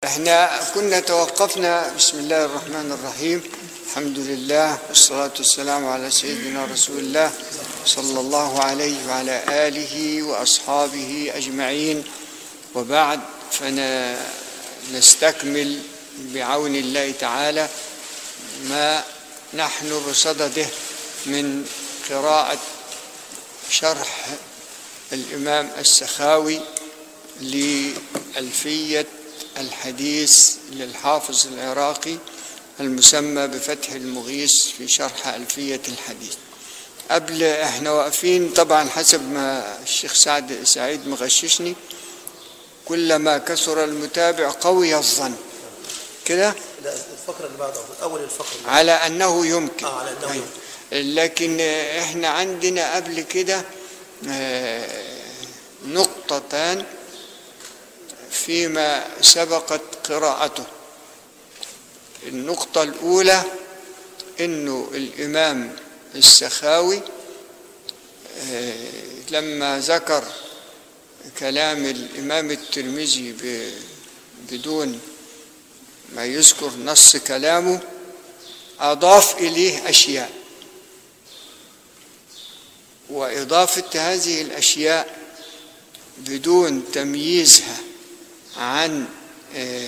احنا كنا توقفنا بسم الله الرحمن الرحيم الحمد لله والصلاة والسلام على سيدنا رسول الله صلى الله عليه وعلى آله وأصحابه أجمعين وبعد فنستكمل بعون الله تعالى ما نحن بصدده من قراءة شرح الإمام السخاوي لألفية الحديث للحافظ العراقي المسمى بفتح المغيث في شرح ألفية الحديث قبل احنا واقفين طبعا حسب ما الشيخ سعد سعيد مغششني كلما كثر المتابع قوي الظن كده لا الفقرة اللي بعد أول الفقرة اللي على أنه يمكن آه، على أنه أيوة. يمكن. لكن احنا عندنا قبل كده آه، نقطتان فيما سبقت قراءته النقطة الأولى أنه الإمام السخاوي آه، لما ذكر كلام الإمام الترمذي ب- بدون ما يذكر نص كلامه أضاف إليه أشياء وإضافة هذه الأشياء بدون تمييزها عن آه،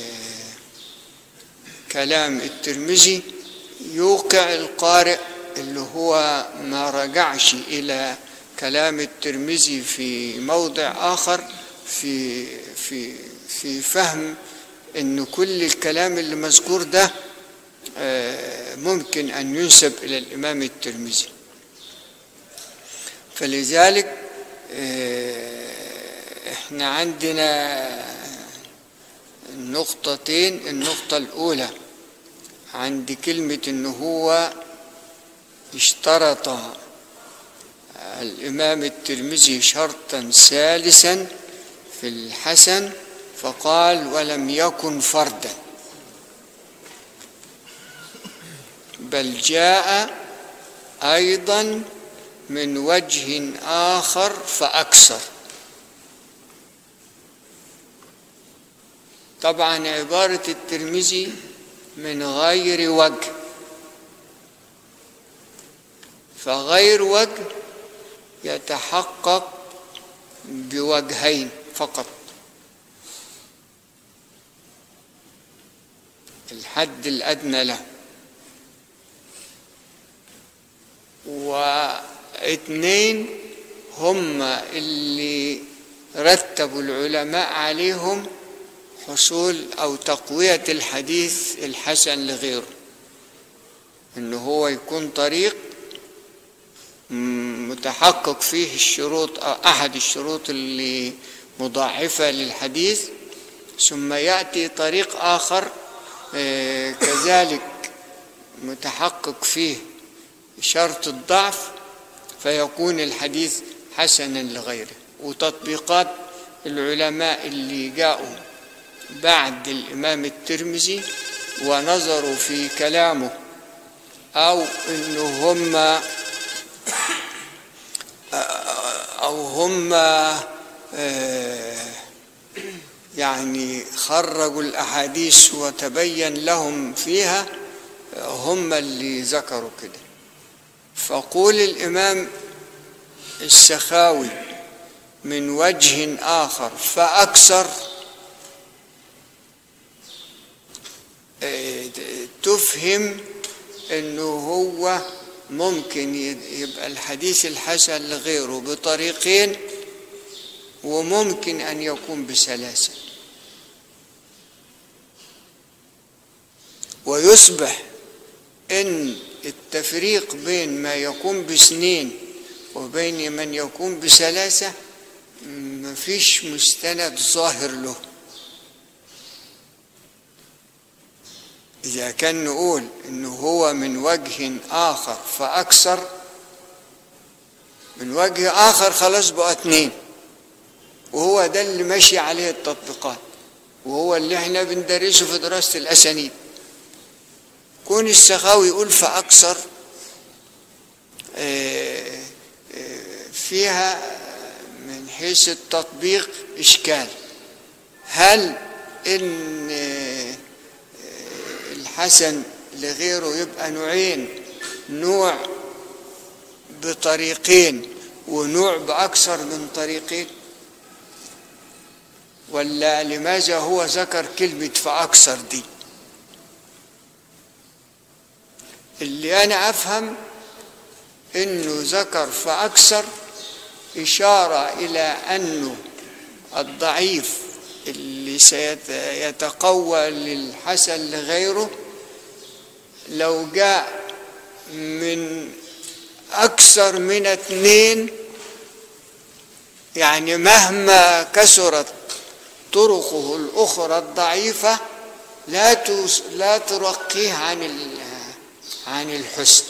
كلام الترمذي يوقع القارئ اللي هو ما رجعش إلى كلام الترمذي في موضع آخر في في في فهم إن كل الكلام اللي مذكور ده آه، ممكن أن ينسب إلى الإمام الترمذي فلذلك آه، احنا عندنا نقطتين النقطة الأولى عند كلمة إن هو اشترط الإمام الترمذي شرطا ثالثا في الحسن فقال ولم يكن فردا بل جاء أيضا من وجه آخر فأكثر طبعا عبارة الترمذي من غير وجه فغير وجه يتحقق بوجهين فقط الحد الأدنى له واثنين هم اللي رتبوا العلماء عليهم حصول أو تقوية الحديث الحسن لغيره إنه هو يكون طريق م- متحقق فيه الشروط أو أحد الشروط اللي مضاعفة للحديث ثم يأتي طريق آخر آه، كذلك متحقق فيه شرط الضعف فيكون الحديث حسنا لغيره وتطبيقات العلماء اللي جاءوا بعد الإمام الترمذي ونظروا في كلامه أو إنه هم أو هم آه، يعني خرجوا الأحاديث وتبين لهم فيها هم اللي ذكروا كده فقول الإمام السخاوي من وجه آخر فأكثر آه، تفهم انه هو ممكن يبقى الحديث الحسن لغيره بطريقين وممكن ان يكون بثلاثه ويصبح ان التفريق بين ما يكون باثنين وبين من يكون بثلاثه مفيش مستند ظاهر له إذا كان نقول إنه هو من وجه آخر فأكثر من وجه آخر خلاص بقى اتنين وهو ده اللي ماشي عليه التطبيقات وهو اللي احنا بندرسه في دراسة الأسانيد كون السخاوي يقول فأكثر آه، آه، فيها من حيث التطبيق إشكال هل إن الحسن لغيره يبقى نوعين نوع بطريقين ونوع بأكثر من طريقين ولا لماذا هو ذكر كلمة فأكثر دي اللي أنا أفهم إنه ذكر فأكثر إشارة إلى أنه الضعيف اللي سيتقوى للحسن لغيره لو جاء من أكثر من اثنين يعني مهما كثرت طرقه الأخرى الضعيفة لا توس لا ترقيه عن ال- عن الحسن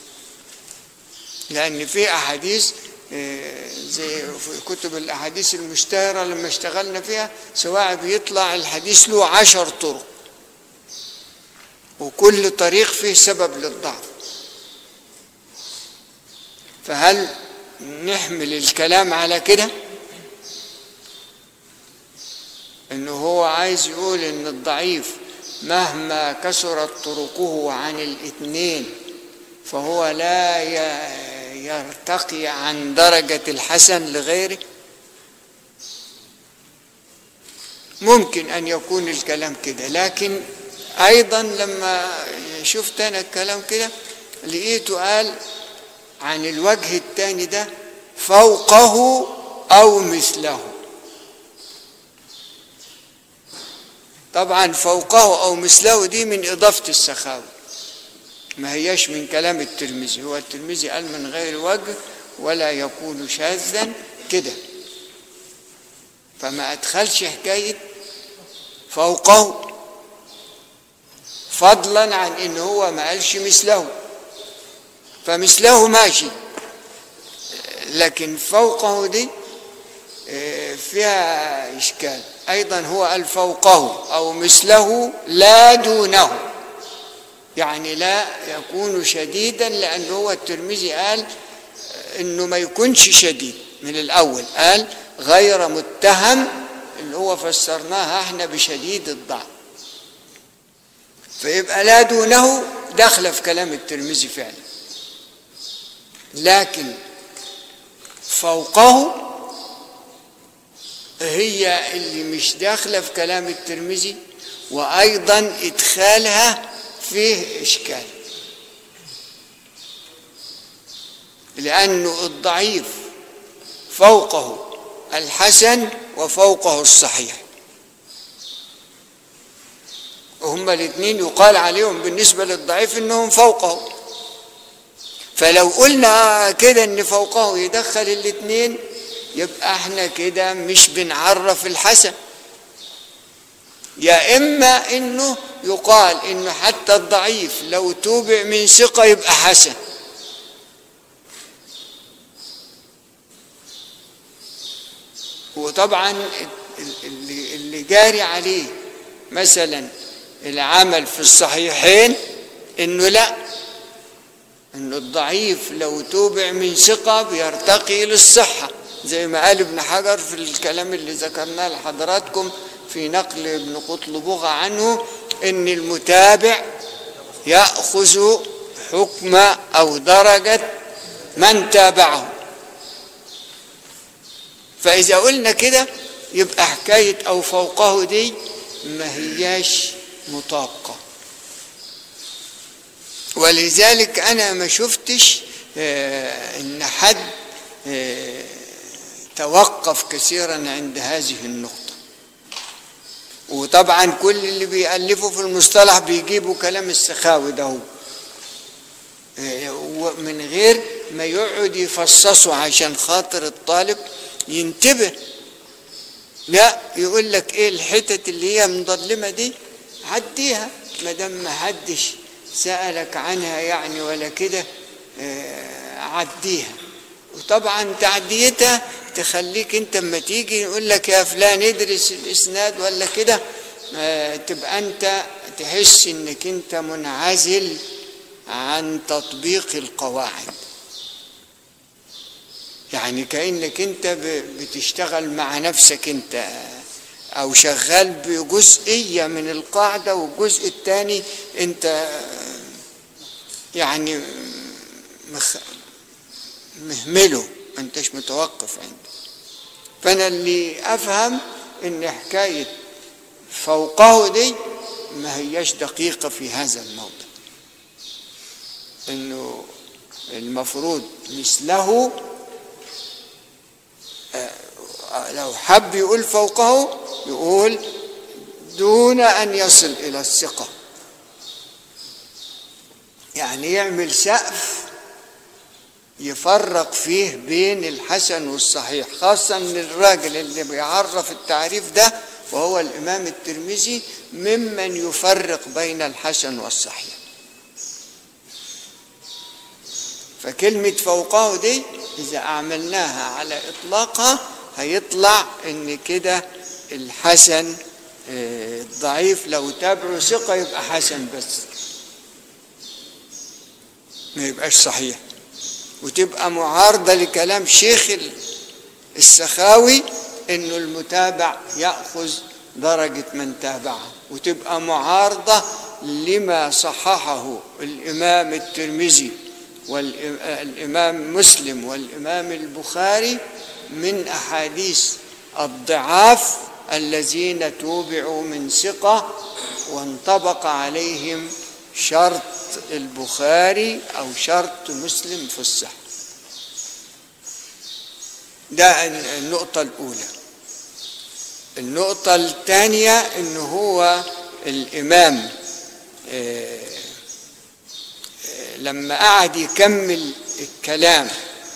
لأن في أحاديث آه، زي في كتب الأحاديث المشتهرة لما اشتغلنا فيها سواء بيطلع الحديث له عشر طرق وكل طريق فيه سبب للضعف فهل نحمل الكلام على كده انه هو عايز يقول ان الضعيف مهما كثرت طرقه عن الاثنين فهو لا ي- يرتقي عن درجة الحسن لغيره ممكن أن يكون الكلام كده لكن أيضا لما شفت أنا الكلام كده لقيته قال عن الوجه الثاني ده فوقه أو مثله طبعا فوقه أو مثله دي من إضافة السخاوة ما هياش من كلام الترمذي هو الترمذي قال من غير وجه ولا يكون شاذا كده فما أدخلش حكاية فوقه فضلا عن ان هو ما قالش مثله فمثله ماشي لكن فوقه دي آه، فيها اشكال ايضا هو قال فوقه او مثله لا دونه يعني لا يكون شديدا لان هو الترمذي قال انه ما يكونش شديد من الاول قال غير متهم اللي هو فسرناها احنا بشديد الضعف فيبقى لا دونه داخله في كلام الترمذي فعلا لكن فوقه هي اللي مش داخله في كلام الترمذي وايضا ادخالها فيه اشكال لانه الضعيف فوقه الحسن وفوقه الصحيح هما الاثنين يقال عليهم بالنسبة للضعيف انهم فوقه فلو قلنا كده ان فوقه يدخل الاثنين يبقى احنا كده مش بنعرف الحسن يا اما انه يقال انه حتى الضعيف لو توبع من ثقة يبقى حسن وطبعا اللي اللي جاري عليه مثلا العمل في الصحيحين انه لا انه الضعيف لو توبع من ثقة بيرتقي للصحة زي ما قال ابن حجر في الكلام اللي ذكرناه لحضراتكم في نقل ابن قطلبغة عنه ان المتابع يأخذ حكم او درجة من تابعه فإذا قلنا كده يبقى حكاية أو فوقه دي ما هياش مطابقة ولذلك أنا ما شفتش آه، إن حد آه، توقف كثيرا عند هذه النقطة وطبعا كل اللي بيألفوا في المصطلح بيجيبوا كلام السخاوي ده هو آه، ومن غير ما يقعد يفصصوا عشان خاطر الطالب ينتبه لا يقول لك ايه الحتت اللي هي مظلمه دي عديها ما دام ما حدش سالك عنها يعني ولا كده آه، عديها وطبعا تعديتها تخليك انت اما تيجي يقول لك يا فلان ادرس الاسناد ولا كده آه، تبقى انت تحس انك انت منعزل عن تطبيق القواعد يعني كأنك انت ب- بتشتغل مع نفسك انت او شغال بجزئيه من القاعده والجزء الثاني انت يعني مخ... مهمله ما انتش متوقف عنده فانا اللي افهم ان حكايه فوقه دي ما هياش دقيقه في هذا الموضع انه المفروض مثله آه، لو حب يقول فوقه يقول دون ان يصل الى الثقه يعني يعمل سقف يفرق فيه بين الحسن والصحيح خاصة ان الراجل اللي بيعرف التعريف ده وهو الإمام الترمذي ممن يفرق بين الحسن والصحيح فكلمة فوقه دي إذا أعملناها على إطلاقها هيطلع إن كده الحسن آه، ضعيف لو تابعوا ثقة يبقى حسن بس ما يبقاش صحيح وتبقى معارضة لكلام شيخ السخاوي انه المتابع يأخذ درجة من تابعه وتبقى معارضة لما صححه الإمام الترمذي والإمام مسلم والإمام البخاري من أحاديث الضعاف الذين توبعوا من ثقة وانطبق عليهم شرط البخاري أو شرط مسلم في الصحة ده النقطة الأولى النقطة الثانية إن هو الإمام آه، آه، لما قعد يكمل الكلام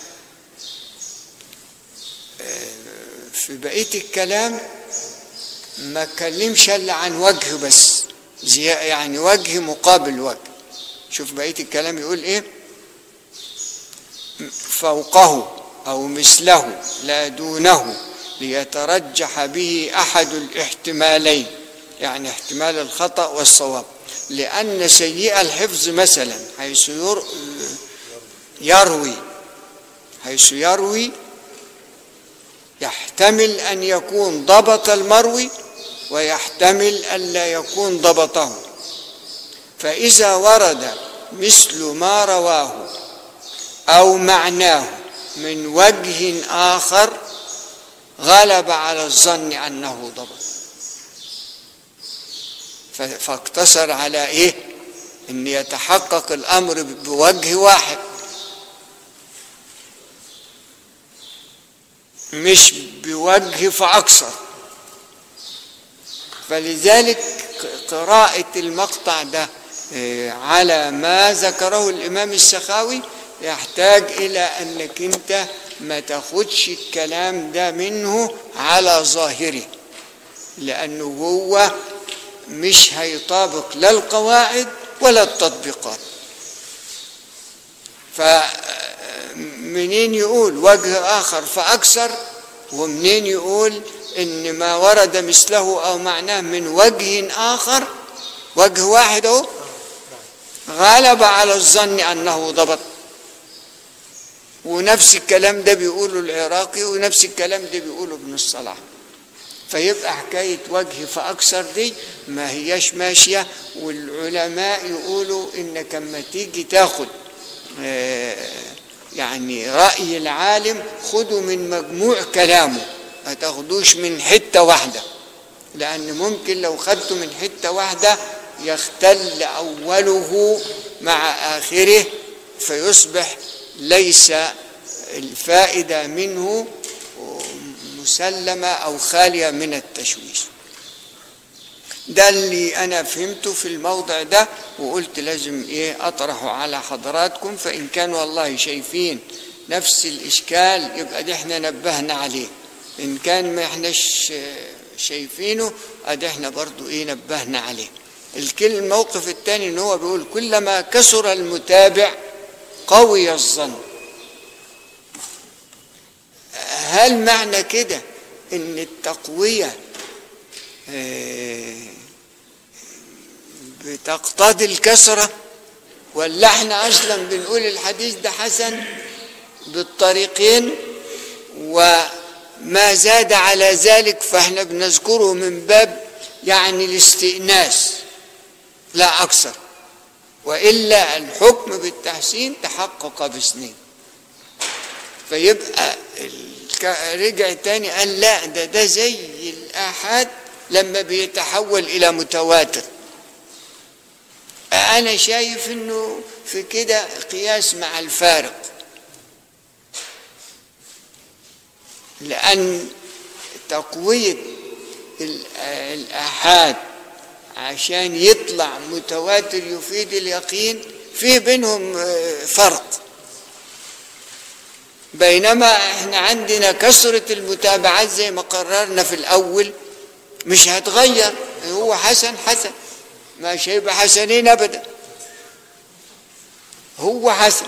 آه، في بقية الكلام ما كلمش إلا عن وجه بس يعني وجه مقابل وجه شوف بقية الكلام يقول ايه فوقه او مثله لا دونه ليترجح به احد الاحتمالين يعني احتمال الخطأ والصواب لأن سيء الحفظ مثلا حيث يروي حيث يروي يحتمل أن يكون ضبط المروي ويحتمل ألا يكون ضبطه فإذا ورد مثل ما رواه أو معناه من وجه آخر غلب على الظن أنه ضبط فاقتصر على إيه أن يتحقق الأمر بوجه واحد مش بوجه فأكثر فلذلك قراءة المقطع ده آه، على ما ذكره الإمام السخاوي يحتاج إلى أنك أنت ما تاخدش الكلام ده منه على ظاهره لأنه هو مش هيطابق لا القواعد ولا التطبيقات فمنين يقول وجه آخر فأكثر ومنين يقول إن ما ورد مثله أو معناه من وجه آخر وجه واحد أهو غلب على الظن أنه ضبط ونفس الكلام ده بيقوله العراقي ونفس الكلام ده بيقوله ابن الصلاح فيبقى حكاية وجه فأكثر دي ما هياش ماشية والعلماء يقولوا إنك لما تيجي تاخد آه، يعني رأي العالم خدوا من مجموع كلامه ما تاخدوش من حتة واحدة لأن ممكن لو خدته من حتة واحدة يختل أوله مع آخره فيصبح ليس الفائدة منه مسلمة أو خالية من التشويش ده اللي أنا فهمته في الموضع ده وقلت لازم إيه أطرحه على حضراتكم فإن كانوا والله شايفين نفس الإشكال يبقى دي احنا نبهنا عليه إن كان ما احناش شايفينه أدي احنا برضو إيه نبهنا عليه الكل الموقف الثاني ان هو بيقول كلما كسر المتابع قوي الظن هل معنى كده ان التقوية آه، بتقتضي الكسرة ولا احنا اصلا بنقول الحديث ده حسن بالطريقين وما ما زاد على ذلك فاحنا بنذكره من باب يعني الاستئناس لا أكثر وإلا الحكم بالتحسين تحقق باثنين فيبقى الك- رجع تاني قال لا ده ده زي الآحاد لما بيتحول إلى متواتر أنا شايف إنه في كده قياس مع الفارق لأن تقوية ال- الآحاد عشان يطلع متواتر يفيد اليقين في بينهم آه، فرق بينما احنا عندنا كثرة المتابعات زي ما قررنا في الأول مش هتغير هو حسن حسن مش هيبقى حسنين أبدا هو حسن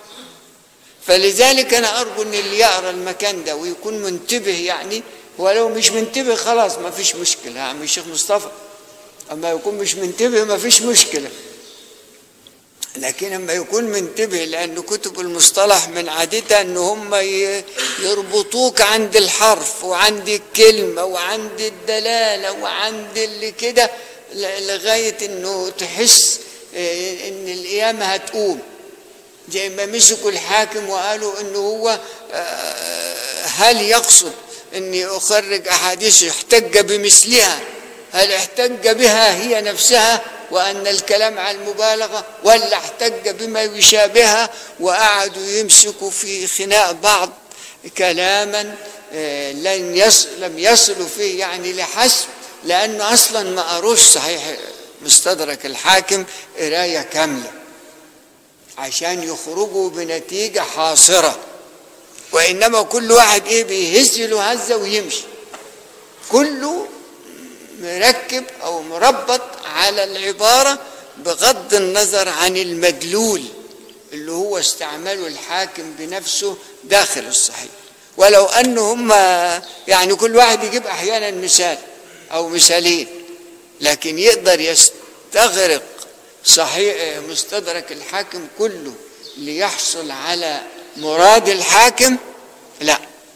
فلذلك أنا أرجو أن اللي يقرأ المكان ده ويكون منتبه يعني ولو مش منتبه خلاص ما فيش مشكلة يا عم الشيخ مصطفى أما يكون مش منتبه ما فيش مشكلة لكن لما يكون منتبه لأن كتب المصطلح من عادتها أن هم ي- يربطوك عند الحرف وعند الكلمة وعند الدلالة وعند اللي كده ل- لغاية أنه تحس آه، أن القيامة هتقوم زي ما مسكوا الحاكم وقالوا أنه هو آه، هل يقصد أني أخرج أحاديث احتج بمثلها هل احتج بها هي نفسها وأن الكلام على المبالغة ولا احتج بما يشابهها وقعدوا يمسكوا في خناق بعض كلاما آه، لن يص لم يصلوا فيه يعني لحسب لأنه أصلا ما قروش صحيح مستدرك الحاكم قراية كاملة عشان يخرجوا بنتيجة حاصرة وإنما كل واحد إيه بيهز له هزة ويمشي كله مركب أو مربط على العبارة بغض النظر عن المدلول اللي هو استعمله الحاكم بنفسه داخل الصحيح ولو أن هم يعني كل واحد يجيب أحيانا مثال أو مثالين لكن يقدر يستغرق صحيح مستدرك الحاكم كله ليحصل على مراد الحاكم لا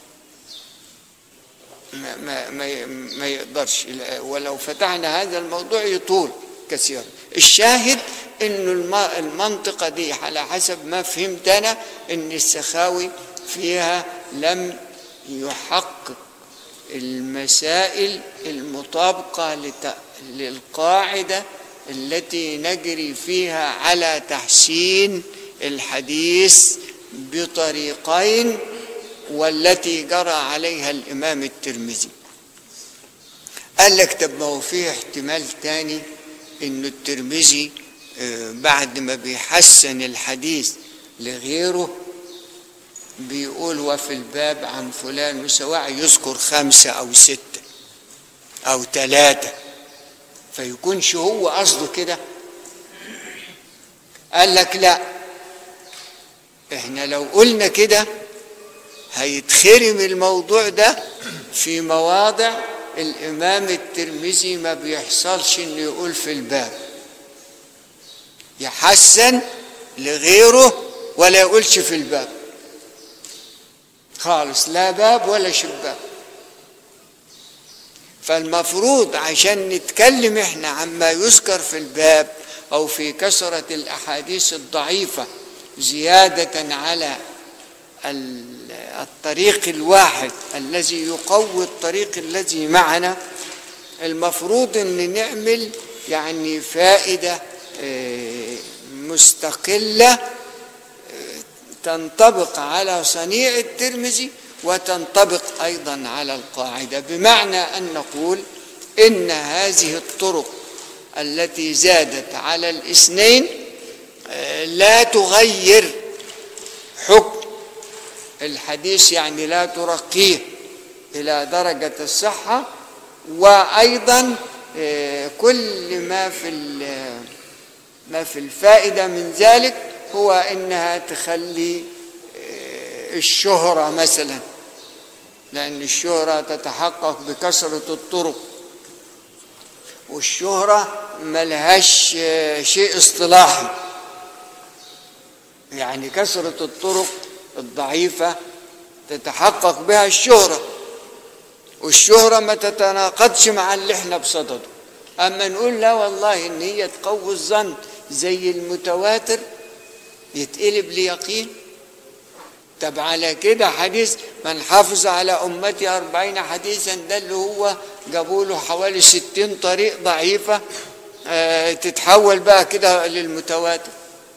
ما, ما, ما, ما يقدرش ولو فتحنا هذا الموضوع يطول كثيرا الشاهد انه الم- المنطقة دي على حسب ما فهمت انا ان السخاوي فيها لم يحقق المسائل المطابقة لت- للقاعدة التي نجري فيها على تحسين الحديث بطريقين والتي جرى عليها الإمام الترمذي قال لك طب ما هو في احتمال تاني إنه الترمذي آه، بعد ما بيحسن الحديث لغيره بيقول وفي الباب عن فلان وسواء يذكر خمسة أو ستة أو ثلاثة فيكونش هو قصده كده قال لك لا احنا لو قلنا كده هيتخرم الموضوع ده في مواضع الإمام الترمذي ما بيحصلش إنه يقول في الباب يحسن لغيره ولا يقولش في الباب خالص لا باب ولا شباك فالمفروض عشان نتكلم احنا عما يذكر في الباب او في كثرة الاحاديث الضعيفة زيادة على ال- الطريق الواحد الذي يقوي الطريق الذي معنا المفروض ان نعمل يعني فائدة آه، مستقلة آه، تنطبق على صنيع الترمذي وتنطبق ايضا على القاعده بمعنى ان نقول ان هذه الطرق التي زادت على الاثنين آه، لا تغير حكم الحديث يعني لا ترقيه الى درجه الصحه وايضا آه، كل ما في ال- ما في الفائده من ذلك هو انها تخلي آه، الشهره مثلا لأن الشهرة تتحقق بكثرة الطرق والشهرة ملهاش آه، شيء اصطلاحي يعني كثرة الطرق الضعيفة تتحقق بها الشهرة والشهرة ما تتناقضش مع اللي احنا بصدده أما نقول لا والله إن هي تقوي الظن زي المتواتر يتقلب ليقين طب على كده حديث من حافظ على أمتي أربعين حديثا ده اللي هو جابوا له حوالي ستين طريق ضعيفة آه، تتحول بقى كده للمتواتر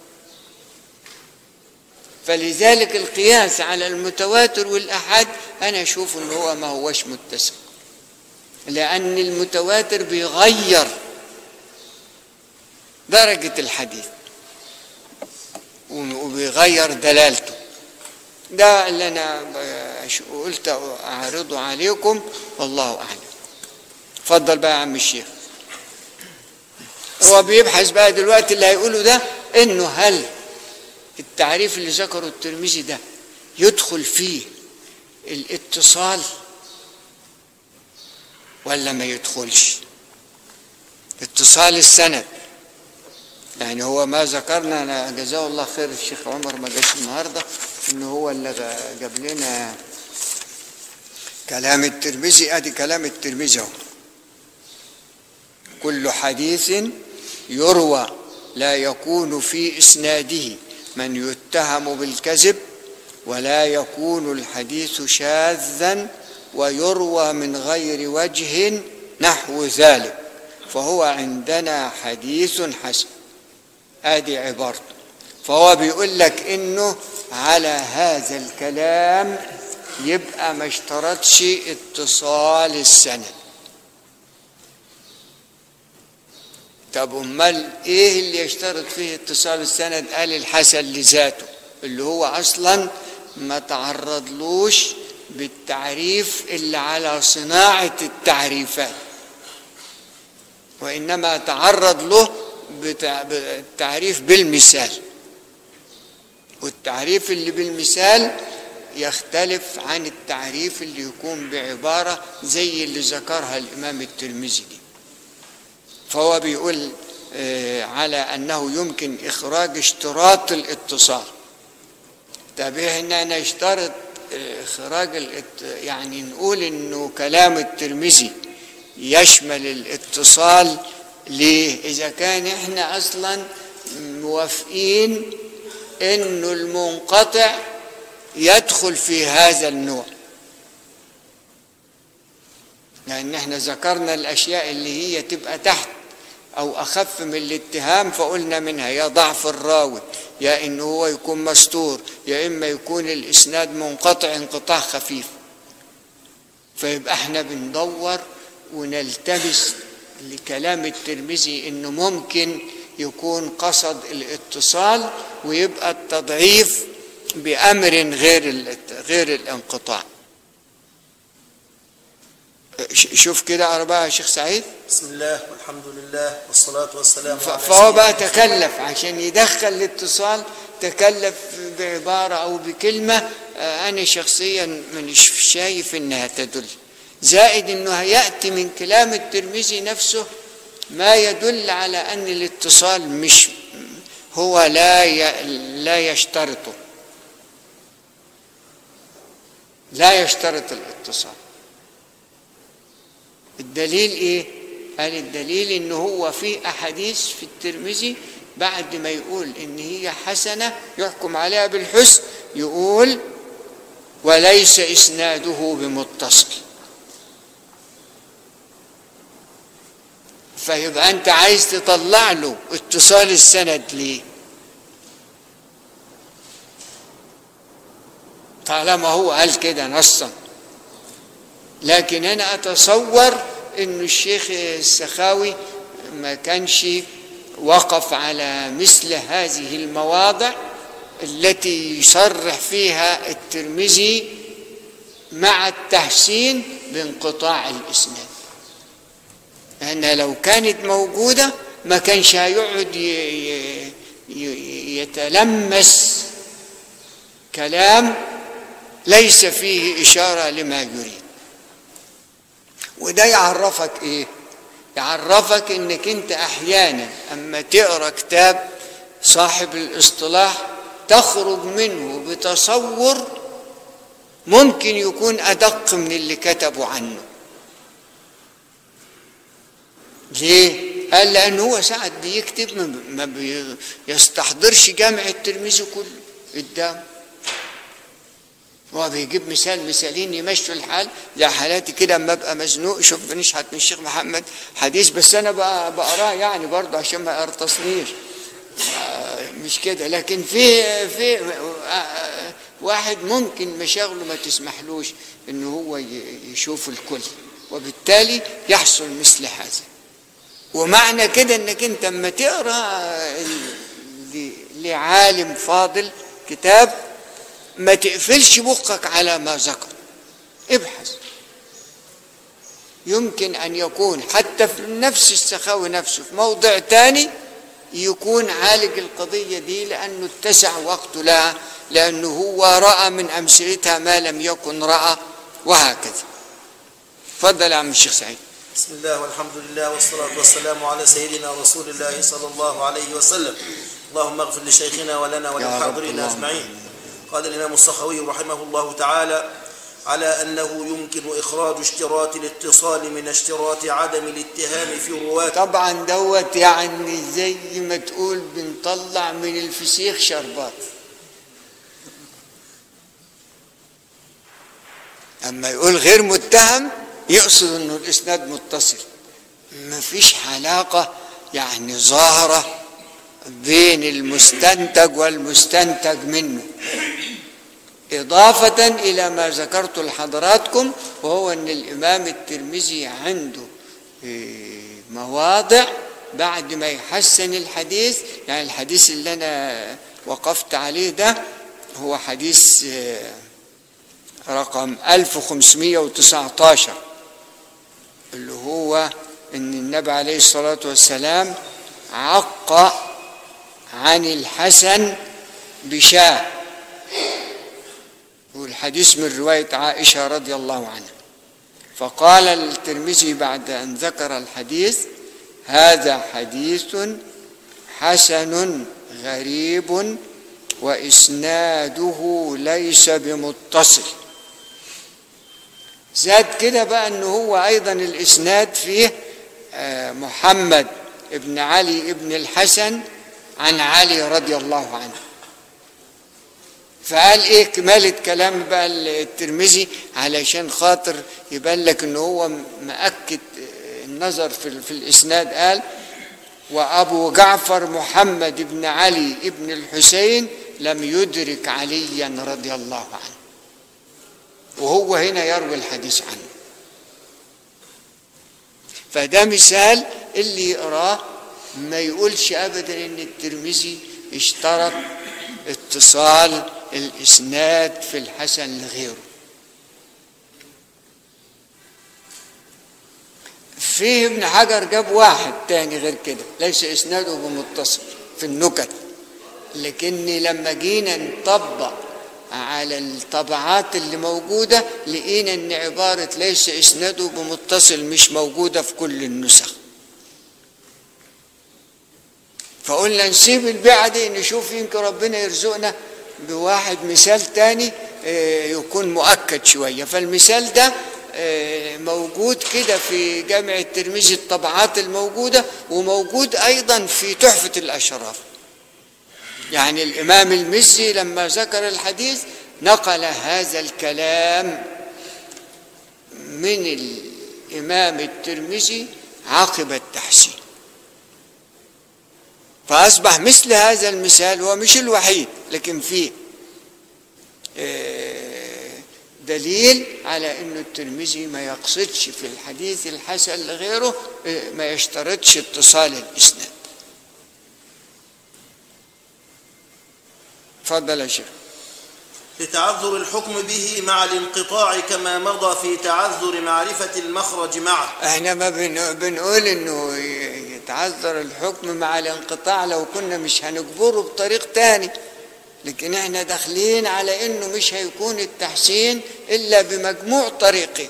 فلذلك القياس على المتواتر والأحد أنا أشوف إن هو ما هوش متسق لأن المتواتر بيغير درجة الحديث وبيغير دلالته ده اللي أنا ب- قلت أعرضه عليكم والله أعلم اتفضل بقى يا عم الشيخ هو بيبحث بقى دلوقتي اللي هيقوله ده انه هل التعريف اللي ذكره الترمذي ده يدخل فيه الاتصال ولا ما يدخلش اتصال السند يعني هو ما ذكرنا أنا جزاه الله خير الشيخ عمر ما جاش النهارده ان هو اللي غ- جاب لنا كلام الترمذي ادي كلام الترمذي اهو كل حديث يروى لا يكون في اسناده من يتهم بالكذب ولا يكون الحديث شاذا ويروى من غير وجه نحو ذلك فهو عندنا حديث حسن ادي عبارته فهو بيقول لك انه على هذا الكلام يبقى ما اشترطش اتصال السند طب امال ايه اللي يشترط فيه اتصال السند قال الحسن لذاته اللي هو اصلا ما تعرضلوش بالتعريف اللي على صناعه التعريفات وانما تعرض له بتع- بالتعريف بالمثال والتعريف اللي بالمثال يختلف عن التعريف اللي يكون بعباره زي اللي ذكرها الامام الترمذي دي فهو بيقول آه، على انه يمكن اخراج اشتراط الاتصال طب احنا نشترط آه، اخراج الات... يعني نقول انه كلام الترمذي يشمل الاتصال ليه اذا كان احنا اصلا موافقين انه المنقطع يدخل في هذا النوع لأن احنا ذكرنا الأشياء اللي هي تبقى تحت أو أخف من الاتهام فقلنا منها يا ضعف الراوي يا إن هو يكون مستور يا إما يكون الإسناد منقطع انقطاع خفيف فيبقى احنا بندور ونلتمس لكلام الترمذي إنه ممكن يكون قصد الاتصال ويبقى التضعيف بأمر غير الات- غير الانقطاع ش- شوف كده أربعة يا شيخ سعيد بسم الله والحمد لله والصلاة والسلام ف- على فهو بقى سيدنا تكلف عشان يدخل الاتصال تكلف بعبارة أو بكلمة آه، أنا شخصيا مش شايف إنها تدل زائد إنه هيأتي من كلام الترمذي نفسه ما يدل على أن الاتصال مش هو لا ي- لا يشترطه لا يشترط الاتصال الدليل ايه قال الدليل ان هو في احاديث في الترمذي بعد ما يقول ان هي حسنه يحكم عليها بالحسن يقول وليس اسناده بمتصل فيبقى انت عايز تطلع له اتصال السند ليه طالما هو قال كده نصا لكن انا اتصور ان الشيخ السخاوي ما كانش وقف على مثل هذه المواضع التي يصرح فيها الترمذي مع التحسين بانقطاع الاسناد لانها لو كانت موجوده ما كانش هيقعد ي- ي- ي- يتلمس كلام ليس فيه اشاره لما يريد وده يعرفك ايه يعرفك انك انت احيانا اما تقرا كتاب صاحب الاصطلاح تخرج منه بتصور ممكن يكون ادق من اللي كتبوا عنه ليه؟ قال لأنه هو ساعة بيكتب ما- ما بيستحضرش جامع الترمذي كله قدامه هو بيجيب مثال مثالين يمشوا الحال زي حالاتي كده اما ابقى مزنوق شوف بنشحت من الشيخ محمد حديث بس انا بقى بقراه يعني برضه عشان ما يرتصنيش آه، مش كده لكن في في آه، واحد ممكن مشاغله ما تسمحلوش ان هو ي- يشوف الكل وبالتالي يحصل مثل هذا ومعنى كده انك انت اما تقرا ل- لعالم فاضل كتاب ما تقفلش بقك على ما ذكر ابحث يمكن ان يكون حتى في نفس السخاوي نفسه في موضع تاني يكون عالج القضية دي لأنه اتسع وقته لها لأنه هو رأى من أمثلتها ما لم يكن رأى وهكذا تفضل يا عم الشيخ سعيد بسم الله والحمد لله والصلاة والسلام على سيدنا رسول الله صلى الله عليه وسلم اللهم اغفر لشيخنا ولنا يا رب وللحاضرين اللهم أجمعين قال الإمام السخوي رحمه الله تعالى على أنه يمكن إخراج اشتراط الاتصال من اشتراط عدم الاتهام في الرواة طبعا دوت يعني زي ما تقول بنطلع من الفسيخ شربات اما يقول غير متهم يقصد انه الاسناد متصل ما فيش علاقة يعني ظاهرة بين المستنتج والمستنتج منه إضافة إلى ما ذكرت لحضراتكم وهو أن الإمام الترمذي عنده إيه، مواضع بعد ما يحسن الحديث يعني الحديث اللي أنا وقفت عليه ده هو حديث آه، رقم 1519 اللي هو أن النبي عليه الصلاة والسلام عق عن الحسن بشاه والحديث من رواية عائشة رضي الله عنها فقال الترمذي بعد أن ذكر الحديث هذا حديث حسن غريب وإسناده ليس بمتصل زاد كده بقى أنه هو أيضا الإسناد فيه آه، محمد ابن علي ابن الحسن عن علي رضي الله عنه فقال ايه كمالة كلام بقى الترمذي علشان خاطر يبان لك ان هو مأكد النظر في, في الاسناد قال وابو جعفر محمد بن علي بن الحسين لم يدرك عليا رضي الله عنه وهو هنا يروي الحديث عنه فده مثال اللي يقراه ما يقولش ابدا ان الترمذي اشترط اتصال الاسناد في الحسن لغيره فيه ابن حجر جاب واحد تاني غير كده ليس اسناده بمتصل في النكت لكن لما جينا نطبق على الطبعات اللي موجودة لقينا ان عبارة ليس اسناده بمتصل مش موجودة في كل النسخ فقلنا نسيب البيعة دي نشوف يمكن ربنا يرزقنا بواحد مثال تاني آه، يكون مؤكد شوية فالمثال ده آه، موجود كده في جامع الترمذي الطبعات الموجودة وموجود أيضا في تحفة الأشراف يعني الإمام المزي لما ذكر الحديث نقل هذا الكلام من الإمام الترمذي عقب التحسين فأصبح مثل هذا المثال هو مش الوحيد لكن فيه آه، دليل على أن الترمذي ما يقصدش في الحديث الحسن لغيره آه، ما يشترطش اتصال الإسناد تفضل يا شيخ لتعذر الحكم به مع الانقطاع كما مضى في تعذر معرفة المخرج معه احنا ما بن- بنقول انه ي- يتعذر الحكم مع الانقطاع لو كنا مش هنجبره بطريق تاني لكن احنا داخلين على انه مش هيكون التحسين الا بمجموع طريقين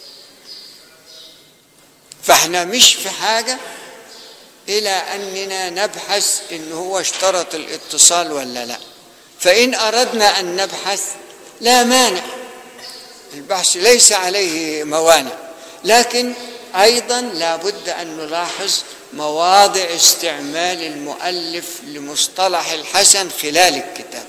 فاحنا مش في حاجة الى اننا نبحث ان هو اشترط الاتصال ولا لا فان اردنا ان نبحث لا مانع البحث ليس عليه موانع لكن أيضا لابد أن نلاحظ مواضع استعمال المؤلف لمصطلح الحسن خلال الكتاب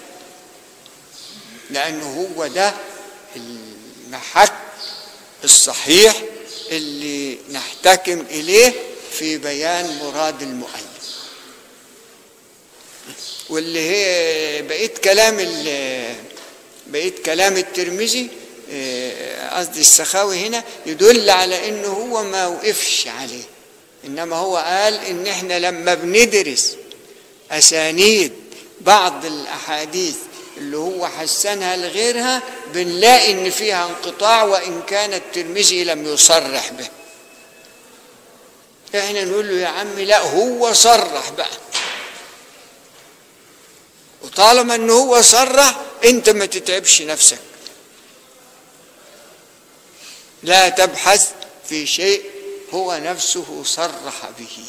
لأنه هو ده المحك الصحيح اللي نحتكم إليه في بيان مراد المؤلف واللي هي بقيت كلام بقيت كلام الترمذي قصدي السخاوي هنا يدل على انه هو ما وقفش عليه انما هو قال ان احنا لما بندرس اسانيد بعض الاحاديث اللي هو حسنها لغيرها بنلاقي ان فيها انقطاع وان كان الترمذي لم يصرح به احنا نقول له يا عم لا هو صرح بقى وطالما انه هو صرح انت ما تتعبش نفسك لا تبحث في شيء هو نفسه صرح به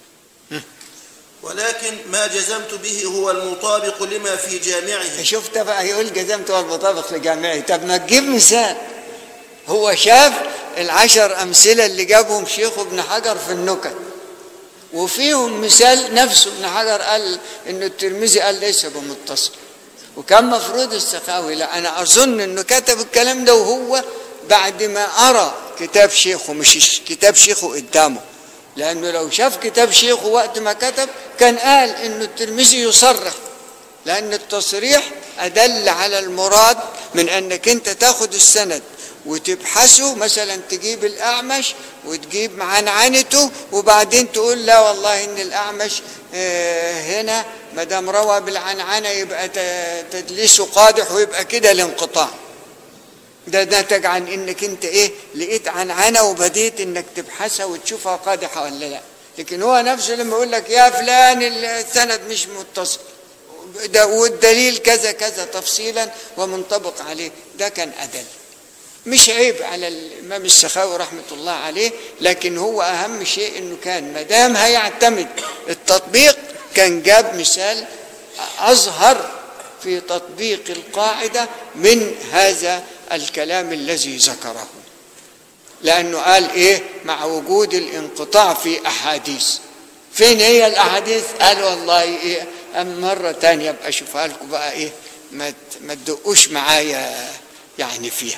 ولكن ما جزمت به هو المطابق لما في جامعه شفت بقى يقول جزمت هو المطابق لجامعه طب ما تجيب مثال هو شاف العشر أمثلة اللي جابهم شيخ ابن حجر في النكت وفيهم مثال نفسه ابن حجر قال إنه الترمذي قال ليس بمتصل وكان مفروض السخاوي لا أنا أظن إنه كتب الكلام ده وهو بعد ما أرى كتاب شيخه مش كتاب شيخه قدامه لأنه لو شاف كتاب شيخه وقت ما كتب كان قال إنه الترمذي يصرح لأن التصريح أدل على المراد من أنك أنت تاخد السند وتبحثه مثلا تجيب الأعمش وتجيب عنعنته وبعدين تقول لا والله إن الأعمش هنا ما دام روى بالعنعنة يبقى تدليسه قادح ويبقى كده الانقطاع ده نتج عن انك انت ايه لقيت عنعنه وبديت انك تبحثها وتشوفها قادحه ولا لا لكن هو نفسه لما يقول لك يا فلان السند مش متصل ده والدليل كذا كذا تفصيلا ومنطبق عليه ده كان أدل مش عيب على الإمام السخاوي رحمة الله عليه لكن هو أهم شيء إنه كان ما دام هيعتمد التطبيق كان جاب مثال أظهر في تطبيق القاعدة من هذا الكلام الذي ذكره لأنه قال إيه مع وجود الانقطاع في أحاديث فين هي الأحاديث قال والله إيه مرة تانية أبقى أشوفها لكم بقى إيه ما ما تدقوش معايا يعني فيها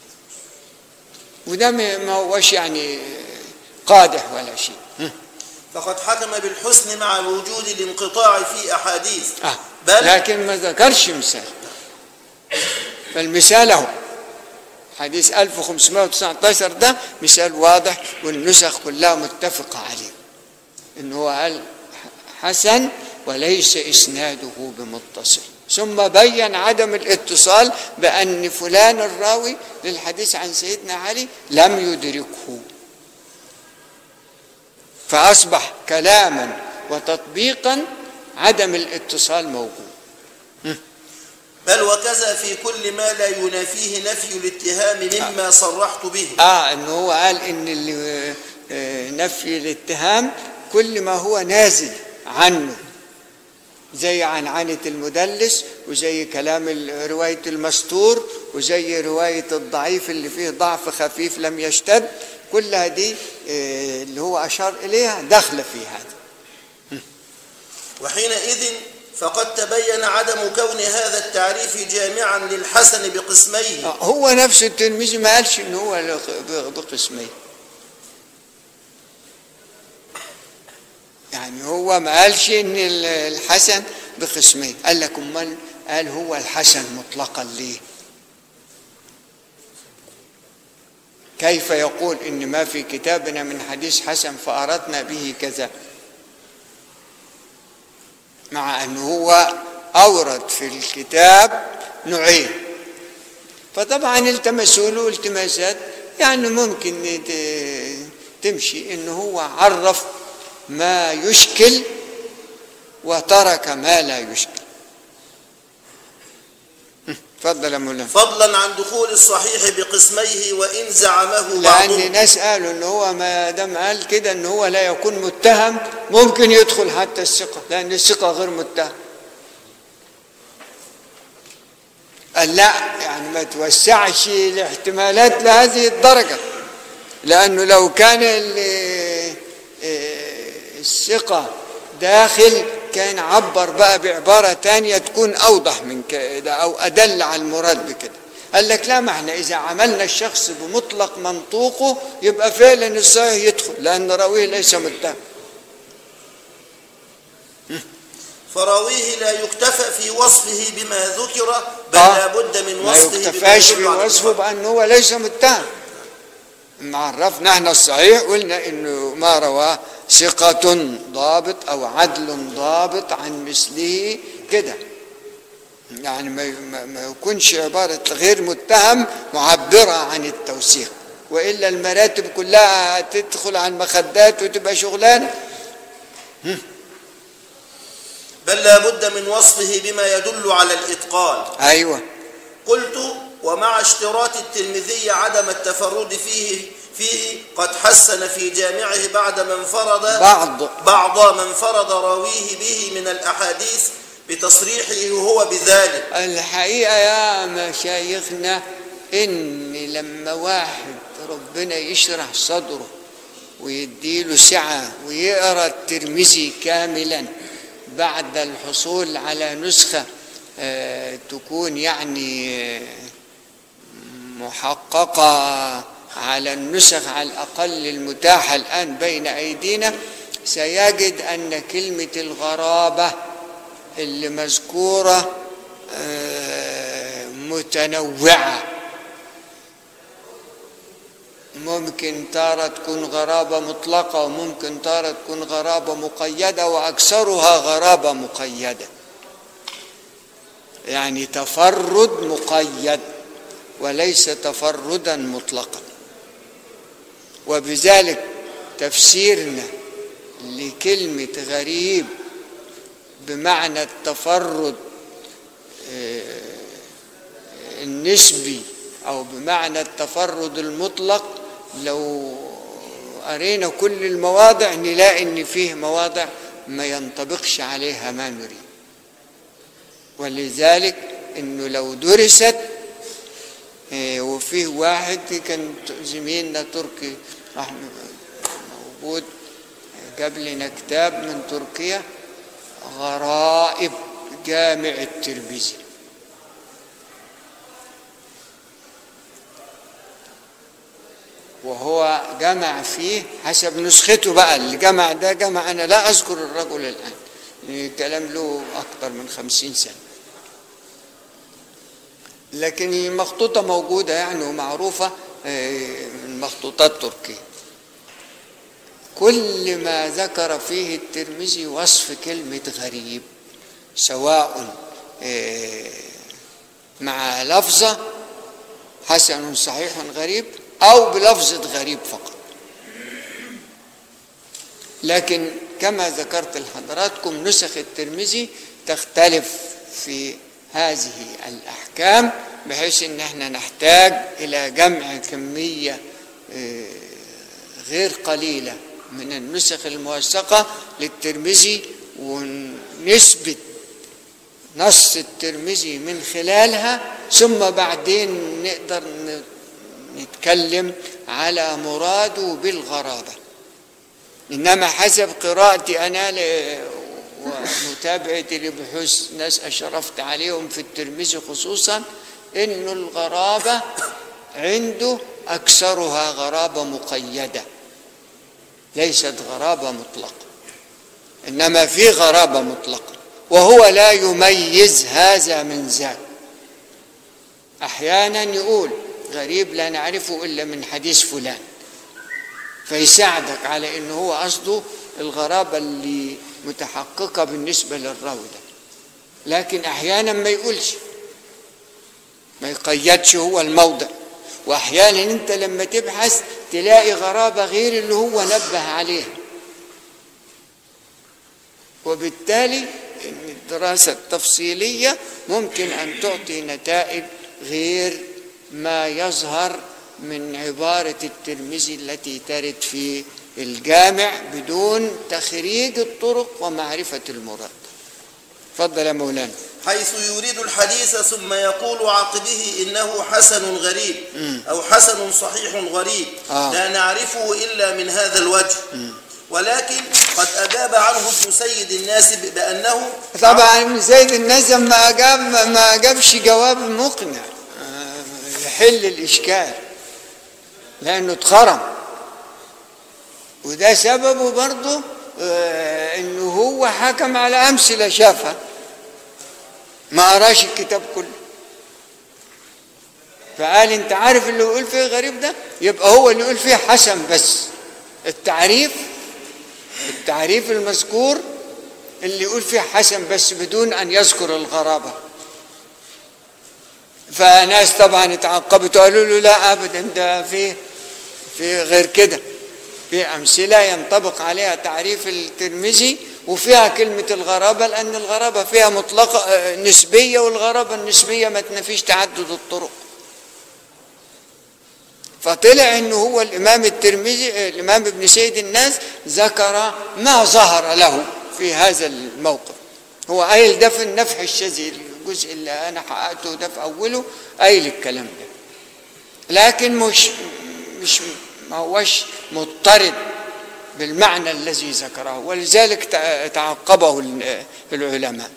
وده ما هوش يعني قادح ولا شيء فقد حكم بالحسن مع وجود الانقطاع في أحاديث آه. بل لكن ما ذكرش مثال فالمثال اهو حديث 1519 ده مثال واضح والنسخ كلها متفقة عليه انه هو قال حسن وليس اسناده بمتصل ثم بين عدم الاتصال بأن فلان الراوي للحديث عن سيدنا علي لم يدركه فأصبح كلاما وتطبيقا عدم الاتصال موجود بل وكذا في كل ما لا ينافيه نفي الاتهام مما صرحت به اه انه هو قال ان اللي آه، نفي الاتهام كل ما هو نازل عنه زي عنعنة المدلس وزي كلام ال- رواية المستور وزي رواية الضعيف اللي فيه ضعف خفيف لم يشتد كلها دي آه، اللي هو أشار إليها داخلة في هذا وحينئذ فقد تبين عدم كون هذا التعريف جامعا للحسن بقسميه آه، هو نفسه الترمذي ما قالش ان هو لق- بقسمين يعني هو ما قالش ان ال- الحسن بقسمين قال لك امال قال هو الحسن مطلقا ليه كيف يقول ان ما في كتابنا من حديث حسن فاردنا به كذا مع انه هو اورد في الكتاب نوعين فطبعا التمسوا له التماسات يعني ممكن ت- تمشي انه هو عرف ما يشكل وترك ما لا يشكل تفضل يا مولانا فضلا عن دخول الصحيح بقسميه وإن زعمه لان بعضهم ناس قالوا ان هو ما دام قال كده ان هو لا يكون متهم ممكن يدخل حتى الثقه لان الثقه غير متهم قال لا يعني ما توسعش الاحتمالات لهذه الدرجه لأنه لو كان ال- آه، الثقة داخل كان عبر بقى بعبارة تانية تكون أوضح من كده أو أدل على المراد بكده قال لك لا ما احنا إذا عملنا الشخص بمطلق منطوقه يبقى فعلا الصحيح يدخل لأن راويه ليس متهم فراويه لا يكتفى في وصفه بما ذكر بل آه. لا بد من ما وصفه بما يكتفاش يدل على بوصفه الإفراد. بأنه هو ليس متهم ما عرفنا احنا الصحيح قلنا انه ما رواه ثقة ضابط او عدل ضابط عن مثله كده يعني ما ما- ما يكونش عبارة غير متهم معبرة عن التوثيق وإلا المراتب كلها تدخل على المخدات وتبقى شغلانة بل لا بد من وصفه بما يدل على الإتقان أيوة قلت ومع اشتراط الترمذي عدم التفرد فيه فيه قد حسن في جامعه بعد ما انفرد بعض بعض من انفرد راويه به من الأحاديث بتصريحه هو بذلك الحقيقة يا مشايخنا إن لما واحد ربنا يشرح صدره ويديله سعة ويقرأ الترمذي كاملا بعد الحصول على نسخة آه، تكون يعني آه، محققة على النسخ على الأقل المتاحة الآن بين أيدينا سيجد أن كلمة الغرابة اللي مذكورة آه، متنوعة ممكن تارة تكون غرابة مطلقة وممكن تارة تكون غرابة مقيدة وأكثرها غرابة مقيدة يعني تفرد مقيد وليس تفردا مطلقا وبذلك تفسيرنا لكلمة غريب بمعنى التفرد آه، النسبي أو بمعنى التفرد المطلق لو قرينا كل المواضع نلاقي إن فيه مواضع ما ينطبقش عليها ما نريد ولذلك إنه لو درست آه، وفيه واحد كان زميلنا تركي راح موجود جاب لنا كتاب من تركيا غرائب جامع الترمذي وهو جمع فيه حسب نسخته بقى اللي جمع ده جمع أنا لا أذكر الرجل الآن يعني كلام له أكثر من خمسين سنة لكن المخطوطة موجودة يعني ومعروفة آه، من مخطوطات تركية كل ما ذكر فيه الترمذي وصف كلمة غريب سواء آه، مع لفظة حسن صحيح غريب أو بلفظة غريب فقط لكن كما ذكرت لحضراتكم نسخ الترمذي تختلف في هذه الأحكام بحيث أن احنا نحتاج إلى جمع كمية آه، غير قليلة من النسخ الموثقة للترمذي ونثبت نص الترمذي من خلالها ثم بعدين نقدر ن- نتكلم على مراده بالغرابة إنما حسب قراءتي أنا ل- ومتابعتي لبحوث ناس أشرفت عليهم في الترمذي خصوصا إنه الغرابة عنده أكثرها غرابة مقيدة ليست غرابة مطلقة إنما في غرابة مطلقة وهو لا يميز هذا من ذاك أحيانا يقول غريب لا نعرفه إلا من حديث فلان فيساعدك على إنه هو قصده الغرابة اللي متحققة بالنسبة للراوي ده لكن أحيانا ما يقولش ما يقيدش هو الموضع وأحيانا أنت لما تبحث تلاقي غرابة غير اللي هو نبه عليها وبالتالي إن الدراسة التفصيلية ممكن أن تعطي نتائج غير ما يظهر من عبارة الترمذي التي ترد في الجامع بدون تخريج الطرق ومعرفة المراد اتفضل يا مولانا حيث يريد الحديث ثم يقول عقبه إنه حسن غريب أو حسن صحيح غريب آه. لا نعرفه إلا من هذا الوجه ولكن قد أجاب عنه ابن سيد الناس بأنه طبعا ابن زيد النزم ما جاب ما جابش جواب مقنع آه، يحل الاشكال لانه اتخرم وده سببه برضه آه، انه هو حكم على امثله شافها ما قراش الكتاب كله فقال انت عارف اللي يقول فيه غريب ده يبقى هو اللي يقول فيه حسن بس التعريف التعريف المذكور اللي يقول فيه حسن بس بدون ان يذكر الغرابه فناس طبعا اتعقبت وقالوا له لا ابدا ده في في غير كده في امثله ينطبق عليها تعريف الترمذي وفيها كلمه الغرابه لان الغرابه فيها مطلقه آه، نسبيه والغرابه النسبيه ما تنفيش تعدد الطرق فطلع انه هو الامام الترمذي الامام ابن سيد الناس ذكر ما ظهر له في هذا الموقف هو قايل ده في النفح الشاذي الجزء اللي انا حققته ده في اوله قايل الكلام ده لكن مش مش ما هوش مضطرد بالمعنى الذي ذكره ولذلك تع- تعقبه ال- العلماء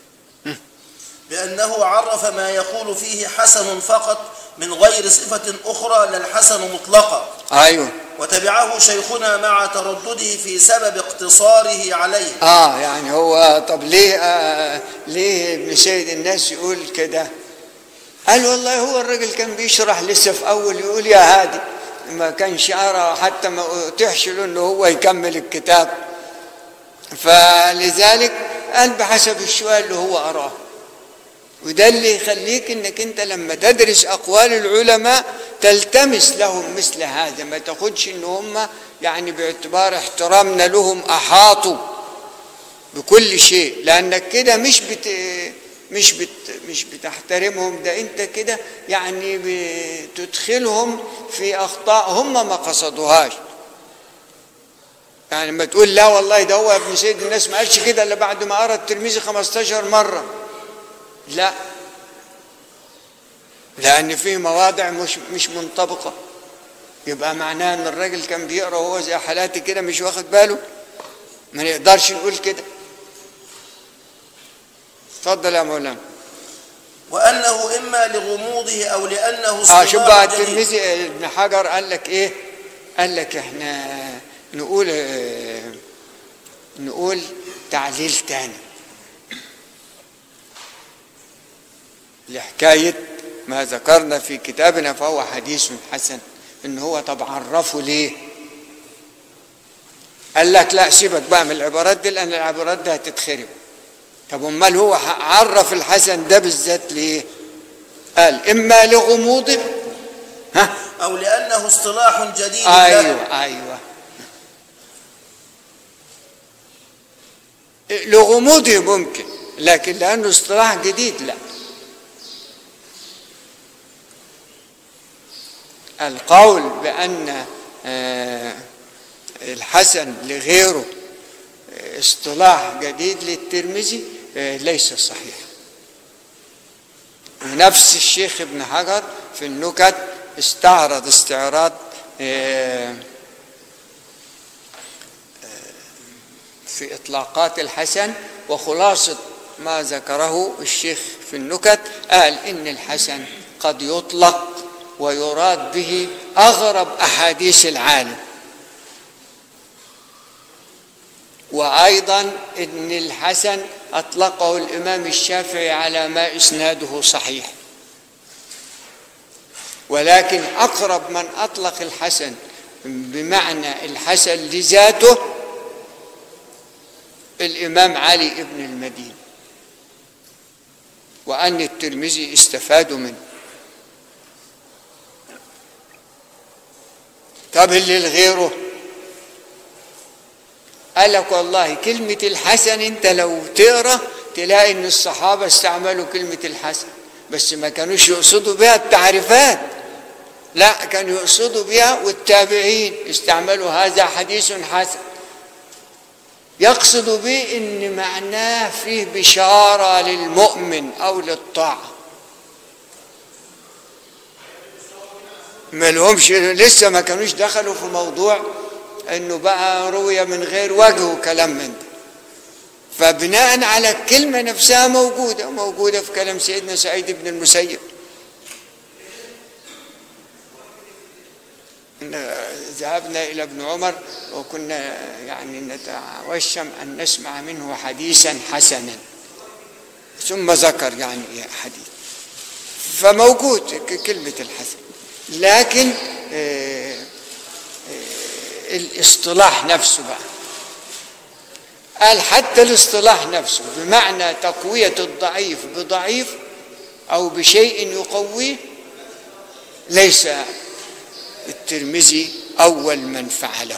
بأنه عرف ما يقول فيه حسن فقط من غير صفة أخرى لا الحسن مطلقا ايوه وتبعه شيخنا مع تردده في سبب اقتصاره عليه اه يعني هو طب ليه آه ليه ابن سيد الناس يقول كده قال والله هو الراجل كان بيشرح لسه في اول يقول يا هادي ما كانش يرى حتى ما اتيحش له انه هو يكمل الكتاب فلذلك قال بحسب الشوية اللي هو أراه وده اللي يخليك انك انت لما تدرس اقوال العلماء تلتمس لهم مثل هذا ما تاخدش ان هم يعني باعتبار احترامنا لهم احاطوا بكل شيء لانك كده مش بت مش بت مش بتحترمهم ده انت كده يعني بتدخلهم في اخطاء هم ما قصدوهاش يعني ما تقول لا والله ده هو ابن سيد الناس ما قالش كده الا بعد ما قرا الترمذي 15 مره لا لان في مواضع مش مش منطبقه يبقى معناه ان الراجل كان بيقرا وهو زي حالاتي كده مش واخد باله ما نقدرش نقول كده اتفضل يا مولانا وأنه إما لغموضه أو لأنه اه اصطلاح شوف بقى جديد. الترمذي ابن حجر قال لك ايه قال لك احنا نقول آه، نقول تعليل تاني لحكاية ما ذكرنا في كتابنا فهو حديث حسن ان هو طب عرفه ليه قال لك لا سيبك بقى من العبارات دي لان العبارات دي هتتخرب طب امال هو عرف الحسن ده بالذات ليه قال اما لغموضه ها أو لأنه اصطلاح جديد له ايوه ايوه لغموضه ممكن لكن لانه اصطلاح جديد لا القول بان آه، الحسن لغيره آه، اصطلاح جديد للترمذي آه، ليس صحيح ونفس الشيخ ابن حجر في النكت استعرض استعراض آه، في إطلاقات الحسن وخلاصة ما ذكره الشيخ في النكت قال إن الحسن قد يطلق ويراد به أغرب أحاديث العالم وأيضا إن الحسن أطلقه الإمام الشافعي على ما إسناده صحيح ولكن أقرب من أطلق الحسن بمعنى الحسن لذاته الإمام علي ابن المدين وأن الترمذي استفادوا منه طب اللي لغيره قال لك والله كلمة الحسن انت لو تقرا تلاقي ان الصحابة استعملوا كلمة الحسن بس ما كانوش يقصدوا بها التعريفات لا كانوا يقصدوا بها والتابعين استعملوا هذا حديث حسن يقصد به ان معناه فيه بشاره للمؤمن او للطاعه ما لهمش لسه ما كانوش دخلوا في موضوع انه بقى روية من غير وجه وكلام من ده فبناء على الكلمة نفسها موجودة موجودة في كلام سيدنا سعيد بن المسيب إن ذهبنا إلى ابن عمر وكنا يعني نتوشم أن نسمع منه حديثا حسنا ثم ذكر يعني حديث فموجود ك- كلمة الحسن لكن آه، آه، الاصطلاح نفسه بقى قال حتى الاصطلاح نفسه بمعنى تقوية الضعيف بضعيف أو بشيء يقويه ليس الترمذي أول من فعله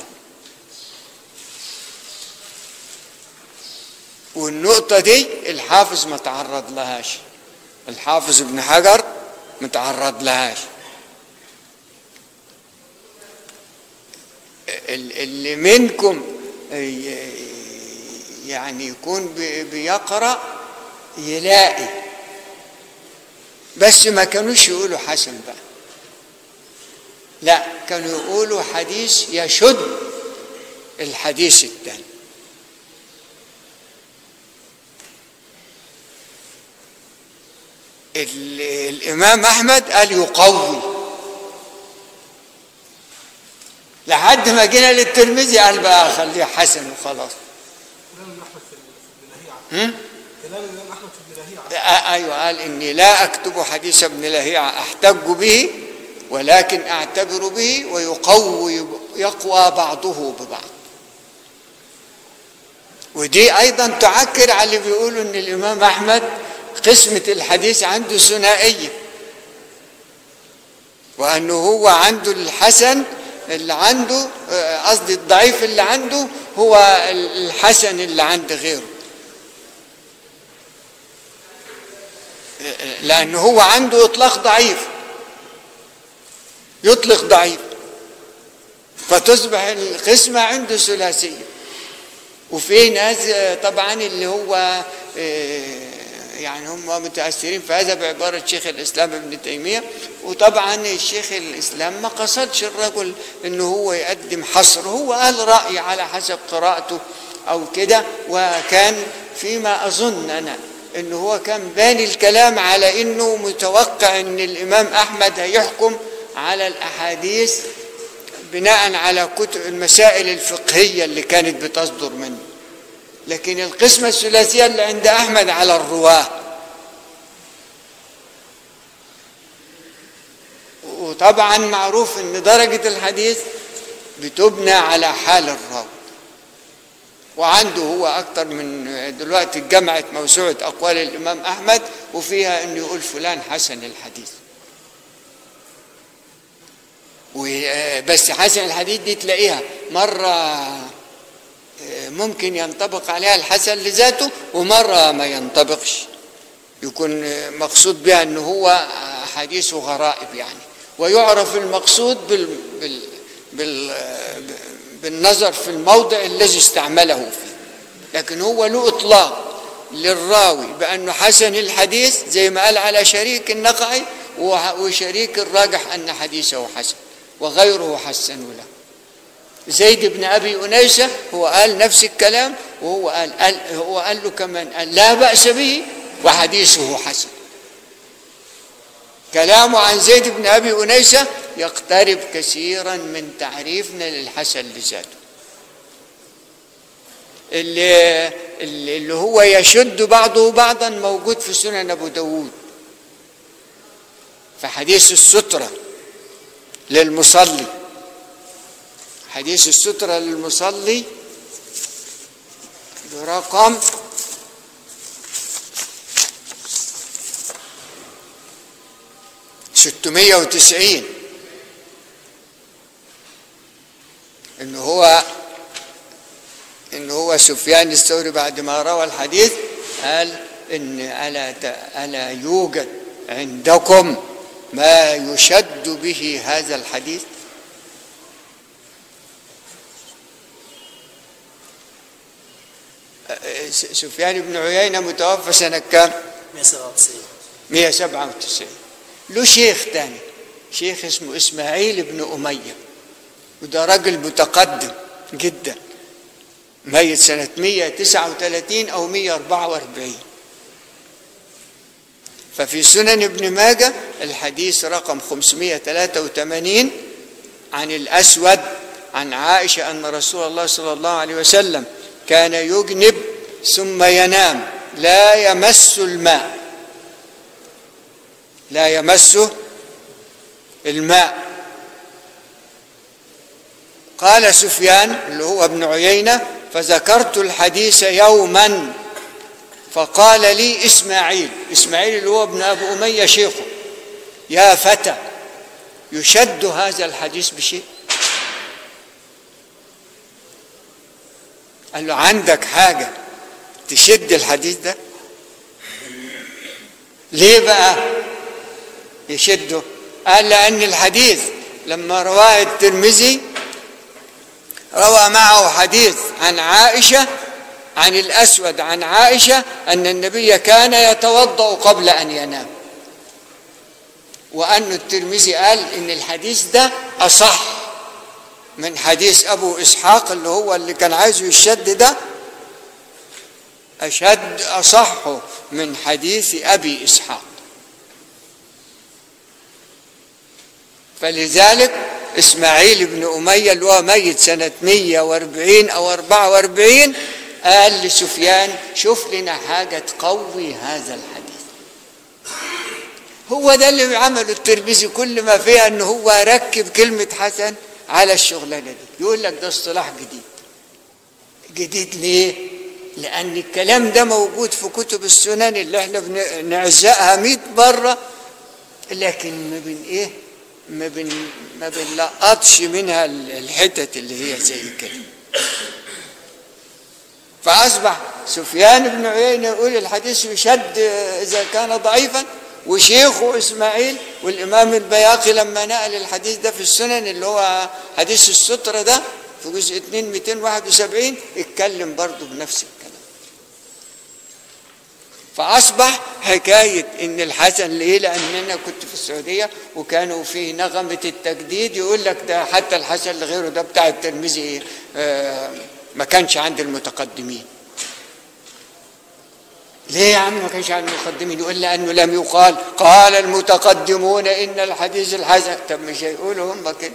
والنقطة دي الحافظ ما تعرض لهاش الحافظ ابن حجر ما تعرض لهاش ال- اللي منكم ي- يعني يكون بي- بيقرأ يلاقي بس ما كانوش يقولوا حسن بقى لا كانوا يقولوا حديث يشد الحديث الثاني ال- الإمام أحمد قال يقوي لحد ما جينا للترمذي قال بقى خليه حسن وخلاص كلام احمد في ابن لهيعه هم؟ كلام الامام احمد في ابن لهيعه آه، ايوه قال اني لا اكتب حديث ابن لهيعه احتج به ولكن اعتبر به ويقوي يقوى بعضه ببعض ودي ايضا تعكر على اللي بيقولوا ان الامام احمد قسمه الحديث عنده ثنائيه وانه هو عنده الحسن اللي عنده آه، قصدي الضعيف اللي عنده هو الحسن اللي عند غيره لأنه هو عنده إطلاق ضعيف يطلق ضعيف فتصبح القسمة عنده ثلاثية وفي ناس آه، طبعا اللي هو آه، يعني هم متأثرين في هذا بعبارة شيخ الإسلام ابن تيمية وطبعا الشيخ الإسلام ما قصدش الرجل إنه هو يقدم حصر هو قال رأي على حسب قراءته أو كده وكان فيما أظن أنا إنه هو كان باني الكلام على إنه متوقع إن الإمام أحمد هيحكم على الأحاديث بناء على كتب المسائل الفقهية اللي كانت بتصدر منه لكن القسمة الثلاثية اللي عند أحمد على الرواة وطبعا معروف ان درجة الحديث بتبنى على حال الراوي وعنده هو أكتر من دلوقتي جمعت موسوعة أقوال الإمام أحمد وفيها إنه يقول فلان حسن الحديث و- بس حسن الحديث دي تلاقيها مرة ممكن ينطبق عليها الحسن لذاته ومرة ما ينطبقش يكون مقصود بها أنه هو حديث غرائب يعني ويعرف المقصود بال بال بال بالنظر في الموضع الذي استعمله فيه لكن هو له إطلاق للراوي بأنه حسن الحديث زي ما قال على شريك النقعي وح- وشريك الراجح أن حديثه حسن وغيره حسن له زيد بن ابي انيسه هو قال نفس الكلام وهو قال, قال هو قال له كمان قال لا باس به وحديثه حسن كلامه عن زيد بن ابي انيسه يقترب كثيرا من تعريفنا للحسن لذاته اللي, اللي اللي هو يشد بعضه بعضا موجود في سنن ابو داود في حديث الستره للمصلي حديث السترة للمصلي برقم ستمية وتسعين إن هو إن هو سفيان الثوري بعد ما روى الحديث قال إن ألا ت- ألا يوجد عندكم ما يشد به هذا الحديث س- سفيان بن عيينة متوفى سنة كام 197 197 له شيخ تاني شيخ اسمه إسماعيل بن أمية وده راجل متقدم جدا ميت سنة 139 أو 144 ففي سنن ابن ماجه الحديث رقم 583 عن الأسود عن عائشة أن رسول الله صلى الله عليه وسلم كان يجنب ثم ينام لا يمس الماء لا يمسه الماء قال سفيان اللي هو ابن عيينة فذكرت الحديث يوما فقال لي إسماعيل إسماعيل اللي هو ابن أبو أمية شيخه يا فتى يشد هذا الحديث بشيء قال له عندك حاجة تشد الحديث ده ليه بقى يشده قال لأن الحديث لما رواه الترمذي روى معه حديث عن عائشة عن الأسود عن عائشة أن النبي كان يتوضأ قبل أن ينام وأن الترمذي قال إن الحديث ده أصح من حديث أبو إسحاق اللي هو اللي كان عايزه يشد ده أشد أصح من حديث أبي إسحاق فلذلك إسماعيل بن أمية اللي هو ميت سنة 140 أو 44 قال لسفيان شوف لنا حاجة تقوي هذا الحديث هو ده اللي عمله الترمذي كل ما فيها ان هو ركب كلمة حسن على الشغلانة دي يقول لك ده اصطلاح جديد جديد ليه؟ لأن الكلام ده موجود في كتب السنن اللي احنا بنعزقها 100 مرة لكن ما بن ايه؟ ما بن ما بنلقطش منها الحتت اللي هي زي كده فأصبح سفيان بن عيينة يقول الحديث يشد إذا كان ضعيفا وشيخه إسماعيل والإمام البياقي لما نقل الحديث ده في السنن اللي هو حديث السترة ده في جزء 2 271 اتكلم برضه بنفس الكلام فأصبح حكاية إن الحسن ليه لأن أنا كنت في السعودية وكانوا في نغمة التجديد يقول لك ده حتى الحسن لغيره ده بتاع الترمذي آه ما كانش عند المتقدمين ليه يا عم ما كانش عند المتقدمين يقول لأنه لم يقال قال المتقدمون إن الحديث الحسن طب مش هيقولوا هم كده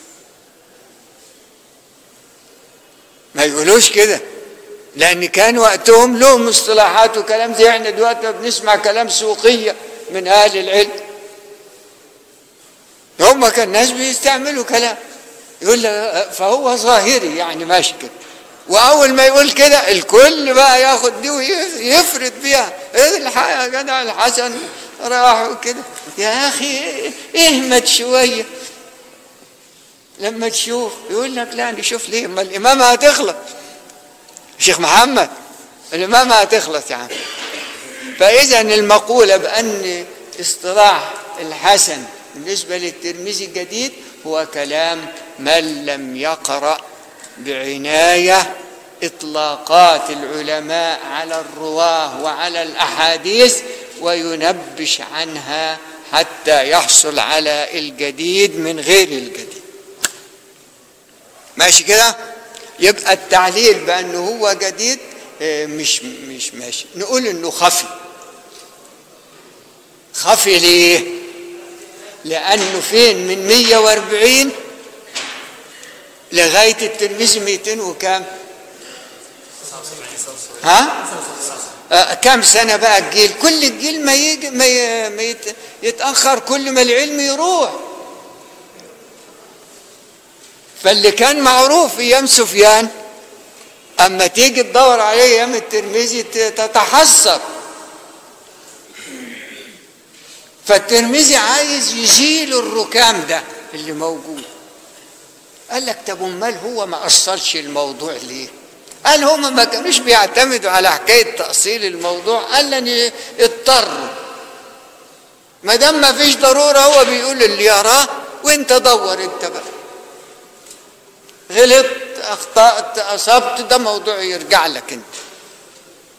ما يقولوش كده لأن كان وقتهم لهم اصطلاحات وكلام زي احنا دلوقتي ما بنسمع كلام سوقية من أهل العلم هم كان الناس بيستعملوا كلام يقول لك فهو ظاهري يعني ماشي كده واول ما يقول كده الكل بقى ياخد دي ويفرد بيها ايه الحق يا جدع الحسن راحوا كده يا اخي اهمت شويه لما تشوف يقول لك لا نشوف ليه ما الامامه هتخلص شيخ محمد الامامه هتخلص يا عم فاذا المقوله بان اصطلاح الحسن بالنسبه للترمذي الجديد هو كلام من لم يقرأ بعناية إطلاقات العلماء على الرواه وعلى الأحاديث وينبش عنها حتى يحصل على الجديد من غير الجديد ماشي كده يبقى التعليل بأنه هو جديد مش مش ماشي نقول انه خفي خفي ليه لانه فين من 140 لغايه الترمذي 200 وكام ها آه كم سنه بقى الجيل كل الجيل ما يجي ما, ي... ما يت... يتاخر كل ما العلم يروح فاللي كان معروف ايام سفيان اما تيجي تدور عليه ايام الترمذي تتحسر فالترمذي عايز يزيل الركام ده اللي موجود قال لك طب امال هو ما اصلش الموضوع ليه قال هم ما كانوش بيعتمدوا على حكايه تاصيل الموضوع قال لن اضطروا ما دام ما فيش ضروره هو بيقول اللي يراه وانت دور انت بقى غلطت اخطات اصبت ده موضوع يرجع لك انت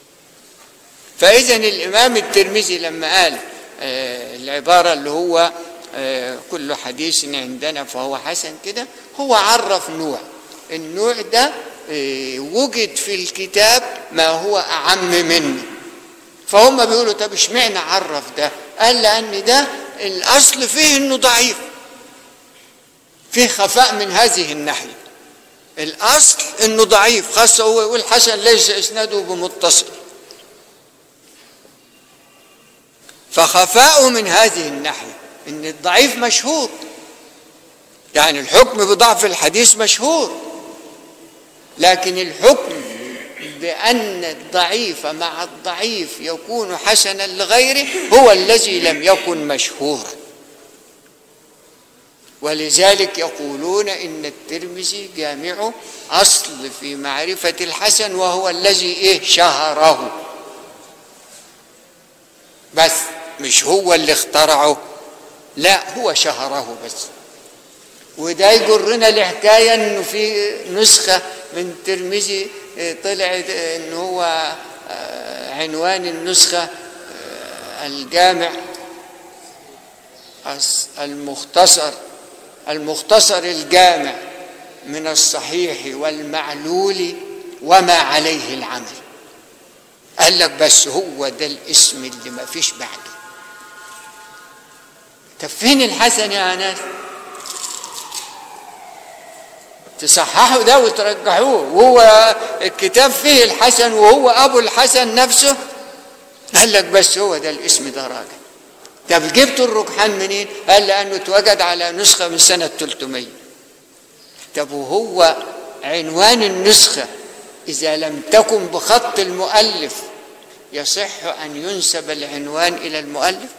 فإذا الإمام الترمذي لما قال آه، العبارة اللي هو آه، كل حديث عندنا فهو حسن كده هو عرف نوع النوع ده آه، وجد في الكتاب ما هو أعم منه فهم بيقولوا طب اشمعنى عرف ده قال لأن ده الأصل فيه إنه ضعيف فيه خفاء من هذه الناحية الأصل إنه ضعيف خاصة هو يقول حسن ليس إسناده بمتصل فخفاؤه من هذه الناحية إن الضعيف مشهور يعني الحكم بضعف الحديث مشهور لكن الحكم بأن الضعيف مع الضعيف يكون حسنا لغيره هو الذي لم يكن مشهورا ولذلك يقولون إن الترمذي جامع أصل في معرفة الحسن وهو الذي إيه شهره بس مش هو اللي اخترعه لا هو شهره بس وده يجرنا لحكاية انه في نسخة من الترمذي اه، طلعت اه، ان هو اه، عنوان النسخة اه، الجامع الس- المختصر المختصر الجامع من الصحيح والمعلول وما عليه العمل قال لك بس هو ده الاسم اللي ما فيش بعده طب فين الحسن يا ناس تصححوا ده وترجحوه وهو الكتاب فيه الحسن وهو ابو الحسن نفسه قال لك بس هو ده الاسم ده راجع طب جبتوا الركحان منين؟ قال لانه اتوجد على نسخه من سنه 300 طب وهو عنوان النسخه اذا لم تكن بخط المؤلف يصح ان ينسب العنوان الى المؤلف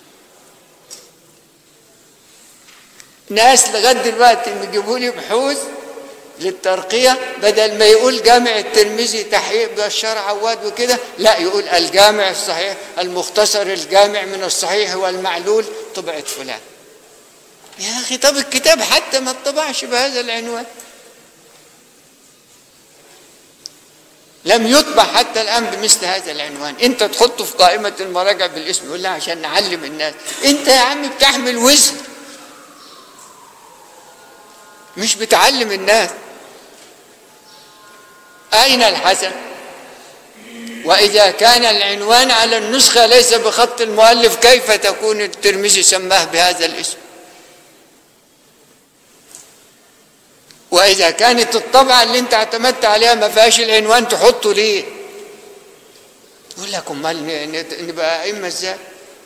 ناس لغايه دلوقتي بيجيبوا لي بحوث للترقيه بدل ما يقول جامع الترمذي تحقيق بشار عواد وكده لا يقول الجامع الصحيح المختصر الجامع من الصحيح والمعلول طبعة فلان يا اخي طب الكتاب حتى ما اتطبعش بهذا العنوان لم يطبع حتى الان بمثل هذا العنوان انت تحطه في قائمه المراجع بالاسم يقول لها عشان نعلم الناس انت يا عم بتحمل وزن مش بتعلم الناس أين الحسن وإذا كان العنوان على النسخة ليس بخط المؤلف كيف تكون الترمذي سماه بهذا الاسم وإذا كانت الطبعة اللي أنت اعتمدت عليها ما فيهاش العنوان تحطه ليه؟ يقول لك أمال ن- ن- نبقى أئمة إزاي؟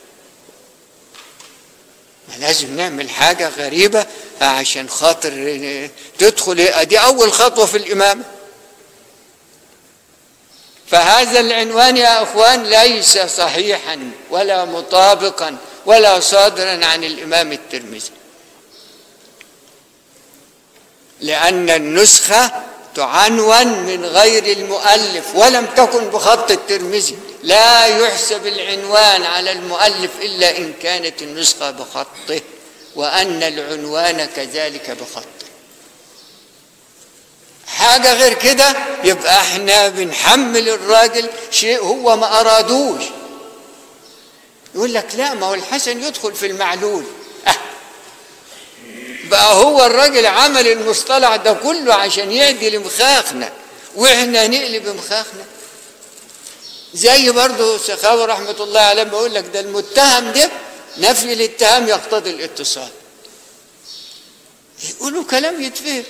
ما لازم نعمل حاجة غريبة عشان خاطر تدخل دي أول خطوة في الإمامة فهذا العنوان يا أخوان ليس صحيحا ولا مطابقا ولا صادرا عن الإمام الترمذي لأن النسخة تعنون من غير المؤلف ولم تكن بخط الترمذي لا يحسب العنوان على المؤلف إلا إن كانت النسخة بخطه وأن العنوان كذلك بخطه حاجة غير كده يبقى احنا بنحمل الراجل شيء هو ما أرادوش يقول لك لا ما هو الحسن يدخل في المعلول أه بقى هو الراجل عمل المصطلح ده كله عشان يعدل مخاخنا واحنا نقلب مخاخنا زي برضه سخاوي رحمة الله عليه بيقول لك ده المتهم ده نفي الاتهام يقتضي الاتصال يقولوا كلام يتفهم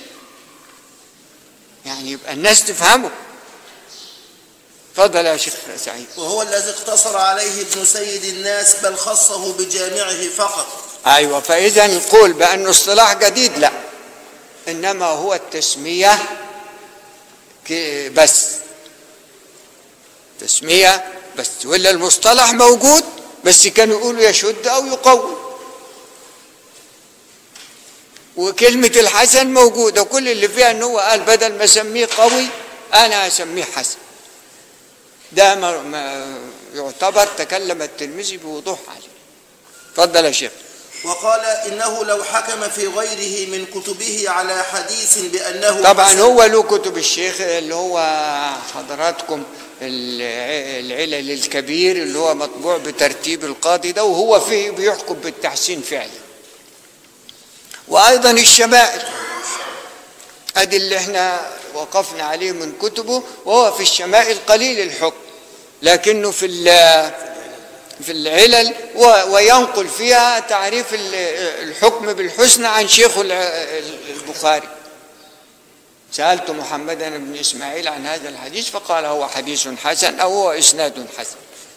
يعني يبقى الناس تفهمه تفضل يا شيخ سعيد وهو الذي اقتصر عليه ابن سيد الناس بل خصه بجامعه فقط ايوه فاذا نقول بانه اصطلاح جديد لا انما هو التسميه ك- بس تسميه بس ولا المصطلح موجود بس كانوا يقولوا يشد او يقوي وكلمة الحسن موجودة كل اللي فيها ان هو قال بدل ما اسميه قوي انا اسميه حسن ده ما ما يعتبر تكلم الترمذي بوضوح عليه اتفضل يا شيخ وقال إنه لو حكم في غيره من كتبه على حديث بأنه طبعا حسن- هو له كتب الشيخ اللي هو حضراتكم الع- العلل الكبير اللي هو مطبوع بترتيب القاضي ده وهو فيه بيحكم بالتحسين فعلا وايضا الشمائل ادي اللي احنا وقفنا عليه من كتبه وهو في الشمائل قليل الحكم لكنه في ال- في العلل و- وينقل فيها تعريف ال- الحكم بالحسنى عن شيخه الع- البخاري سألت محمدا بن إسماعيل عن هذا الحديث فقال هو حديث حسن أو هو إسناد حسن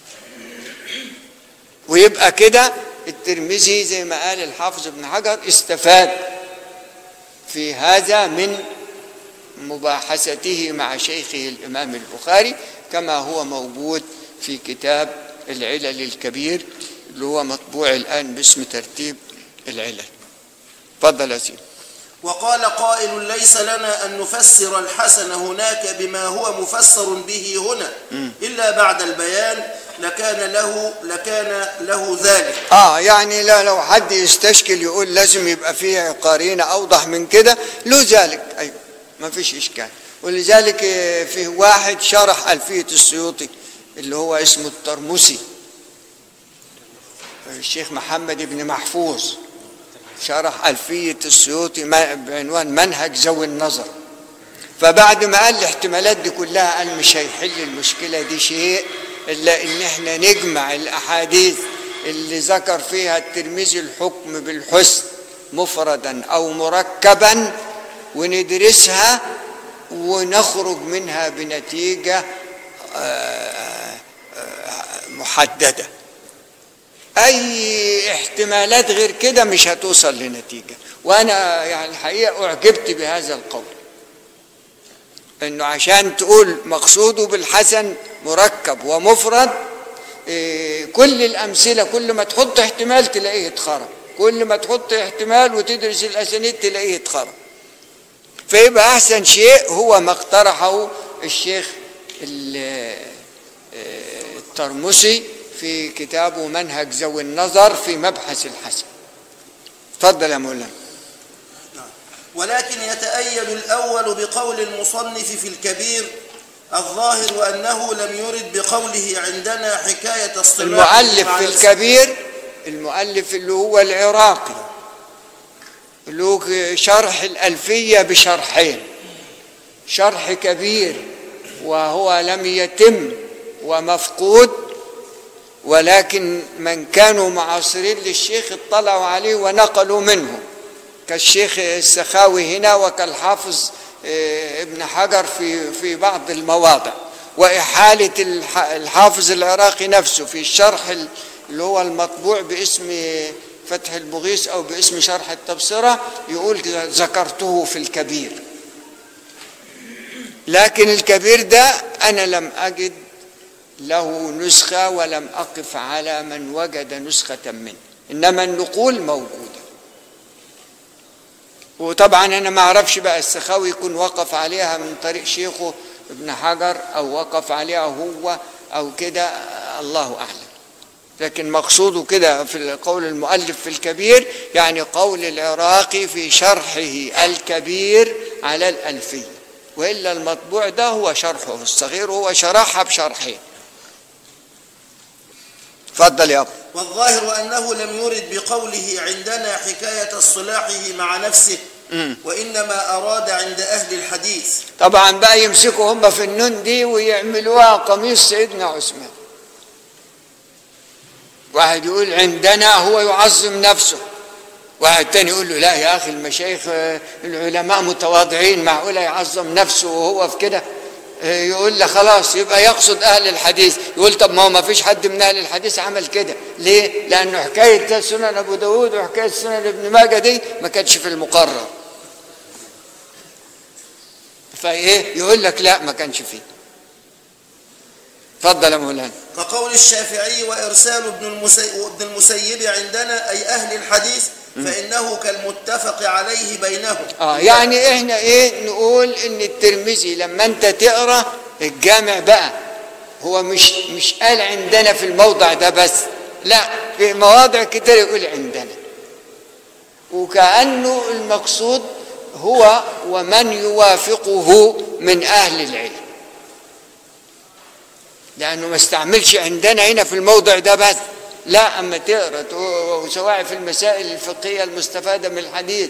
ويبقى كده الترمذي زي ما قال الحافظ ابن حجر استفاد في هذا من مباحثته مع شيخه الإمام البخاري كما هو موجود في كتاب العلل الكبير اللي هو مطبوع الآن باسم ترتيب العلل تفضل يا سيدي وقال قائل ليس لنا أن نفسر الحسن هناك بما هو مفسر به هنا إلا بعد البيان لكان له لكان له ذلك اه يعني لا لو حد يستشكل يقول لازم يبقى فيه قرينه اوضح من كده له ذلك ايوه ما فيش اشكال ولذلك آه، فيه واحد شرح الفيه السيوطي اللي هو اسمه الترمسي الشيخ محمد بن محفوظ شرح الفيه السيوطي ما- بعنوان منهج ذوي النظر فبعد ما قال الاحتمالات دي كلها قال مش هيحل المشكله دي شيء الا ان احنا نجمع الاحاديث اللي ذكر فيها الترمذي الحكم بالحسن مفردا او مركبا وندرسها ونخرج منها بنتيجه آه، آه، محدده اي احتمالات غير كده مش هتوصل لنتيجه وانا يعني الحقيقه اعجبت بهذا القول انه عشان تقول مقصوده بالحسن مركب ومفرد إيه، كل الامثله كل ما تحط احتمال تلاقيه اتخرب كل ما تحط احتمال وتدرس الاسانيد تلاقيه اتخرب فيبقى احسن شيء هو ما اقترحه الشيخ ال- آه، الترمسي في كتابه منهج ذوي النظر في مبحث الحسن تفضل يا مولانا ولكن يتأيد الأول بقول المصنف في الكبير الظاهر أنه لم يرد بقوله عندنا حكاية اصطلاح المؤلف مع في نفسه. الكبير المؤلف اللي هو العراقي اللي هو شرح الألفية بشرحين شرح كبير وهو لم يتم ومفقود ولكن من كانوا معاصرين للشيخ اطلعوا عليه ونقلوا منه كالشيخ السخاوي هنا وكالحافظ آه، ابن حجر في في بعض المواضع وإحالة الح- الحافظ العراقي نفسه في الشرح ال- اللي هو المطبوع باسم فتح المغيث أو باسم شرح التبصرة يقول ذكرته في الكبير لكن الكبير ده أنا لم أجد له نسخة ولم أقف على من وجد نسخة منه إنما النقول موجودة وطبعا أنا ما أعرفش بقى السخاوي يكون وقف عليها من طريق شيخه ابن حجر أو وقف عليها هو أو كده الله أعلم لكن مقصوده كده في قول المؤلف في الكبير يعني قول العراقي في شرحه الكبير على الألفية وإلا المطبوع ده هو شرحه الصغير هو شرحها بشرحين تفضل يا أبو والظاهر أنه لم يرد بقوله عندنا حكاية اصطلاحه مع نفسه وإنما أراد عند أهل الحديث طبعا بقى يمسكوا هم في النون دي ويعملوها قميص سيدنا عثمان واحد يقول عندنا هو يعظم نفسه واحد تاني يقول له لا يا اخي المشايخ آه، العلماء متواضعين معقوله يعظم نفسه وهو في كده آه، يقول له خلاص يبقى يقصد اهل الحديث يقول طب ما هو ما فيش حد من اهل الحديث عمل كده ليه لانه حكايه سنن ابو داود وحكايه سنن ابن ماجه دي ما كانتش في المقرر فايه يقول لك لا ما كانش فيه اتفضل يا مولانا كقول الشافعي وإرسال ابن المسيب, ابن المسيب عندنا أي أهل الحديث فإنه كالمتفق عليه بينهم اه يعني احنا ايه نقول ان الترمذي لما انت تقرا الجامع بقى هو مش مش قال عندنا في الموضع ده بس لا في مواضع كتير يقول عندنا وكأنه المقصود هو ومن يوافقه من أهل العلم لأنه ما استعملش عندنا هنا في الموضع ده بس لا أما تقرأ وسواء في المسائل الفقهية المستفادة من الحديث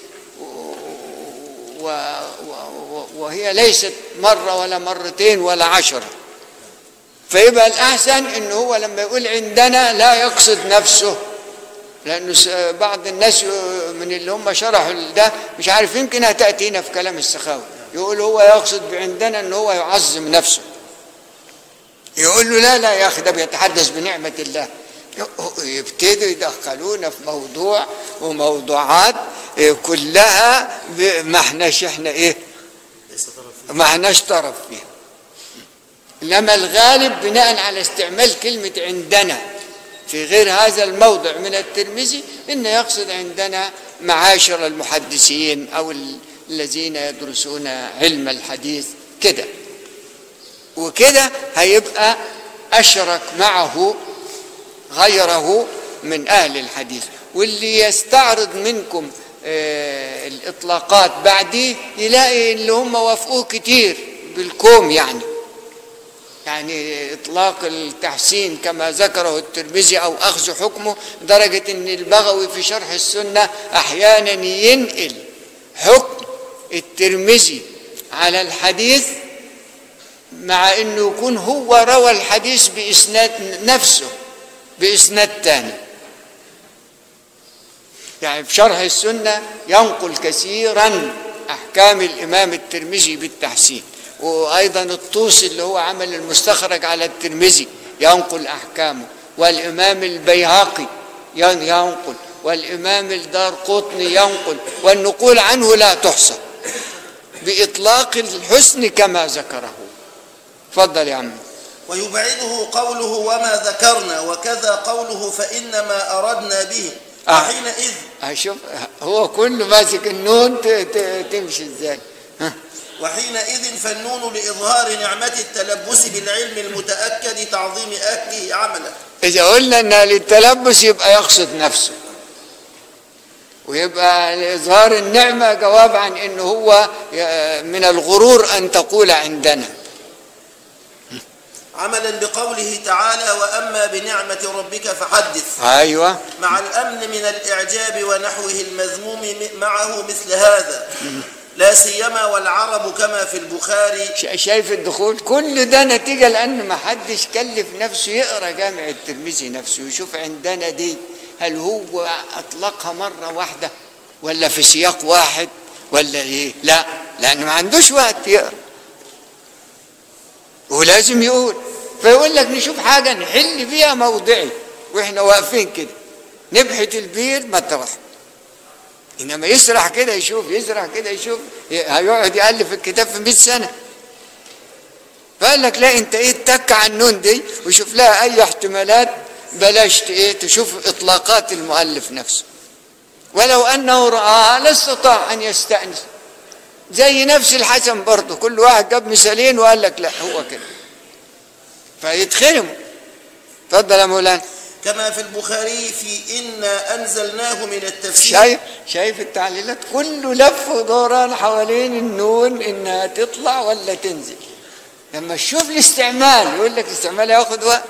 و و وهي ليست مرة ولا مرتين ولا عشرة فيبقى الأحسن إن هو لما يقول عندنا لا يقصد نفسه لأنه بعض الناس من اللي هم شرحوا ده مش عارف يمكن هتأتينا في كلام السخاوي يقول هو يقصد عندنا إن هو يعظم نفسه يقول له لا لا يا أخي ده بيتحدث بنعمة الله يبتدوا يدخلونا في موضوع وموضوعات كلها ما احناش احنا ايه ما احناش طرف فيها انما الغالب بناء على استعمال كلمه عندنا في غير هذا الموضع من الترمذي انه يقصد عندنا معاشر المحدثين او الذين يدرسون علم الحديث كده وكده هيبقى اشرك معه غيره من اهل الحديث واللي يستعرض منكم آه الاطلاقات بعديه يلاقي اللي هم وافقوه كتير بالكوم يعني يعني اطلاق التحسين كما ذكره الترمذي او اخذ حكمه درجه ان البغوي في شرح السنه احيانا ينقل حكم الترمذي على الحديث مع انه يكون هو روى الحديث باسناد نفسه باسناد تاني يعني في شرح السنه ينقل كثيرا احكام الامام الترمذي بالتحسين وايضا الطوسي اللي هو عمل المستخرج على الترمذي ينقل احكامه والامام البيهقي ينقل والامام الدار قطني ينقل والنقول عنه لا تحصى باطلاق الحسن كما ذكره تفضل يا عم ويبعده قوله وما ذكرنا وكذا قوله فإنما أردنا به آه. وحينئذ شوف هو كله ماسك النون ت- ت- تمشي ازاي ها وحينئذ فالنون لإظهار نعمة التلبس بالعلم المتأكد تعظيم أكله عملا إذا قلنا إن للتلبس يبقى يقصد نفسه ويبقى لإظهار النعمة جواب عن إنه هو ي- من الغرور أن تقول عندنا عملا بقوله تعالى وأما بنعمة ربك فحدث أيوة مع الأمن من الإعجاب ونحوه المذموم م- معه مثل هذا لا سيما والعرب كما في البخاري شا- شايف الدخول كل ده نتيجة لأن ما حدش كلف نفسه يقرأ جامع الترمذي نفسه يشوف عندنا دي هل هو أطلقها مرة واحدة ولا في سياق واحد ولا إيه لا لأنه ما عندوش وقت يقرأ ولازم يقول فيقول لك نشوف حاجة نحل بيها موضعي واحنا واقفين كده نبحث البير مطرح انما يسرح كده يشوف يسرح كده يشوف هيقعد يالف الكتاب في 100 سنه فقال لك لا انت ايه اتك على النون دي وشوف لها اي احتمالات بلاش ت- ايه تشوف اطلاقات المؤلف نفسه ولو انه راها لاستطاع ان يستانس زي نفس الحسن برضه كل واحد جاب مثالين وقال لك لا هو كده فيتخرموا اتفضل يا مولانا كما في البخاري في إنا أنزلناه من التفسير شايف شايف التعليلات كله لف ودوران حوالين النون انها تطلع ولا تنزل لما تشوف الاستعمال يقول لك الاستعمال ياخد وقت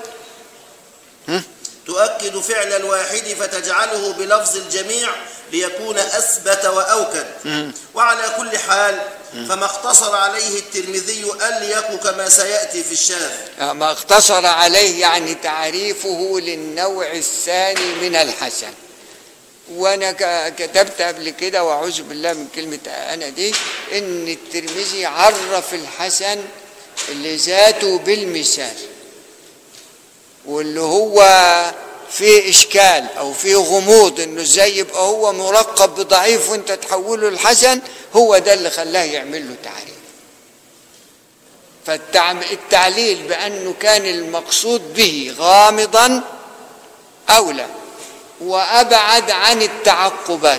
تؤكد فعل الواحد فتجعله بلفظ الجميع ليكون أثبت وأوكد وعلى كل حال فما اقتصر عليه الترمذي أليق كما سيأتي في الشاذ ما اقتصر عليه يعني تعريفه للنوع الثاني من الحسن وانا ك- كتبت قبل كده واعوذ بالله من كلمه انا دي ان الترمذي عرف الحسن لذاته بالمثال واللي هو فيه اشكال او فيه غموض انه ازاي يبقى هو مرقب بضعيف وانت تحوله لحسن هو ده اللي خلاه يعمل له تعريف فالتعليل بأنه كان المقصود به غامضا أولى وأبعد عن التعقبات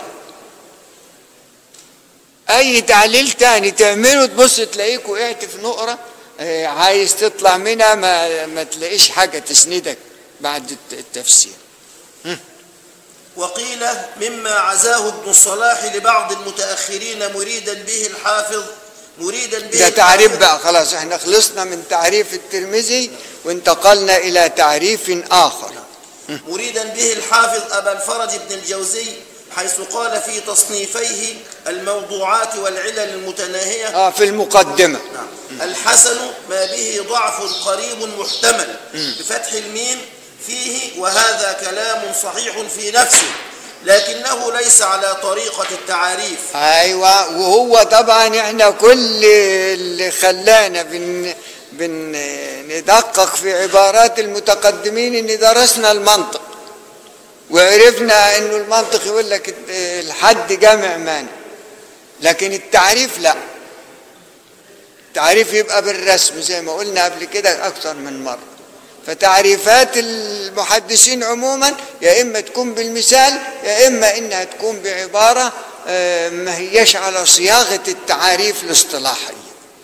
أي تعليل تاني تعمله تبص تلاقيك وقعت في نقرة آه، عايز تطلع منها ما, ما تلاقيش حاجة تسندك بعد الت- التفسير وقيل مما عزاه ابن الصلاح لبعض المتأخرين مريدا به الحافظ مريدا به ده تعريف الحافظ بقى خلاص احنا خلصنا من تعريف الترمذي وانتقلنا الى تعريف اخر مريدا به الحافظ أبا الفرج بن الجوزي حيث قال في تصنيفيه الموضوعات والعلل المتناهية اه في المقدمه نعم. الحسن ما به ضعف قريب محتمل بفتح الميم فيه وهذا كلام صحيح في نفسه لكنه ليس على طريقة التعاريف ايوه وهو طبعا احنا كل اللي خلانا بن بن ندقق في عبارات المتقدمين ان درسنا المنطق وعرفنا انه المنطق يقول لك الحد جامع مانع لكن التعريف لا التعريف يبقى بالرسم زي ما قلنا قبل كده اكثر من مره فتعريفات المحدثين عموما يا اما تكون بالمثال يا اما انها تكون بعباره آه، ما هيش على صياغه التعاريف الاصطلاحيه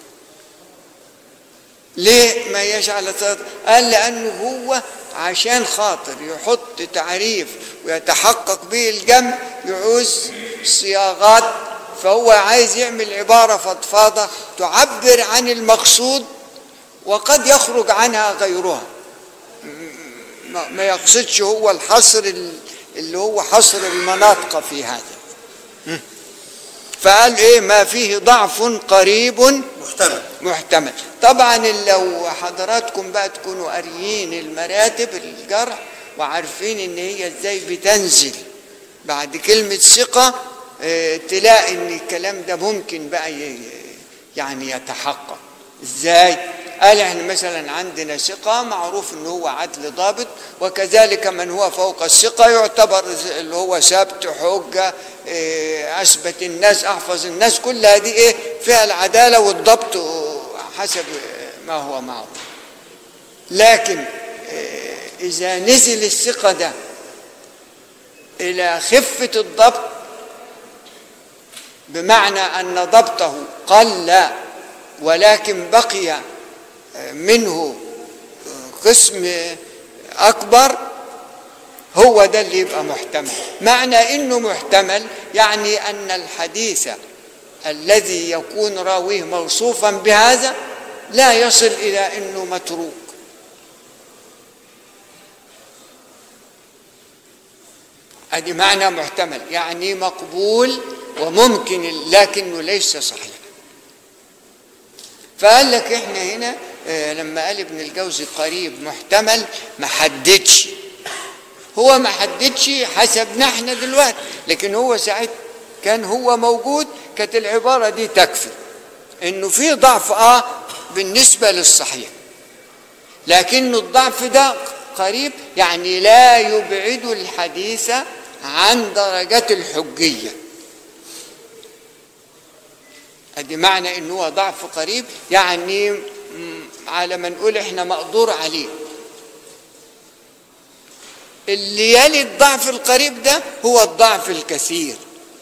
ليه ما هيش على صياغه قال لانه هو عشان خاطر يحط تعريف ويتحقق به الجمع يعوز صياغات فهو عايز يعمل عباره فضفاضه تعبر عن المقصود وقد يخرج عنها غيرها ما ما يقصدش هو الحصر ال- اللي هو حصر المناطق في هذا م. فقال ايه ما فيه ضعف قريب محتمل محتمل طبعا لو حضراتكم بقى تكونوا قاريين المراتب الجرح وعارفين ان هي ازاي بتنزل بعد كلمة ثقة آه، تلاقي ان الكلام ده ممكن بقى ي- يعني يتحقق ازاي قال احنا مثلا عندنا ثقة معروف ان هو عدل ضابط وكذلك من هو فوق الثقة يعتبر اللي هو ثبت حجة إيه، اثبت الناس احفظ الناس كل هذه ايه فيها العدالة والضبط حسب ما هو معروف لكن إيه، اذا نزل الثقة ده الى خفة الضبط بمعنى ان ضبطه قل ولكن بقي منه قسم اكبر هو ده اللي يبقى محتمل معنى انه محتمل يعني ان الحديث الذي يكون راويه موصوفا بهذا لا يصل الى انه متروك ادي معنى محتمل يعني مقبول وممكن لكنه ليس صحيح فقال لك احنا هنا آه، لما قال ابن الجوزي قريب محتمل ما حددش هو ما حددش حسبنا احنا دلوقتي لكن هو ساعتها كان هو موجود كانت العباره دي تكفي انه في ضعف اه بالنسبه للصحيح لكن الضعف ده قريب يعني لا يبعد الحديث عن درجة الحجية ادي معنى ان هو ضعف قريب يعني م- على ما نقول احنا مقدور عليه اللي يلي الضعف القريب ده هو الضعف الكثير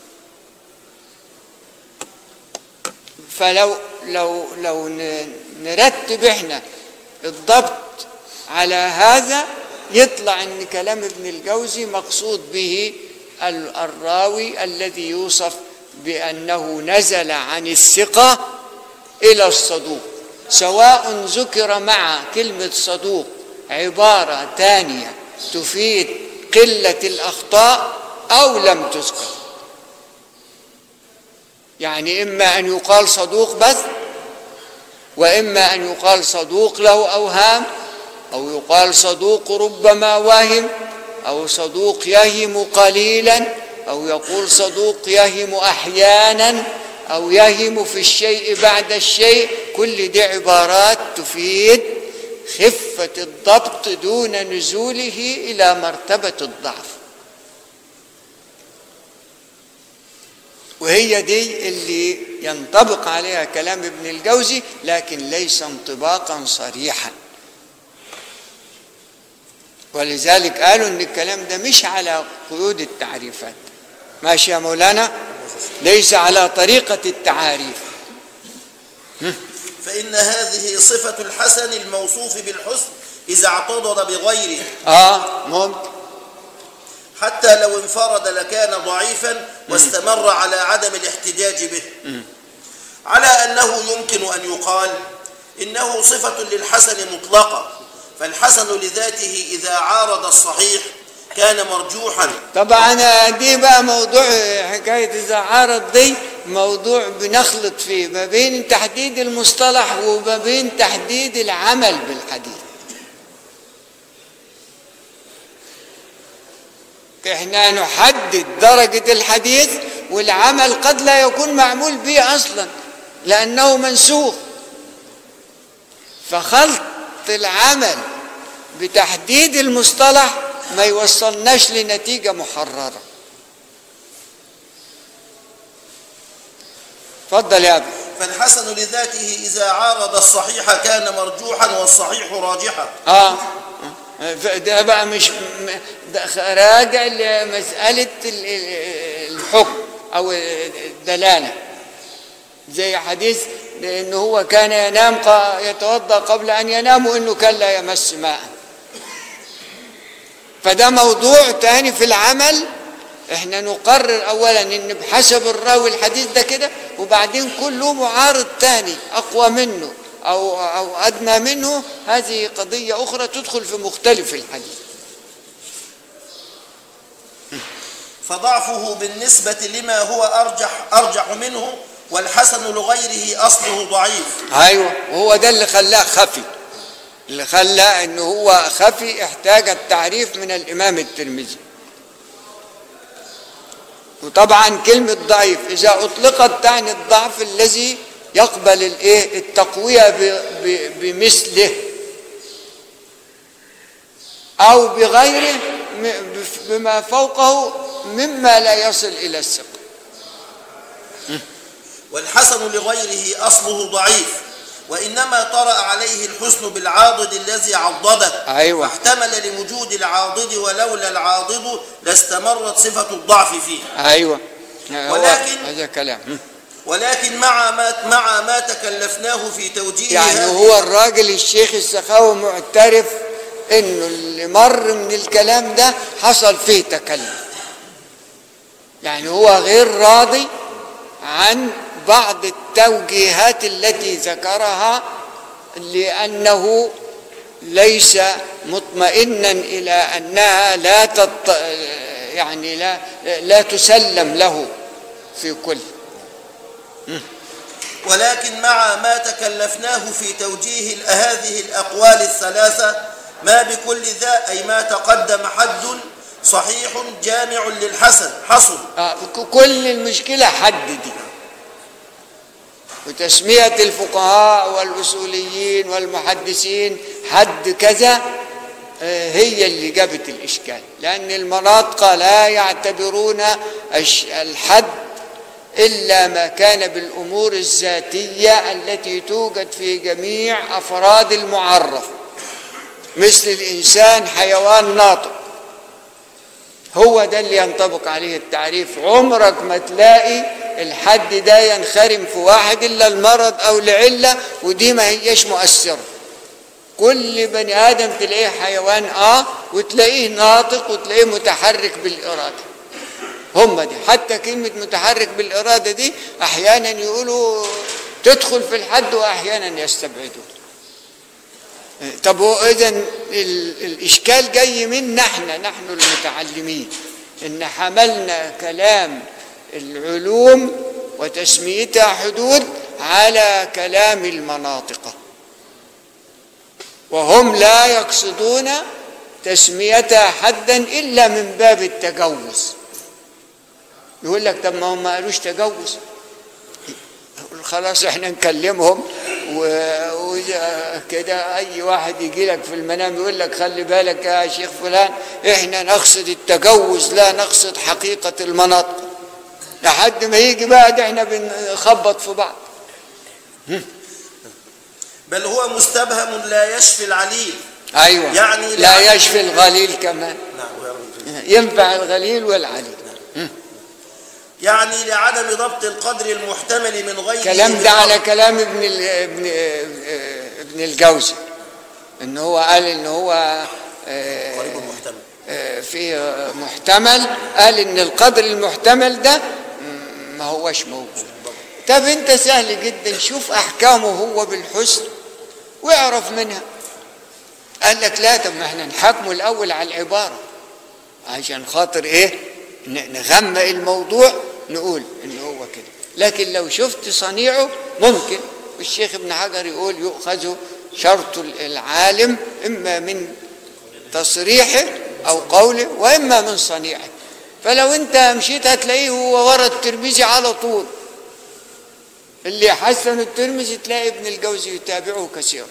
فلو لو لو ن- نرتب احنا الضبط على هذا يطلع ان كلام ابن الجوزي مقصود به ال- الراوي الذي يوصف بانه نزل عن الثقه الى الصدوق سواء ذكر مع كلمه صدوق عباره ثانيه تفيد قله الاخطاء او لم تذكر يعني اما ان يقال صدوق بس واما ان يقال صدوق له اوهام او يقال صدوق ربما وهم او صدوق يهم قليلا او يقول صدوق يهم احيانا او يهم في الشيء بعد الشيء كل دي عبارات تفيد خفه الضبط دون نزوله الى مرتبه الضعف وهي دي اللي ينطبق عليها كلام ابن الجوزي لكن ليس انطباقا صريحا ولذلك قالوا ان الكلام ده مش على قيود التعريفات ماشي يا مولانا ليس على طريقة التعاريف فإن هذه صفة الحسن الموصوف بالحسن إذا اعتضد بغيره اه ممكن حتى لو انفرد لكان ضعيفا واستمر على عدم الاحتجاج به على أنه يمكن أن يقال إنه صفة للحسن مطلقة فالحسن لذاته إذا عارض الصحيح كان مرجوحا طبعا دي بقى موضوع حكاية إذا عارض دي موضوع بنخلط فيه ما بين تحديد المصطلح وما بين تحديد العمل بالحديث احنا نحدد درجة الحديث والعمل قد لا يكون معمول به أصلا لأنه منسوخ فخلط العمل بتحديد المصطلح ما يوصلناش لنتيجة محررة اتفضل يا ابني فالحسن لذاته إذا عارض الصحيح كان مرجوحا والصحيح راجحا اه ده بقى مش م- ده راجع لمسألة ال- ال- الحكم أو الدلالة زي حديث إن هو كان ينام ق- يتوضأ قبل أن ينام وإنه كان لا يمس ماء فده موضوع تاني في العمل احنا نقرر اولا ان بحسب الراوي الحديث ده كده وبعدين كله معارض تاني اقوى منه او او ادنى منه هذه قضيه اخرى تدخل في مختلف الحديث فضعفه بالنسبة لما هو أرجح, أرجح منه والحسن لغيره أصله ضعيف ايوه وهو ده اللي خلاه خفي اللي خلى ان هو خفي احتاج التعريف من الامام الترمذي وطبعا كلمة ضعيف إذا أطلقت تعني الضعف الذي يقبل الإيه التقوية ب- ب- بمثله أو بغيره م- بف- بما فوقه مما لا يصل إلى الثقة والحسن لغيره أصله ضعيف وإنما طرأ عليه الحسن بالعاضد الذي عضده أيوة. واحتمل لوجود العاضد ولولا العاضد لاستمرت صفة الضعف فيه أيوة هو ولكن- هذا كلام ولكن مع ما مع ما تكلفناه في توجيه يعني هذه- هو الراجل الشيخ السخاوي معترف انه اللي مر من الكلام ده حصل فيه تكلف يعني هو غير راضي عن بعض التوجيهات التي ذكرها لانه ليس مطمئنا الى انها لا تط... يعني لا لا تسلم له في كل ولكن مع ما تكلفناه في توجيه ال- هذه الأقوال الثلاثة ما بكل ذا أي ما تقدم حد صحيح جامع للحسن حصل آه، ك- كل المشكلة حد دي وتسمية الفقهاء والأصوليين والمحدثين حد كذا آه، هي اللي جابت الإشكال لأن المناطق لا يعتبرون الش- الحد إلا ما كان بالأمور الذاتية التي توجد في جميع أفراد المعرف مثل الإنسان حيوان ناطق هو ده اللي ينطبق عليه التعريف عمرك ما تلاقي الحد ده ينخرم في واحد الا المرض او العله ودي ما هيش مؤثره كل بني ادم تلاقيه حيوان اه وتلاقيه ناطق وتلاقيه متحرك بالاراده هم دي حتى كلمه متحرك بالاراده دي احيانا يقولوا تدخل في الحد واحيانا يستبعدوا طب هو اذا الاشكال جاي منا احنا نحن المتعلمين ان حملنا كلام العلوم وتسميتها حدود على كلام المناطق وهم لا يقصدون تسميتها حدا الا من باب التجوز يقول لك طب ما هم ما قالوش تجوز خلاص احنا نكلمهم و- وكده اي واحد يجي لك في المنام يقول لك خلي بالك يا شيخ فلان احنا نقصد التجوز لا نقصد حقيقة المناطق لحد ما يجي بعد احنا بنخبط في بعض بل هو مستبهم لا يشفي العليل ايوه يعني لا لا- يشفي الغليل كمان نعم يا رب. ينفع الغليل والعليل يعني لعدم ضبط القدر المحتمل من غير الكلام ده على كلام ابن ال- ابن ابن الجوزي ان هو قال ان هو آه، قريب المحتمل آه، في في محتمل قال ان القدر المحتمل ده م- ما هوش موجود طب انت سهل جدا شوف احكامه هو بالحسن واعرف منها قال لك لا طب ما احنا نحاكمه الاول على العباره عشان خاطر ايه ن- نغمق الموضوع نقول ان هو كده لكن لو شفت صنيعه ممكن الشيخ ابن حجر يقول يؤخذ شرط العالم اما من تصريحه او قوله واما من صنيعه فلو انت مشيت هتلاقيه هو ورا الترمذي على طول اللي حسن الترمذي تلاقي ابن الجوزي يتابعه كثيرا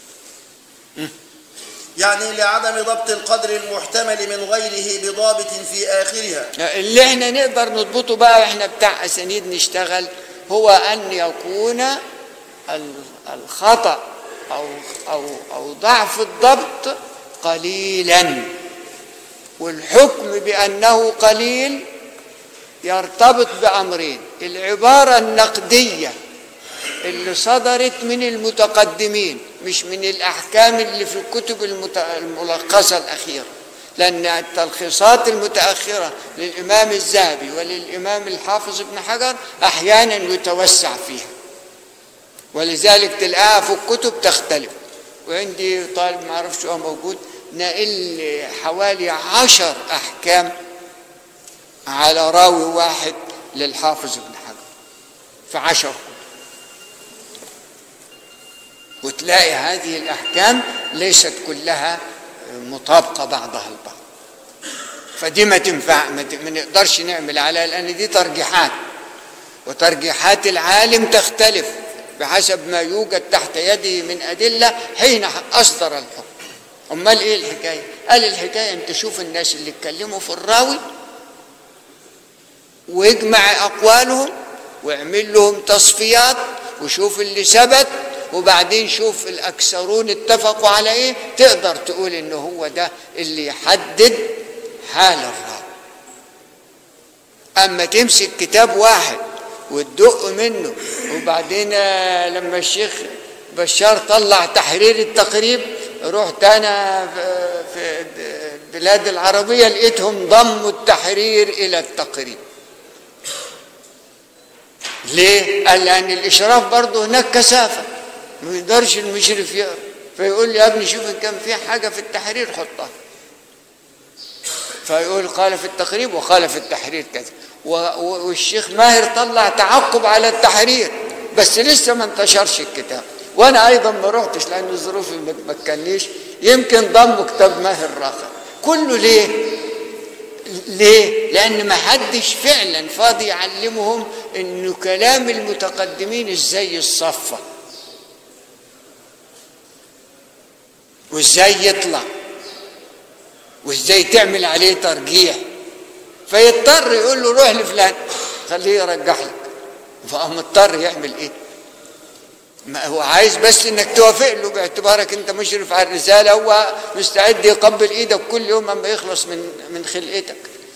يعني لعدم ضبط القدر المحتمل من غيره بضابط في آخرها اللي احنا نقدر نضبطه بقى واحنا بتاع اسانيد نشتغل هو ان يكون ال- الخطا او او او ضعف الضبط قليلا والحكم بانه قليل يرتبط بامرين العباره النقديه اللي صدرت من المتقدمين مش من الأحكام اللي في الكتب المت- الملخصة الأخيرة لأن التلخيصات المتأخرة للإمام الذهبي وللإمام الحافظ ابن حجر أحيانا يتوسع فيها ولذلك تلقاها في الكتب تختلف وعندي طالب ما اعرفش هو موجود نقل حوالي عشر أحكام على راوي واحد للحافظ ابن حجر في عشر كتب وتلاقي هذه الأحكام ليست كلها مطابقة بعضها البعض فدي ما تنفع ما ت- ما نقدرش نعمل عليها لأن دي ترجيحات وترجيحات العالم تختلف بحسب ما يوجد تحت يده من أدلة حين أصدر الحكم أمال إيه الحكاية؟ قال الحكاية أنت شوف الناس اللي اتكلموا في الراوي واجمع أقوالهم واعمل لهم تصفيات وشوف اللي ثبت وبعدين شوف الأكثرون اتفقوا على إيه تقدر تقول إن هو ده اللي يحدد حال الراوي أما تمسك كتاب واحد وتدق منه وبعدين آه، لما الشيخ بشار طلع تحرير التقريب رحت أنا في- في البلاد العربية لقيتهم ضموا التحرير إلى التقريب ليه؟ قال لأن الإشراف برضه هناك كثافة ما يقدرش المشرف يقرأ فيقول لي يا ابني شوف إن كان في حاجة في التحرير حطها فيقول قال في التقريب وقال في التحرير كذا و- و- والشيخ ماهر طلع تعقب على التحرير بس لسه ما انتشرش الكتاب وانا ايضا ما رحتش لان الظروف ما تمكننيش يمكن ضموا كتاب ماهر راخر كله ليه ليه لان ما حدش فعلا فاضي يعلمهم انه كلام المتقدمين ازاي يتصفى وازاي يطلع وازاي تعمل عليه ترجيح فيضطر يقول له روح لفلان خليه يرجح لك فقام مضطر يعمل ايه ما هو عايز بس انك توافق له باعتبارك انت مشرف على الرساله هو مستعد يقبل ايدك كل يوم اما يخلص من من خلقتك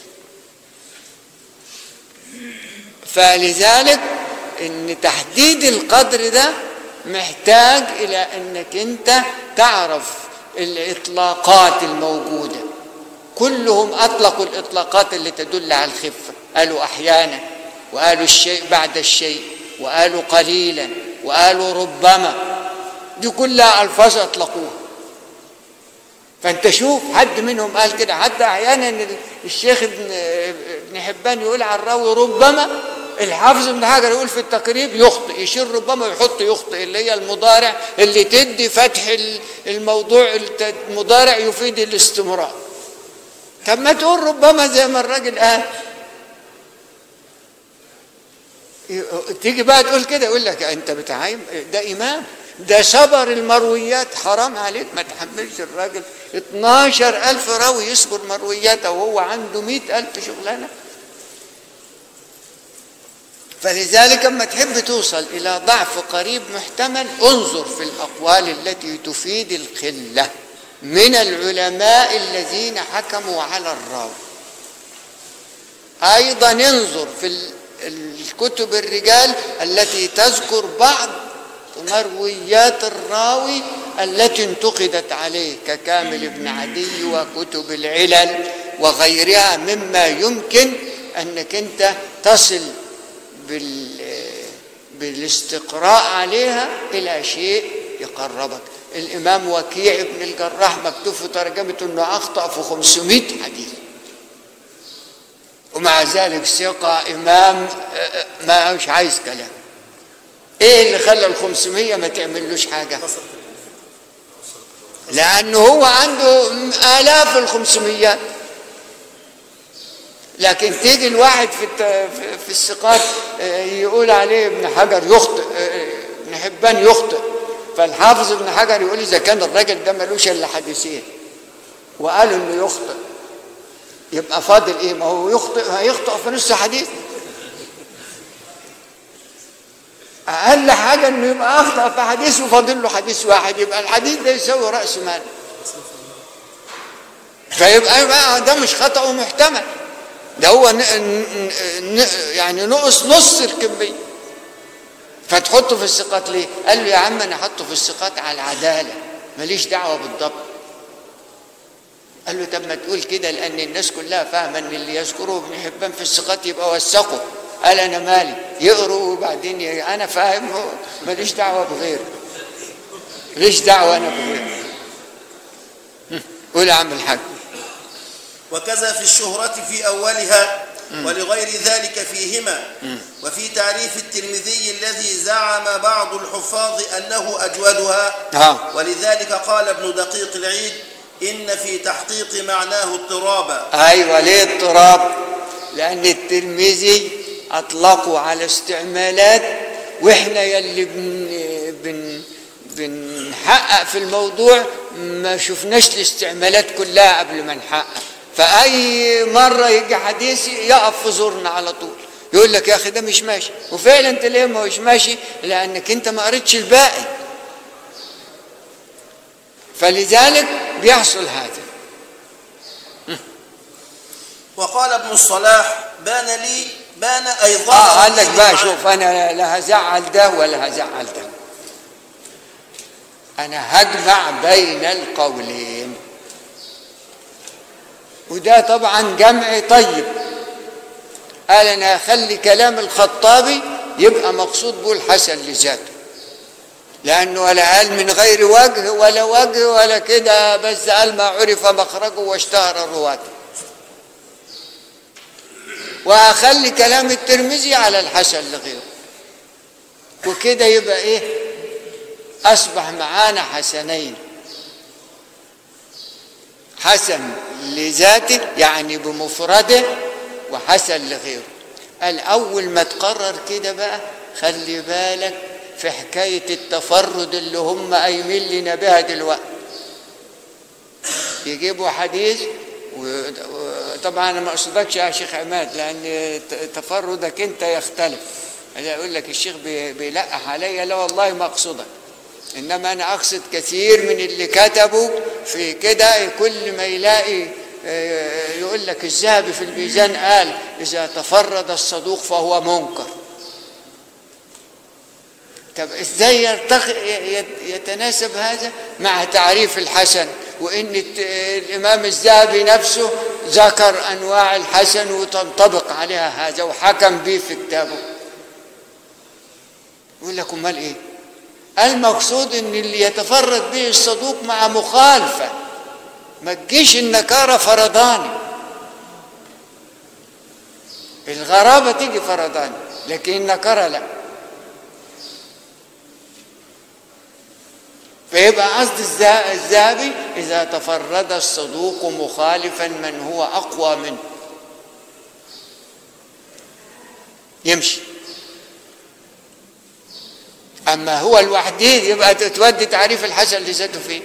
فلذلك ان تحديد القدر ده محتاج الى انك انت تعرف الاطلاقات الموجوده كلهم اطلقوا الاطلاقات اللي تدل على الخفه قالوا احيانا وقالوا الشيء بعد الشيء وقالوا قليلا وقالوا ربما دي كلها الفاظ اطلقوها فانت شوف حد منهم قال كده حتى احيانا الشيخ ابن ابن حبان يقول على الراوي ربما الحافظ ابن حجر يقول في التقريب يخطئ يشير ربما ويحط يخطئ اللي هي المضارع اللي تدي فتح الموضوع المضارع يفيد الاستمرار طب ما تقول ربما زي ما الراجل قال تيجي بقى تقول كده يقول لك انت بتعايم ده امام ده صبر المرويات حرام عليك ما تحملش الراجل 12 ألف راوي يصبر مروياته وهو عنده 100 ألف شغلانة فلذلك اما تحب توصل إلى ضعف قريب محتمل انظر في الأقوال التي تفيد الخلة من العلماء الذين حكموا على الراوي أيضا انظر في الكتب الرجال التي تذكر بعض مرويات الراوي التي انتقدت عليه ككامل بن عدي وكتب العلل وغيرها مما يمكن انك انت تصل بال بالاستقراء عليها الى شيء يقربك الامام وكيع بن الجراح مكتوب في ترجمته انه اخطا في 500 حديث ومع ذلك ثقة إمام آه، ما مش عايز كلام إيه اللي خلى ال 500 ما تعملوش حاجة لأنه هو عنده آلاف ال 500 لكن تيجي الواحد في الت- في- في الثقات آه، يقول عليه ابن حجر يخطئ آه، ابن حبان يخطئ فالحافظ ابن حجر يقول إذا كان الراجل ده ملوش إلا حديثين وقالوا إنه يخطئ يبقى فاضل ايه ما هو يخطئ هيخطئ في نص حديث اقل حاجه انه يبقى اخطا في حديث وفاضل له حديث واحد يبقى الحديث ده يساوي راس مال فيبقى بقى ده مش خطا محتمل ده هو ن... ن... ن... يعني نقص نص الكميه فتحطه في الثقات ليه؟ قال له يا عم انا حطه في الثقات على العداله ماليش دعوه بالضبط قال له طب ما تقول كده لان الناس كلها فاهمه ان اللي يذكره ابن حبان في الثقات يبقى وثقه قال انا مالي يقروا وبعدين ي... انا فاهم هو ماليش دعوه بغيره ليش دعوه انا بغيره هم، قول يا عم الحاج وكذا في الشهرة في أولها ولغير ذلك فيهما وفي تعريف الترمذي الذي زعم بعض الحفاظ أنه أجودها ها ولذلك قال ابن دقيق العيد إن في تحقيق معناه اضطرابا ايوه ليه اضطراب لان الترمذي اطلقوا على استعمالات واحنا يلي بن بن بنحقق في الموضوع ما شفناش الاستعمالات كلها قبل ما نحقق فاي مره يجي حديث يقف في زورنا على طول يقول لك يا اخي ده مش ماشي وفعلا تلاقيه ما هوش ماشي لانك انت ما قريتش الباقي فلذلك بيحصل هذا وقال ابن الصلاح بان لي بان أي ظهر اه قال لك لي بقى معنى- شوف انا لا هزعل ده ولا هزعل ده انا هجمع بين القولين وده طبعا جمع طيب قال انا هخلي كلام الخطابي يبقى مقصود به الحسن لذاته لانه ولا قال من غير وجه ولا وجه ولا كده بس قال ما عرف مخرجه واشتهر رواته واخلي كلام الترمذي على الحسن لغيره وكده يبقى ايه اصبح معانا حسنين حسن لذاته يعني بمفرده وحسن لغيره الاول ما تقرر كده بقى خلي بالك في حكايه التفرد اللي هم قايمين لنا بها دلوقتي يجيبوا حديث و- وطبعا انا ما اقصدكش يا شيخ عماد لان ت- تفردك انت يختلف انا اقول لك الشيخ بي- بيلقح عليا لا والله ما اقصدك انما انا اقصد كثير من اللي كتبوا في كده كل ما يلاقي آه، يقول لك الذهبي في الميزان قال اذا تفرد الصدوق فهو منكر طب ازاي يرتقي يت- يتناسب هذا مع تعريف الحسن وان الت- الامام الذهبي نفسه ذكر انواع الحسن وتنطبق عليها هذا وحكم به في كتابه يقول لك امال ايه المقصود ان اللي يتفرد به الصدوق مع مخالفه ما تجيش النكاره فرداني الغرابه تيجي فرداني لكن النكاره لا فيبقى قصد الذا- الذهبي إذا تفرد الصدوق مخالفا من هو أقوى منه يمشي أما هو الوحدين يبقى تودي تعريف الحسن لذاته فين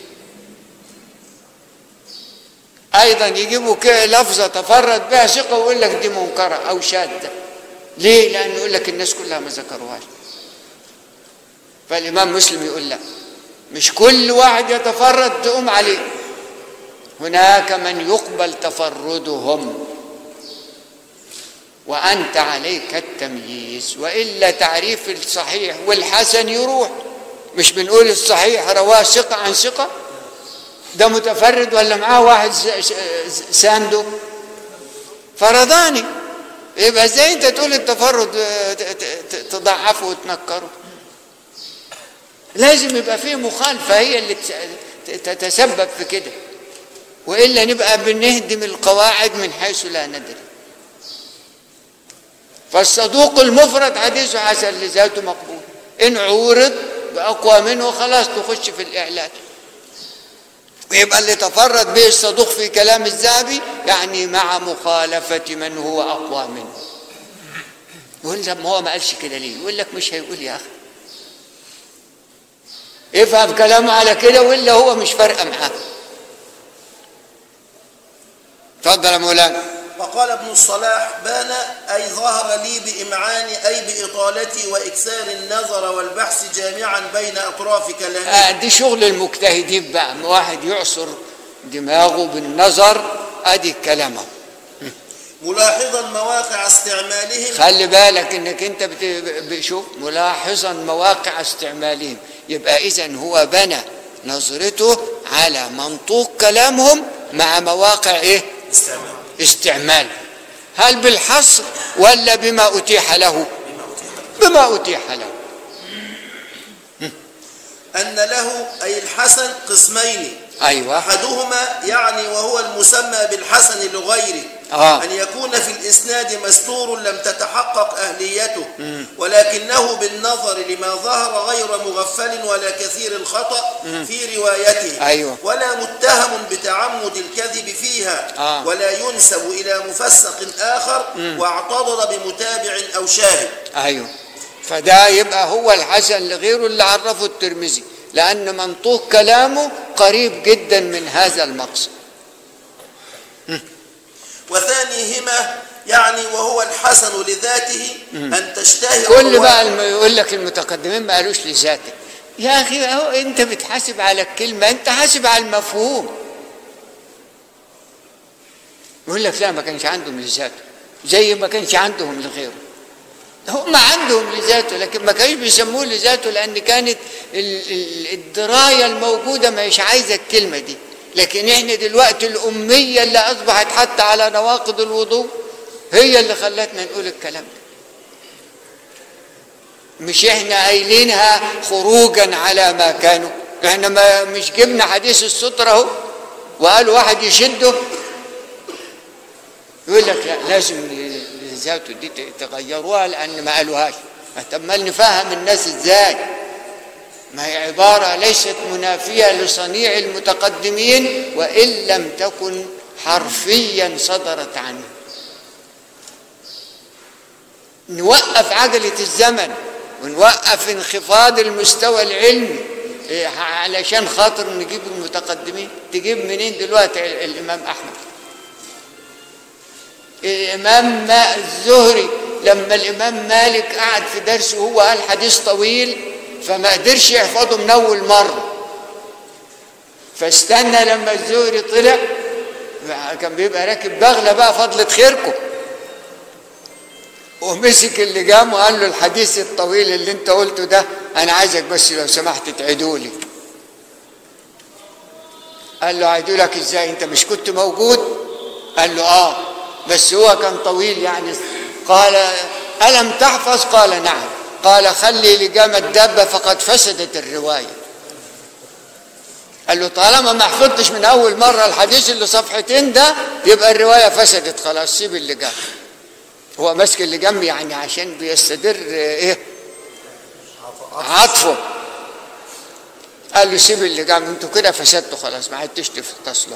أيضا يجيبوا ك- لفظة تفرد بها ثقة ويقول لك دي منكرة أو شاذة ليه؟ لأنه يقول لك الناس كلها ما ذكروهاش فالإمام مسلم يقول لا مش كل واحد يتفرد تقوم عليه هناك من يقبل تفردهم وأنت عليك التمييز وإلا تعريف الصحيح والحسن يروح مش بنقول الصحيح رواه ثقة عن ثقة ده متفرد ولا معاه واحد س- س- سانده فرضاني يبقى ازاي انت تقول التفرد آه، ت- ت- ت- تضعفه وتنكره لازم يبقى فيه مخالفة هي اللي تس- ت- تتسبب في كده وإلا نبقى بنهدم القواعد من حيث لا ندري فالصدوق المفرد حديثه حسن لذاته مقبول إن عورض بأقوى منه خلاص تخش في الإعلان ويبقى اللي تفرد به الصدوق في كلام الذهبي يعني مع مخالفة من هو أقوى منه يقول لك ما هو ما قالش كده ليه يقول لك مش هيقول يا أخي افهم كلامه على كده ولا هو مش فارقه معاه اتفضل يا مولانا وقال ابن الصلاح بان أي ظهر لي بإمعاني أي بإطالتي وإكثار النظر والبحث جامعا بين أطراف كلامه آه دي شغل المجتهدين بقى واحد يعصر دماغه بالنظر ادي كلامه ملاحظا مواقع استعمالهم خلي بالك انك انت بت- بشوف ملاحظا مواقع استعمالهم يبقى اذا هو بنى نظرته على منطوق كلامهم مع مواقع ايه استعمال استعمال هل بالحصر ولا بما اتيح له بما اتيح له أن له أي الحسن قسمين ايوه أحدهما يعني وهو المسمى بالحسن لغيره آه. أن يكون في الإسناد مستور لم تتحقق أهليته ولكنه بالنظر لما ظهر غير مغفل ولا كثير الخطأ في روايته أيوة. ولا متهم بتعمد الكذب فيها آه. ولا ينسب إلى مفسق آخر واعتضد بمتابع أو شاهد ايوه فده يبقى هو الحسن لغيره اللي عرفه الترمذي لان منطوق كلامه قريب جدا من هذا المقصد وثانيهما يعني وهو الحسن لذاته أن تشتهر كل رواية- بقى الم- يقول لك المتقدمين ما قالوش لذاته يا اخي اهو انت بتحاسب على الكلمه انت حاسب على المفهوم يقول لك لا ما كانش عندهم لذاته زي ما كانش عندهم لغيره هم عندهم لذاته لكن ما كانوش بيسموه لذاته لان كانت ال- ال- الدرايه الموجوده ما هيش عايزه الكلمه دي لكن احنا دلوقتي الاميه اللي اصبحت حتى على نواقض الوضوء هي اللي خلتنا نقول الكلام ده مش احنا قايلينها خروجا على ما كانوا احنا ما مش جبنا حديث السترة اهو وقال واحد يشده يقول لك لا لازم ذاته دي تغيروها لان ما قالوهاش طب ما نفهم الناس ازاي ما هي عبارة ليست منافية لصنيع المتقدمين وإن لم تكن حرفيا صدرت عنه نوقف عجلة الزمن ونوقف انخفاض المستوى العلمي إيه، علشان خاطر نجيب المتقدمين تجيب منين دلوقتي ال- الإمام أحمد الإمام ما- الزهري لما الإمام مالك قعد في درسه هو قال حديث طويل فما قدرش يحفظه من أول مرة فاستنى لما الزهري طلع كان بيبقى راكب بغلة بقى فضلة خيركم ومسك اللي جام وقال له الحديث الطويل اللي انت قلته ده انا عايزك بس لو سمحت تعيدوا لي قال له عيدوا لك ازاي انت مش كنت موجود قال له اه بس هو كان طويل يعني قال الم تحفظ قال نعم قال خلي لجام الدابه فقد فسدت الروايه قال له طالما ما حفظتش من اول مره الحديث اللي صفحتين ده يبقى الروايه فسدت خلاص سيب اللي جنب هو ماسك اللي جنبي يعني عشان بيستدر ايه عطفه قال له سيب اللي جنب انتوا كده فسدتوا خلاص ما عدتش تصلحوا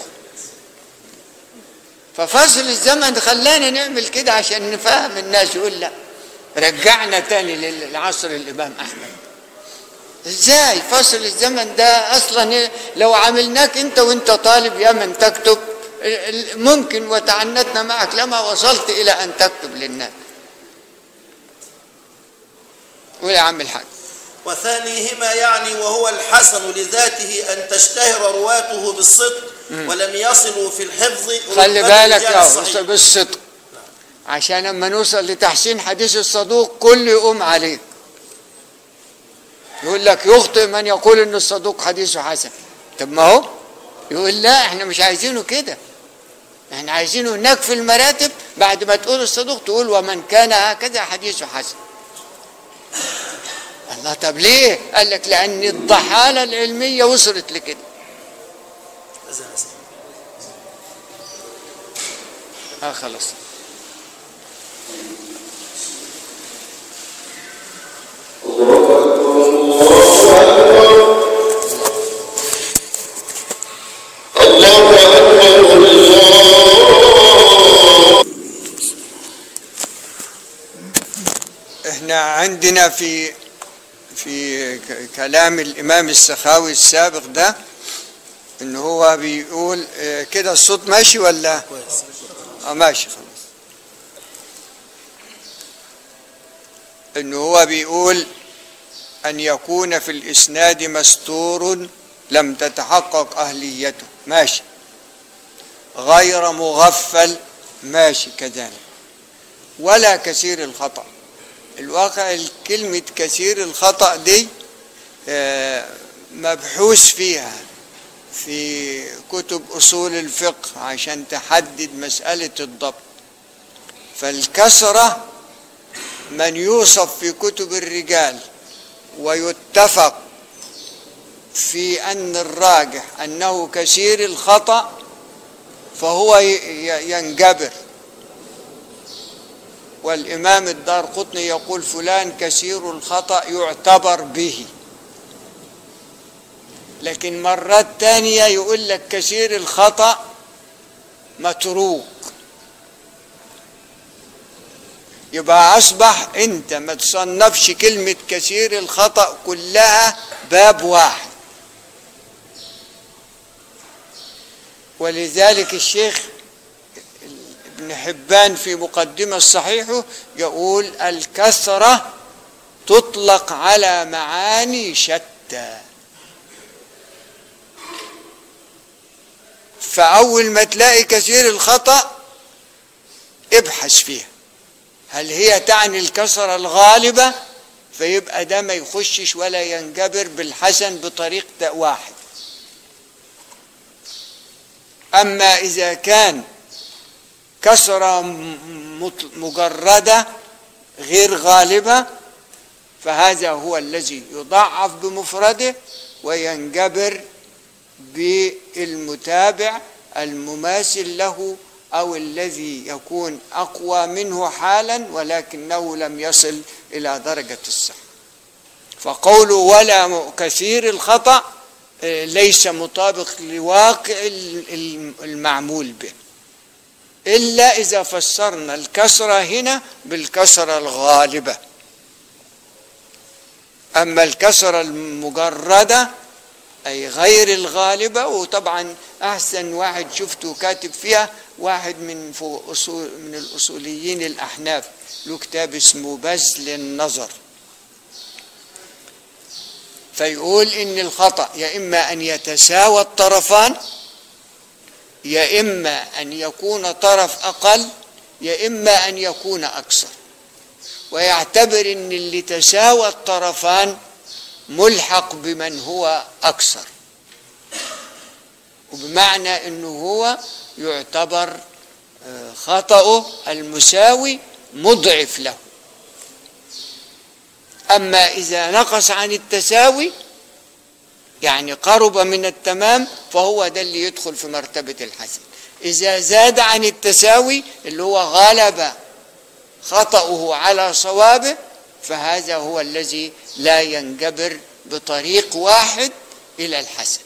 ففصل الزمن خلانا نعمل كده عشان نفهم الناس يقول لا رجعنا تاني للعصر الامام احمد ازاي فصل الزمن ده اصلا لو عملناك انت وانت طالب يا من تكتب ممكن وتعنتنا معك لما وصلت الى ان تكتب للناس قول يا عم الحاج وثانيهما يعني وهو الحسن لذاته أن تشتهر رواته بالصدق ولم يصلوا في الحفظ خلي رتبة بالك الرجال يا الصحيح. بالصدق عشان لما نوصل لتحسين حديث الصدوق كل يقوم عليك يقول لك يخطئ من يقول ان الصدوق حديثه حسن طب ما هو يقول لا احنا مش عايزينه كده احنا عايزينه هناك في المراتب بعد ما تقول الصدوق تقول ومن كان هكذا حديثه حسن الله طب ليه قال لك لان الضحالة العلمية وصلت لكده أذن أسف. اه خلاص احنا عندنا في في ك- كلام الامام السخاوي السابق ده ان هو بيقول اه، كده الصوت ماشي ولا كويس اه ماشي خلاص ان هو بيقول ان يكون في الاسناد مستور لم تتحقق اهليته ماشي غير مغفل ماشي كذلك ولا كثير الخطأ الواقع كلمة كثير الخطأ دي آه، مبحوث فيها في كتب أصول الفقه عشان تحدد مسألة الضبط فالكسرة من يوصف في كتب الرجال ويتفق في أن الراجح أنه كثير الخطأ فهو ي- ي- ينجبر والإمام الدار قطني يقول فلان كثير الخطأ يعتبر به لكن مرات تانية يقول لك كثير الخطأ متروك يبقى أصبح أنت ما تصنفش كلمة كثير الخطأ كلها باب واحد ولذلك الشيخ ابن حبان في مقدمة صحيحه يقول الكثرة تطلق على معاني شتى فأول ما تلاقي كثير الخطأ ابحث فيها هل هي تعني الكسرة الغالبة فيبقى ده ما يخشش ولا ينجبر بالحسن بطريق واحد أما إذا كان كسرة م- مط- مجردة غير غالبة فهذا هو الذي يضعف بمفرده وينجبر بالمتابع المماثل له أو الذي يكون أقوى منه حالا ولكنه لم يصل إلى درجة الصحة فقوله ولا م- كثير الخطأ آه، ليس مطابق لواقع ال- ال- المعمول به إلا إذا فسرنا الكسرة هنا بالكسرة الغالبة أما الكسرة المجردة أي غير الغالبة وطبعا أحسن واحد شفته كاتب فيها واحد من فوق أصول من الأصوليين الأحناف له كتاب اسمه بذل النظر فيقول إن الخطأ يا إما أن يتساوى الطرفان يا إما أن يكون طرف أقل يا إما أن يكون أكثر ويعتبر أن اللي تساوى الطرفان ملحق بمن هو أكثر وبمعنى أنه هو يعتبر آه، خطأه المساوي مضعف له أما إذا نقص عن التساوي يعني قرب من التمام فهو ده اللي يدخل في مرتبة الحسن إذا زاد عن التساوي اللي هو غلب خطأه على صوابه فهذا هو الذي لا ينجبر بطريق واحد إلى الحسن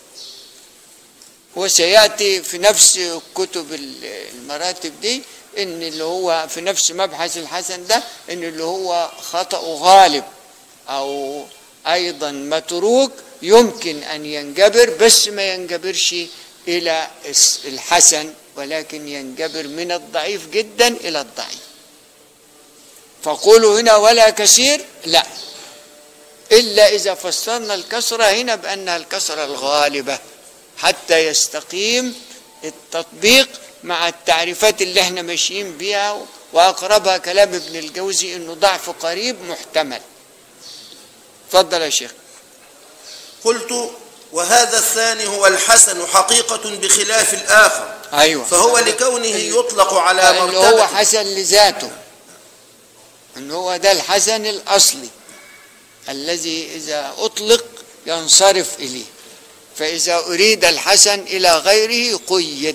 وسيأتي في نفس كتب المراتب دي إن اللي هو في نفس مبحث الحسن ده إن اللي هو خطأ غالب أو أيضا متروك يمكن أن ينجبر بس ما ينجبرش إلى الس- الحسن ولكن ينجبر من الضعيف جدا إلى الضعيف فقولوا هنا ولا كثير لا إلا إذا فسرنا الكسرة هنا بأنها الكسرة الغالبة حتى يستقيم التطبيق مع التعريفات اللي احنا ماشيين بيها وأقربها كلام ابن الجوزي إنه ضعف قريب محتمل تفضل يا شيخ قلت وهذا الثاني هو الحسن حقيقة بخلاف الآخر ايوه فهو لكونه يطلق على اللي هو مرتبة حسن لذاته ان هو ده الحسن الاصلي الذي اذا اطلق ينصرف اليه فاذا اريد الحسن الى غيره قيد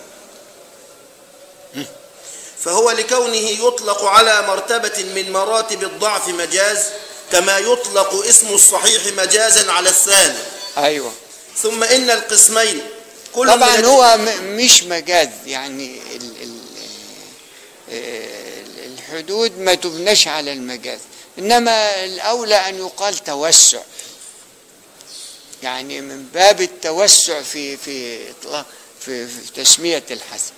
فهو لكونه يطلق على مرتبة من مراتب الضعف مجاز كما يطلق اسم الصحيح مجازا على الثاني ايوه ثم إن القسمين كل طبعا من هو م- مش مجاز يعني ال ال ال- الحدود ما تبناش على المجاز انما الاولى ان يقال توسع يعني من باب التوسع في في اطلاق في, في تسميه الحسن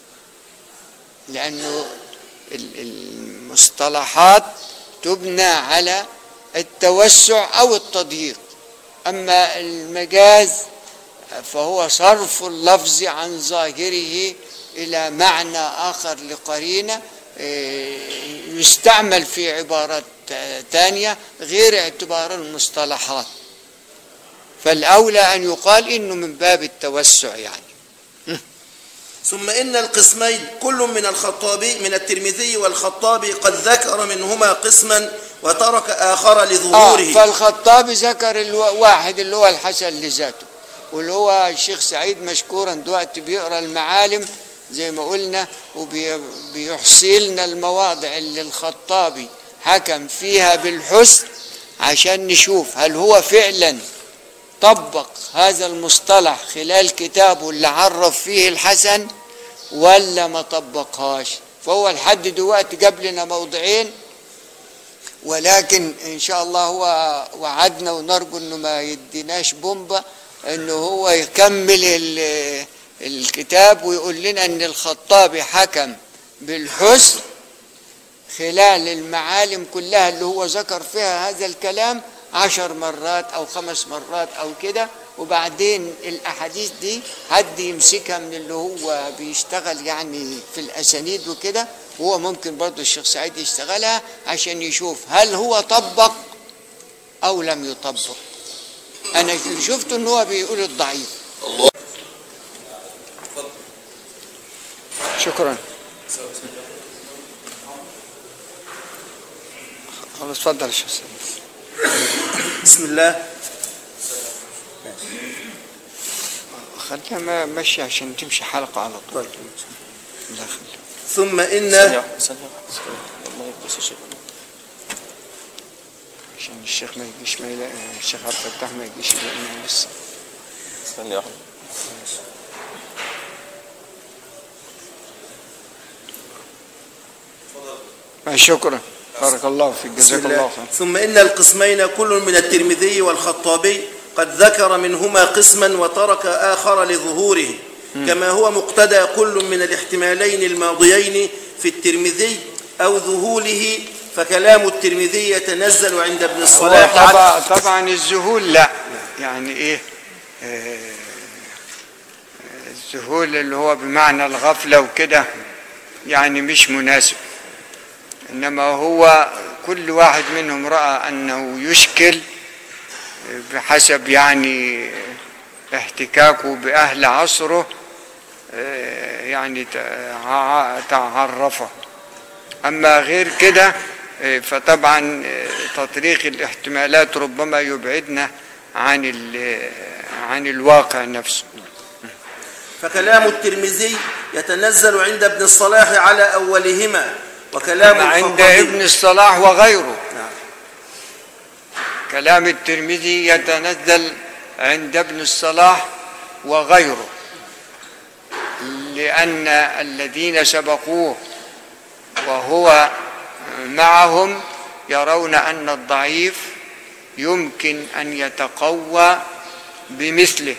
لانه ال- المصطلحات تبنى على التوسع او التضييق اما المجاز فهو صرف اللفظ عن ظاهره الى معنى اخر لقرينه إيه، يستعمل في عبارات ثانيه غير اعتبار المصطلحات فالاولى ان يقال انه من باب التوسع يعني ثم إن القسمين كل من الخطابي من الترمذي والخطابي قد ذكر منهما قسما وترك آخر اه لظهوره فالخطابي ذكر الواحد اللي هو الحسن لذاته واللي هو الشيخ سعيد مشكورا دلوقتي بيقرا المعالم زي ما قلنا وبيحصي لنا المواضع اللي الخطابي حكم فيها بالحسن عشان نشوف هل هو فعلا طبق هذا المصطلح خلال كتابه اللي عرف فيه الحسن ولا ما طبقهاش فهو لحد دلوقتي جاب لنا موضعين ولكن ان شاء الله هو وعدنا ونرجو انه ما يديناش بومبا انه هو يكمل ال- الكتاب ويقول لنا ان الخطابي حكم بالحسن خلال المعالم كلها اللي هو ذكر فيها هذا الكلام عشر مرات او خمس مرات او كده وبعدين الاحاديث دي حد يمسكها من اللي هو بيشتغل يعني في الاسانيد وكده وهو ممكن برضه الشيخ سعيد يشتغلها عشان يشوف هل هو طبق او لم يطبق انا شفت ان هو بيقول الضعيف شكرا خلاص اتفضل يا شيخ سعيد. بسم الله خليها ما- ماشي عشان تمشي حلقة على طول الله يخليك ثم إن ثانية ثانية والله بس يا شيخ عشان الشيخ ما يجيش ما يلاقي الشيخ عبد الفتاح ما يجيش يلاقينا لسه ثانية واحدة آه، شكرا بارك الله فيك بسم جزاك الله الله خير ثم إن القسمين كل من الترمذي والخطابي قد ذكر منهما قسما وترك آخر لظهوره كما هو مقتدى كل من الاحتمالين الماضيين في الترمذي أو ذهوله فكلام الترمذي يتنزل عند ابن هو الصلاح طبعا, طبعا الذهول لا يعني ايه آه، الذهول اللي هو بمعنى الغفلة وكده يعني مش مناسب انما هو كل واحد منهم رأى انه يشكل بحسب يعني احتكاكه بأهل عصره آه، يعني تع- تعرفه أما غير كده آه، فطبعا آه، تطريق الاحتمالات ربما يبعدنا عن ال- عن الواقع نفسه فكلام الترمذي يتنزل عند ابن الصلاح على أولهما وكلام أما عند الخطابي ابن الصلاح وغيره نعم. كلام الترمذي يتنزل عند ابن الصلاح وغيره لأن الذين سبقوه وهو معهم يرون أن الضعيف يمكن أن يتقوى بمثله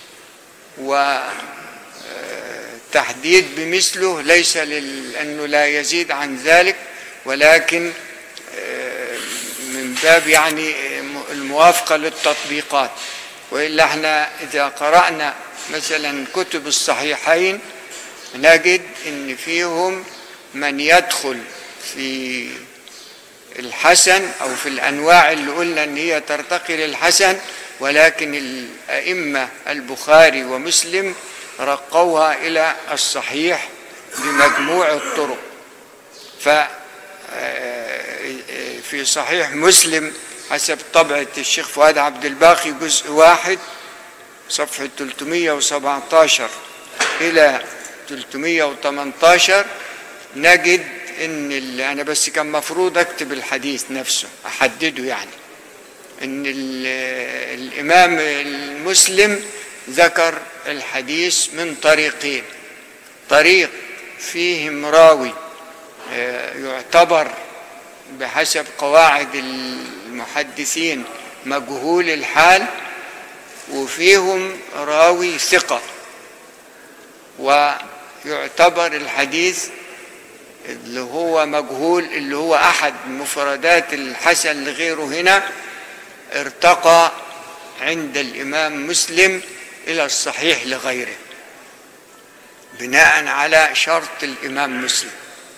وتحديد بمثله ليس لأنه لا يزيد عن ذلك ولكن آه، من باب يعني الموافقة للتطبيقات وإلا احنا إذا قرأنا مثلا كتب الصحيحين نجد ان فيهم من يدخل في الحسن او في الانواع اللي قلنا ان هي ترتقي للحسن ولكن الأئمة البخاري ومسلم رقوها إلى الصحيح بمجموع الطرق ف في صحيح مسلم حسب طبعة الشيخ فؤاد عبد الباقي جزء واحد صفحة 317 إلى 318 نجد إن اللي أنا بس كان مفروض أكتب الحديث نفسه أحدده يعني إن ال- الإمام المسلم ذكر الحديث من طريقين طريق فيهم راوي آه، يعتبر بحسب قواعد المحدثين مجهول الحال وفيهم راوي ثقة ويعتبر الحديث اللي هو مجهول اللي هو أحد مفردات الحسن لغيره هنا ارتقى عند الإمام مسلم إلى الصحيح لغيره بناء على شرط الإمام مسلم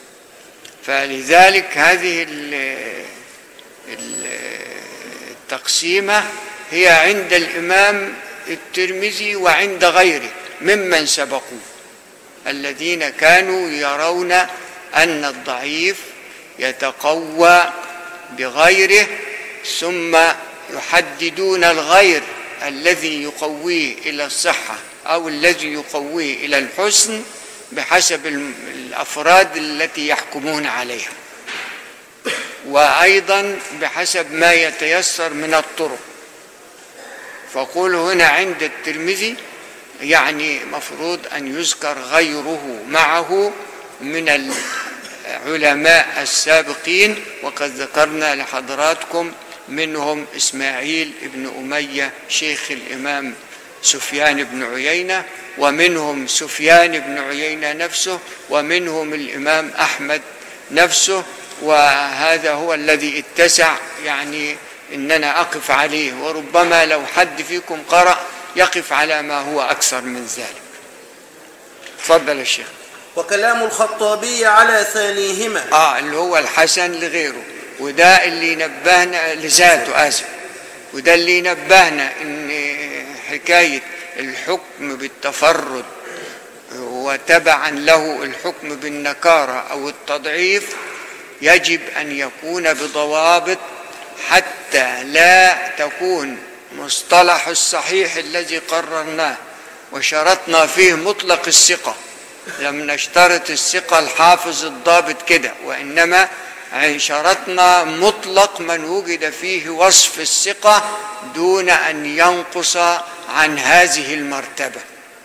فلذلك هذه ال- ال- التقسيمة هي عند الإمام الترمذي وعند غيره ممن سبقوه الذين كانوا يرون أن الضعيف يتقوى بغيره ثم يحددون الغير الذي يقويه إلى الصحة أو الذي يقويه إلى الحسن بحسب الم- الأفراد التي يحكمون عليها وأيضا بحسب ما يتيسر من الطرق فقول هنا عند الترمذي يعني مفروض أن يذكر غيره معه من العلماء السابقين وقد ذكرنا لحضراتكم منهم إسماعيل بن أمية شيخ الإمام سفيان بن عيينة ومنهم سفيان بن عيينة نفسه ومنهم الإمام أحمد نفسه وهذا هو الذي اتسع يعني إننا أقف عليه وربما لو حد فيكم قرأ يقف على ما هو أكثر من ذلك تفضل الشيخ وكلام الخطابي على ثانيهما اه اللي هو الحسن لغيره وده اللي نبهنا لذاته اسف وده اللي نبهنا ان حكايه الحكم بالتفرد وتبعا له الحكم بالنكاره او التضعيف يجب ان يكون بضوابط حتى لا تكون مصطلح الصحيح الذي قررناه وشرطنا فيه مطلق الثقه لم نشترط الثقة الحافظ الضابط كده وإنما شرطنا مطلق من وجد فيه وصف الثقة دون أن ينقص عن هذه المرتبة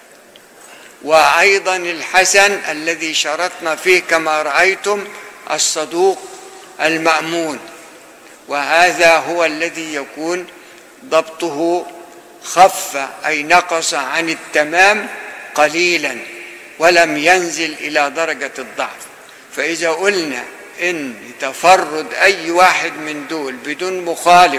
وأيضا الحسن الذي شرطنا فيه كما رأيتم الصدوق المأمون وهذا هو الذي يكون ضبطه خف أي نقص عن التمام قليلا ولم ينزل إلى درجة الضعف فإذا قلنا إن تفرد أي واحد من دول بدون مخالف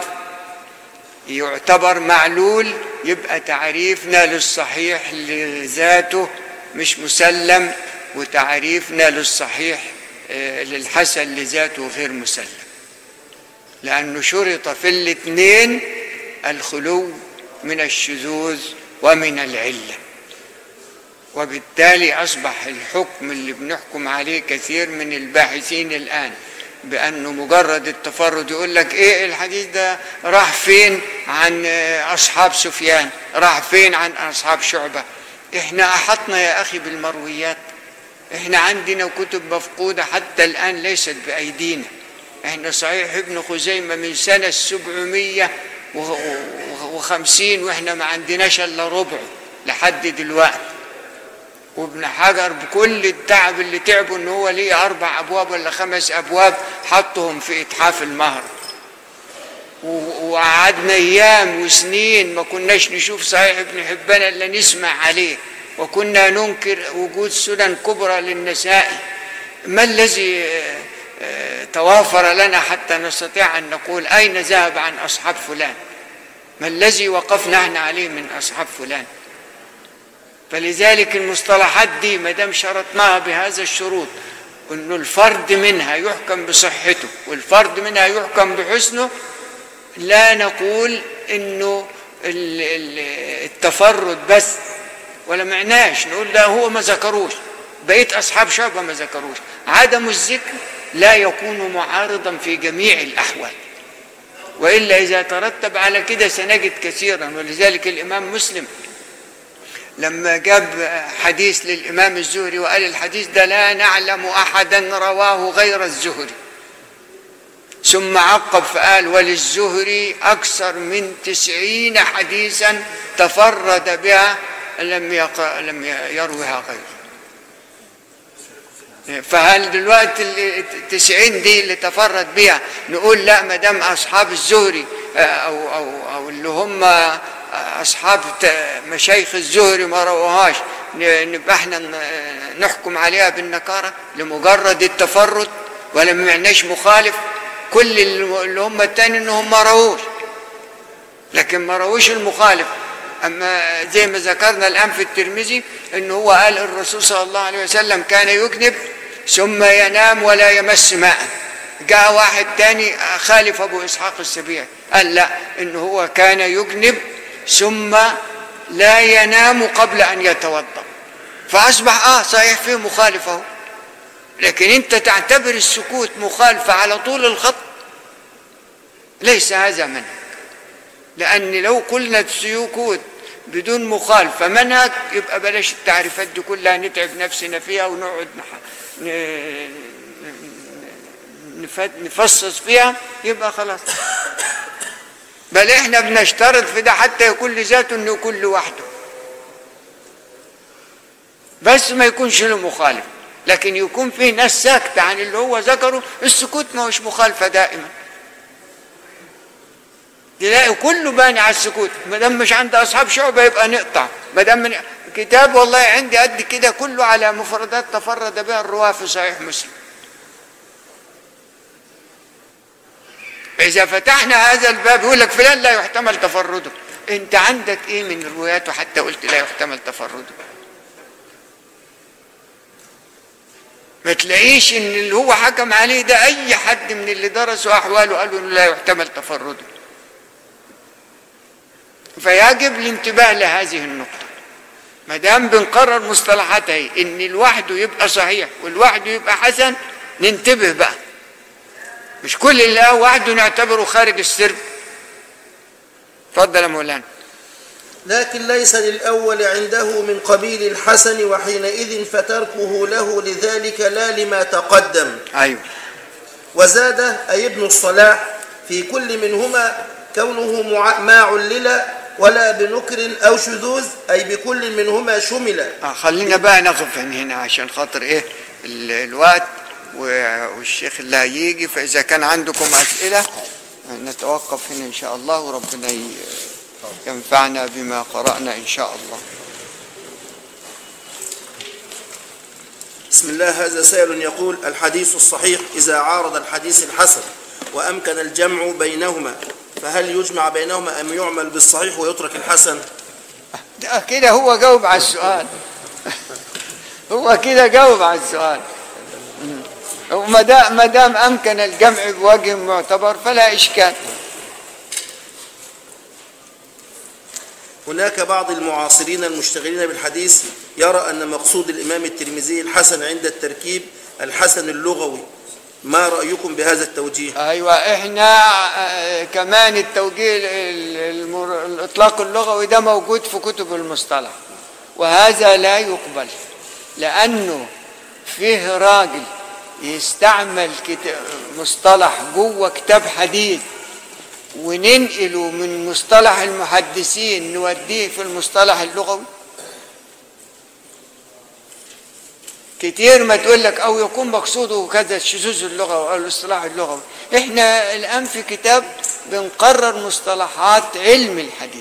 يعتبر معلول يبقى تعريفنا للصحيح لذاته مش مسلم وتعريفنا للصحيح آه، للحسن لذاته غير مسلم لأنه شرط في الاثنين الخلو من الشذوذ ومن العله وبالتالي أصبح الحكم اللي بنحكم عليه كثير من الباحثين الآن بأنه مجرد التفرد يقول لك إيه الحديث ده راح فين عن آه، أصحاب سفيان راح فين عن أصحاب شعبة إحنا أحطنا يا أخي بالمرويات إحنا عندنا كتب مفقودة حتى الآن ليست بأيدينا إحنا صحيح ابن خزيمة من سنة السبعمية وخمسين وإحنا ما عندناش إلا ربعه لحد دلوقتي وابن حجر بكل التعب اللي تعبه ان هو ليه اربع ابواب ولا خمس ابواب حطهم في اتحاف المهر و- وقعدنا ايام وسنين ما كناش نشوف صحيح ابن حبان الا نسمع عليه وكنا ننكر وجود سنن كبرى للنسائي ما الذي آه، آه، توافر لنا حتى نستطيع ان نقول اين ذهب عن اصحاب فلان ما الذي وقفنا احنا عليه من اصحاب فلان فلذلك المصطلحات دي ما دام شرطناها بهذا الشروط انه الفرد منها يحكم بصحته والفرد منها يحكم بحسنه لا نقول انه ال- ال- التفرد بس ولا معناش نقول لا هو ما ذكروش بقيت أصحاب شعبة ما ذكروش عدم الذكر لا يكون معارضا في جميع الأحوال وإلا إذا ترتب على كده سنجد كثيرا ولذلك الإمام مسلم لما جاب حديث للإمام الزهري وقال الحديث ده لا نعلم أحدا رواه غير الزهري ثم عقب فقال وللزهري أكثر من تسعين حديثا تفرد بها لم يق... لم يروها غيره فهل دلوقتي التسعين دي اللي تفرد بها نقول لا ما دام اصحاب الزهري آه، او او او اللي هم آه، اصحاب ت- مشايخ الزهري ما رووهاش ن- نبقى احنا ن- نحكم عليها بالنكاره لمجرد التفرد ولا ما معناش مخالف كل اللي اللي هم التاني انهم ما رووش لكن ما رووش المخالف اما زي ما ذكرنا الان في الترمذي ان هو قال الرسول صلى الله عليه وسلم كان يجنب ثم ينام ولا يمس ماء جاء واحد تاني خالف ابو اسحاق السبيعي قال لا ان هو كان يجنب ثم لا ينام قبل ان يتوضا فاصبح اه صحيح فيه مخالفه لكن انت تعتبر السكوت مخالفه على طول الخط ليس هذا منهج لأن لو قلنا السكوت بدون مخالفة منهج يبقى بلاش التعريفات دي كلها نتعب نفسنا فيها ونقعد نح... ن... نف... نفصص فيها يبقى خلاص بل احنا بنشترط في ده حتى يكون لذاته انه يكون لوحده بس ما يكونش له مخالف لكن يكون في ناس ساكتة عن اللي هو ذكره السكوت ما هوش مخالفة دائما تلاقي كله باني على السكوت ما دام مش عند اصحاب شعبه يبقى نقطع ما دام من كتاب والله عندي قد كده كله على مفردات تفرد بها الرواه في صحيح مسلم اذا فتحنا هذا الباب يقول لك فلان لا يحتمل تفرده انت عندك ايه من رواياته حتى قلت لا يحتمل تفرده ما تلاقيش ان اللي هو حكم عليه ده اي حد من اللي درسوا احواله قالوا انه لا يحتمل تفرده فيجب الانتباه لهذه النقطة ما دام بنقرر مصطلحاتها ان لوحده يبقى صحيح والوحده يبقى حسن ننتبه بقى مش كل اللي هو وحده نعتبره خارج السرب اتفضل يا مولانا لكن ليس للأول عنده من قبيل الحسن وحينئذ فتركه له لذلك لا لما تقدم ايوه وزاد أي ابن الصلاح في كل منهما كونه مع- ما علل ولا بنكر أو شذوذ أي بكل منهما شمل آه خلينا بقى نقف هنا هنا عشان خاطر ايه ال- الوقت و- والشيخ اللي هيجي فاذا كان عندكم اسئله نتوقف هنا ان شاء الله وربنا ي- ينفعنا بما قرانا ان شاء الله بسم الله هذا سائل يقول الحديث الصحيح إذا عارض الحديث الحسن وأمكن الجمع بينهما فهل يجمع بينهما أم يعمل بالصحيح ويترك الحسن ده كده هو جاوب على السؤال هو كده جاوب على السؤال وما دام ما دام امكن الجمع بوجه معتبر فلا اشكال هناك بعض المعاصرين المشتغلين بالحديث يرى أن مقصود الإمام الترمذي الحسن عند التركيب الحسن اللغوي ما رأيكم بهذا التوجيه ايوه احنا آه، كمان التوجيه ال- ال- المر- الاطلاق اللغوي ده موجود في كتب المصطلح وهذا لا يقبل لانه فيه راجل يستعمل كت- مصطلح جوه كتاب حديث وننقله من مصطلح المحدثين نوديه في المصطلح اللغوي كتير ما تقول لك او يكون مقصوده كذا الشذوذ اللغوي او الاصطلاح اللغوي احنا الان في كتاب بنقرر مصطلحات علم الحديث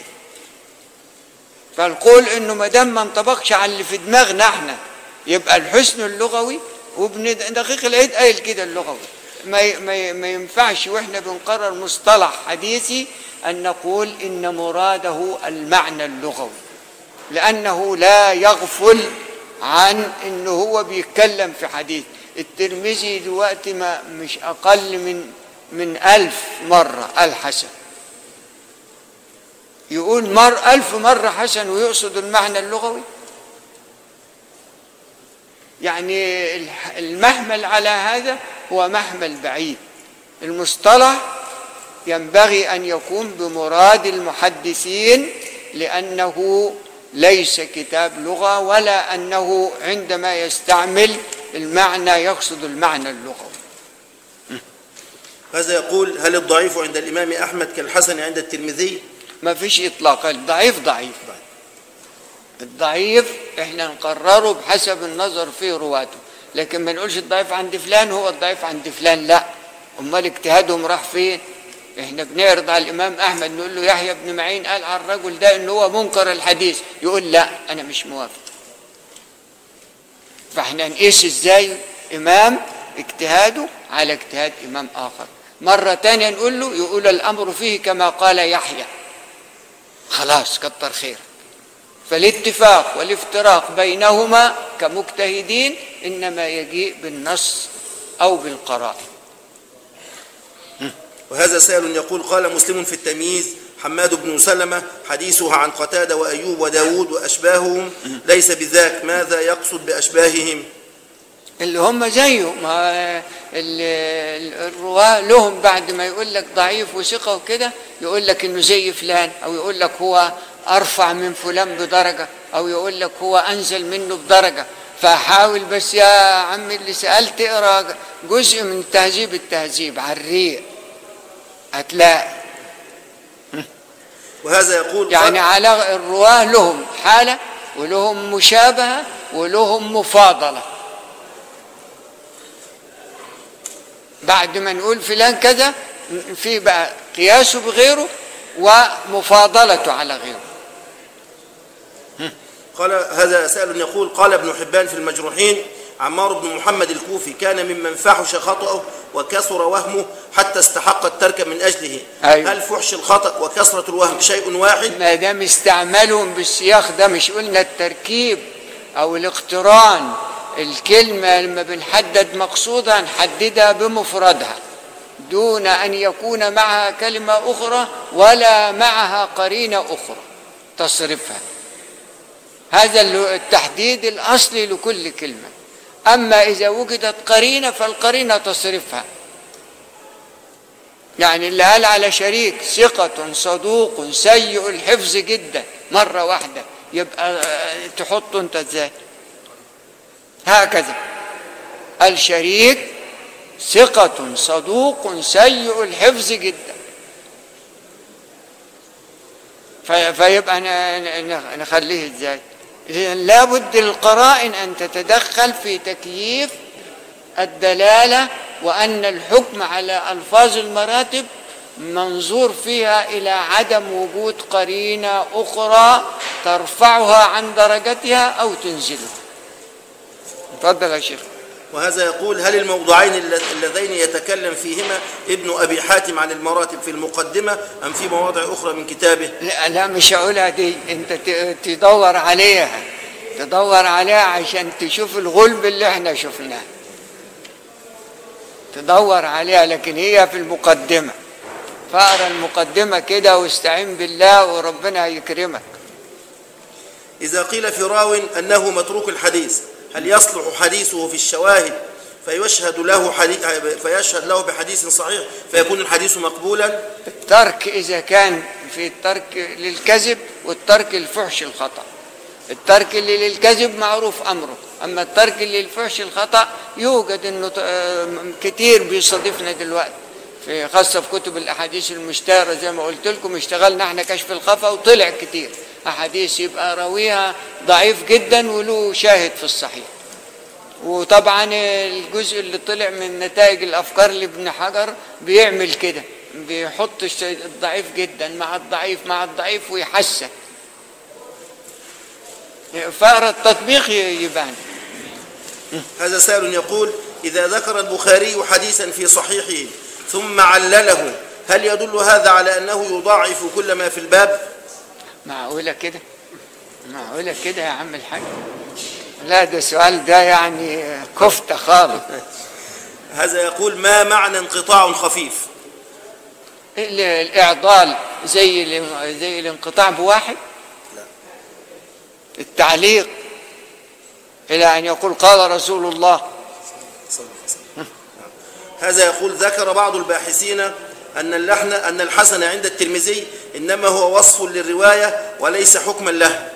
فالقول انه ما دام ما انطبقش على اللي في دماغنا احنا يبقى الحسن اللغوي وابن دقيق العيد قايل كده اللغوي ما ي- ما ي- ما ينفعش واحنا بنقرر مصطلح حديثي ان نقول ان مراده المعنى اللغوي لأنه لا يغفل عن أنه هو بيتكلم في حديث الترمذي دلوقتي ما مش أقل من من ألف مرة الحسن يقول مر ألف مرة حسن ويقصد المعنى اللغوي يعني الح- المحمل على هذا هو محمل بعيد المصطلح ينبغي أن يكون بمراد المحدثين لأنه ليس كتاب لغة ولا أنه عندما يستعمل المعنى يقصد المعنى اللغوي هذا يقول هل الضعيف عند الإمام أحمد كالحسن عند الترمذي ما فيش إطلاق الضعيف ضعيف الضعيف احنا نقرره بحسب النظر في رواته لكن ما نقولش الضعيف عند فلان هو الضعيف عند فلان لا امال اجتهادهم راح فين احنا بنعرض على الامام احمد نقول له يحيى بن معين قال على الرجل ده ان هو منكر الحديث يقول لا انا مش موافق فاحنا نقيس ازاي امام اجتهاده على اجتهاد امام اخر مره تانية نقول له يقول الامر فيه كما قال يحيى خلاص كتر خير فالاتفاق والافتراق بينهما كمجتهدين انما يجيء بالنص او بالقرائن وهذا سائل يقول قال مسلم في التمييز حماد بن سلمة حديثه عن قتادة وأيوب وداود وأشباههم ليس بذاك ماذا يقصد بأشباههم اللي هم زيه ما ال- ال- الرواه لهم بعد ما يقول لك ضعيف وثقه وكده يقول لك انه زي فلان او يقول لك هو ارفع من فلان بدرجه او يقول لك هو انزل منه بدرجه فحاول بس يا عم اللي سالت اقرا جزء من تهذيب التهذيب على الريق هتلاقي وهذا يقول يعني على الرواه لهم حاله ولهم مشابهه ولهم مفاضله بعد ما نقول فلان كذا في بقى قياسه بغيره ومفاضلته على غيره قال هذا سائل يقول قال ابن حبان في المجروحين عمار بن محمد الكوفي كان ممن فحش خطأه وكثر وهمه حتى استحق الترك من أجله أيوة. هل فحش الخطأ وكثرة الوهم شيء واحد ما دام استعملهم بالسياق ده مش قلنا التركيب او الاقتران الكلمه لما بنحدد مقصودها نحددها بمفردها دون ان يكون معها كلمه اخرى ولا معها قرينه اخرى تصرفها هذا اللي- التحديد الاصلي لكل كلمه اما اذا وجدت قرينه فالقرينه تصرفها يعني اللي قال على شريك ثقة صدوق سيء الحفظ جدا مرة واحدة يبقى آه، تحطه انت ازاي هكذا الشريك ثقة صدوق سيء الحفظ جدا في- فيبقى ن- ن- نخليه ازاي إذن لابد القرائن ان تتدخل في تكييف الدلاله وان الحكم على الفاظ المراتب منظور فيها الى عدم وجود قرينه اخرى ترفعها عن درجتها او تنزلها تفضل يا شيخ وهذا يقول هل الموضوعين الل- اللذين يتكلم فيهما ابن أبي حاتم عن المراتب في المقدمة أم في مواضع أخرى من كتابه لا, لا مش هقولها دي انت ت- تدور عليها تدور عليها عشان تشوف الغلب اللي احنا شفناه تدور عليها لكن هي في المقدمة فاقرا المقدمة كده واستعين بالله وربنا هيكرمك إذا قيل في راو أنه متروك الحديث هل يصلح حديثه في الشواهد فيشهد له حديث فيشهد له بحديث صحيح فيكون الحديث مقبولا الترك إذا كان في الترك للكذب والترك للفحش الخطأ الترك اللي للكذب معروف أمره أما الترك اللي للفحش الخطأ يوجد أنه ت- آه، كتير بيصادفنا دلوقتي في خاصة في كتب الأحاديث المشتهرة زي ما قلت لكم اشتغلنا احنا كشف الخفا وطلع كتير أحاديث يبقى راويها ضعيف جدا وله شاهد في الصحيح وطبعا الجزء اللي طلع من نتائج الافكار لابن حجر بيعمل كده بيحط الشيء الضعيف جدا مع الضعيف مع الضعيف ويحسن فأرى التطبيق يبان هذا سائل يقول إذا ذكر البخاري حديثا في صحيحه ثم علله هل يدل هذا على أنه يضاعف كل ما في الباب معقولة كده معقولة كده يا عم الحاج لا ده السؤال ده يعني كفتة خالص هذا يقول ما معنى انقطاع خفيف ال- الإعضال زي ال- زي الانقطاع بواحد لا. التعليق إلى أن يقول قال رسول الله صلى الله عليه وسلم. هذا يقول ذكر بعض الباحثين أن اللحن أن الحسن عند الترمذي إنما هو وصف للرواية وليس حكما له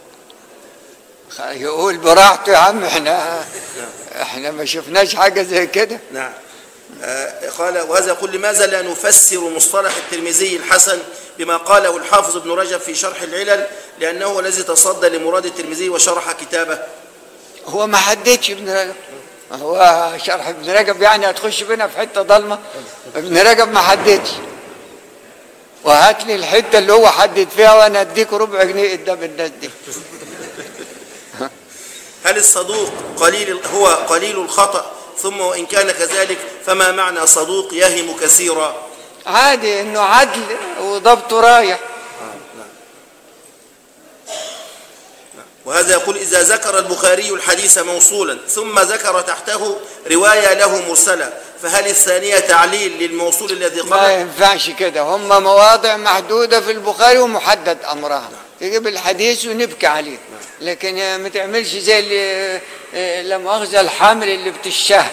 يقول براحته يا عم احنا احنا ما شفناش حاجة زي كده نعم آه، قال وهذا يقول لماذا لا نفسر مصطلح الترمذي الحسن بما قاله الحافظ ابن رجب في شرح العلل لأنه هو الذي تصدى لمراد الترمذي وشرح كتابه هو ما حددش ابن رجب هو شرح ابن رجب يعني هتخش بينا في حته ضلمه ابن رجب ما حددش وهات لي الحته اللي هو حدد فيها وانا اديك ربع جنيه قدام الناس دي هل الصدوق قليل هو قليل الخطأ ثم وإن كان كذلك فما معنى صدوق يهم كثيرا عادي انه عدل وضبطه رايح وهذا يقول إذا ذكر البخاري الحديث موصولا ثم ذكر تحته رواية له مرسلة فهل الثانية تعليل للموصول الذي ما قبل ينفعش كده هم مواضع محدوده في البخاري ومحدد امرها تجيب الحديث ونبكي عليه لكن ما تعملش زي اللي اه، لا مؤاخذه الحامل اللي بتشتهى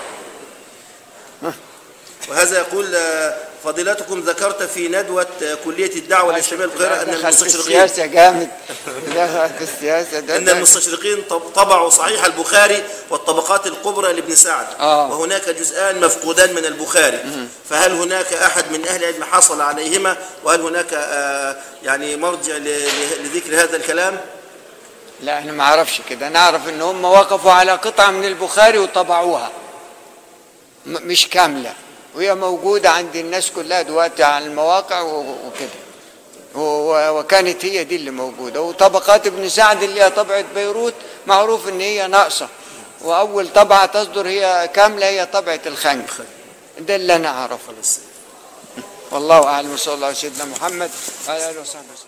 وهذا يقول آه، فضيلتكم ذكرت في ندوة آه، كلية الدعوة الإسلامية القاهرة أن دخل في المستشرقين السياسة جامد دخل في السياسة ده أن ده- المستشرقين طب- طبعوا صحيح البخاري والطبقات الكبرى لابن سعد آه. وهناك جزءان مفقودان من البخاري فهل هناك أحد من أهل العلم حصل عليهما وهل هناك آه، يعني مرجع ل- ل- لذكر هذا الكلام لا احنا ما عرفش كده نعرف ان هم وقفوا على قطعة من البخاري وطبعوها م- مش كاملة وهي موجودة عند الناس كلها دلوقتي على المواقع و- وكده و- وكانت هي دي اللي موجودة وطبقات ابن سعد اللي هي طبعة بيروت معروف ان هي ناقصة واول طبعة تصدر هي كاملة هي طبعة الخنج ده اللي انا اعرفه والله اعلم صلى الله على سيدنا محمد وعلى اله وصحبه وسلم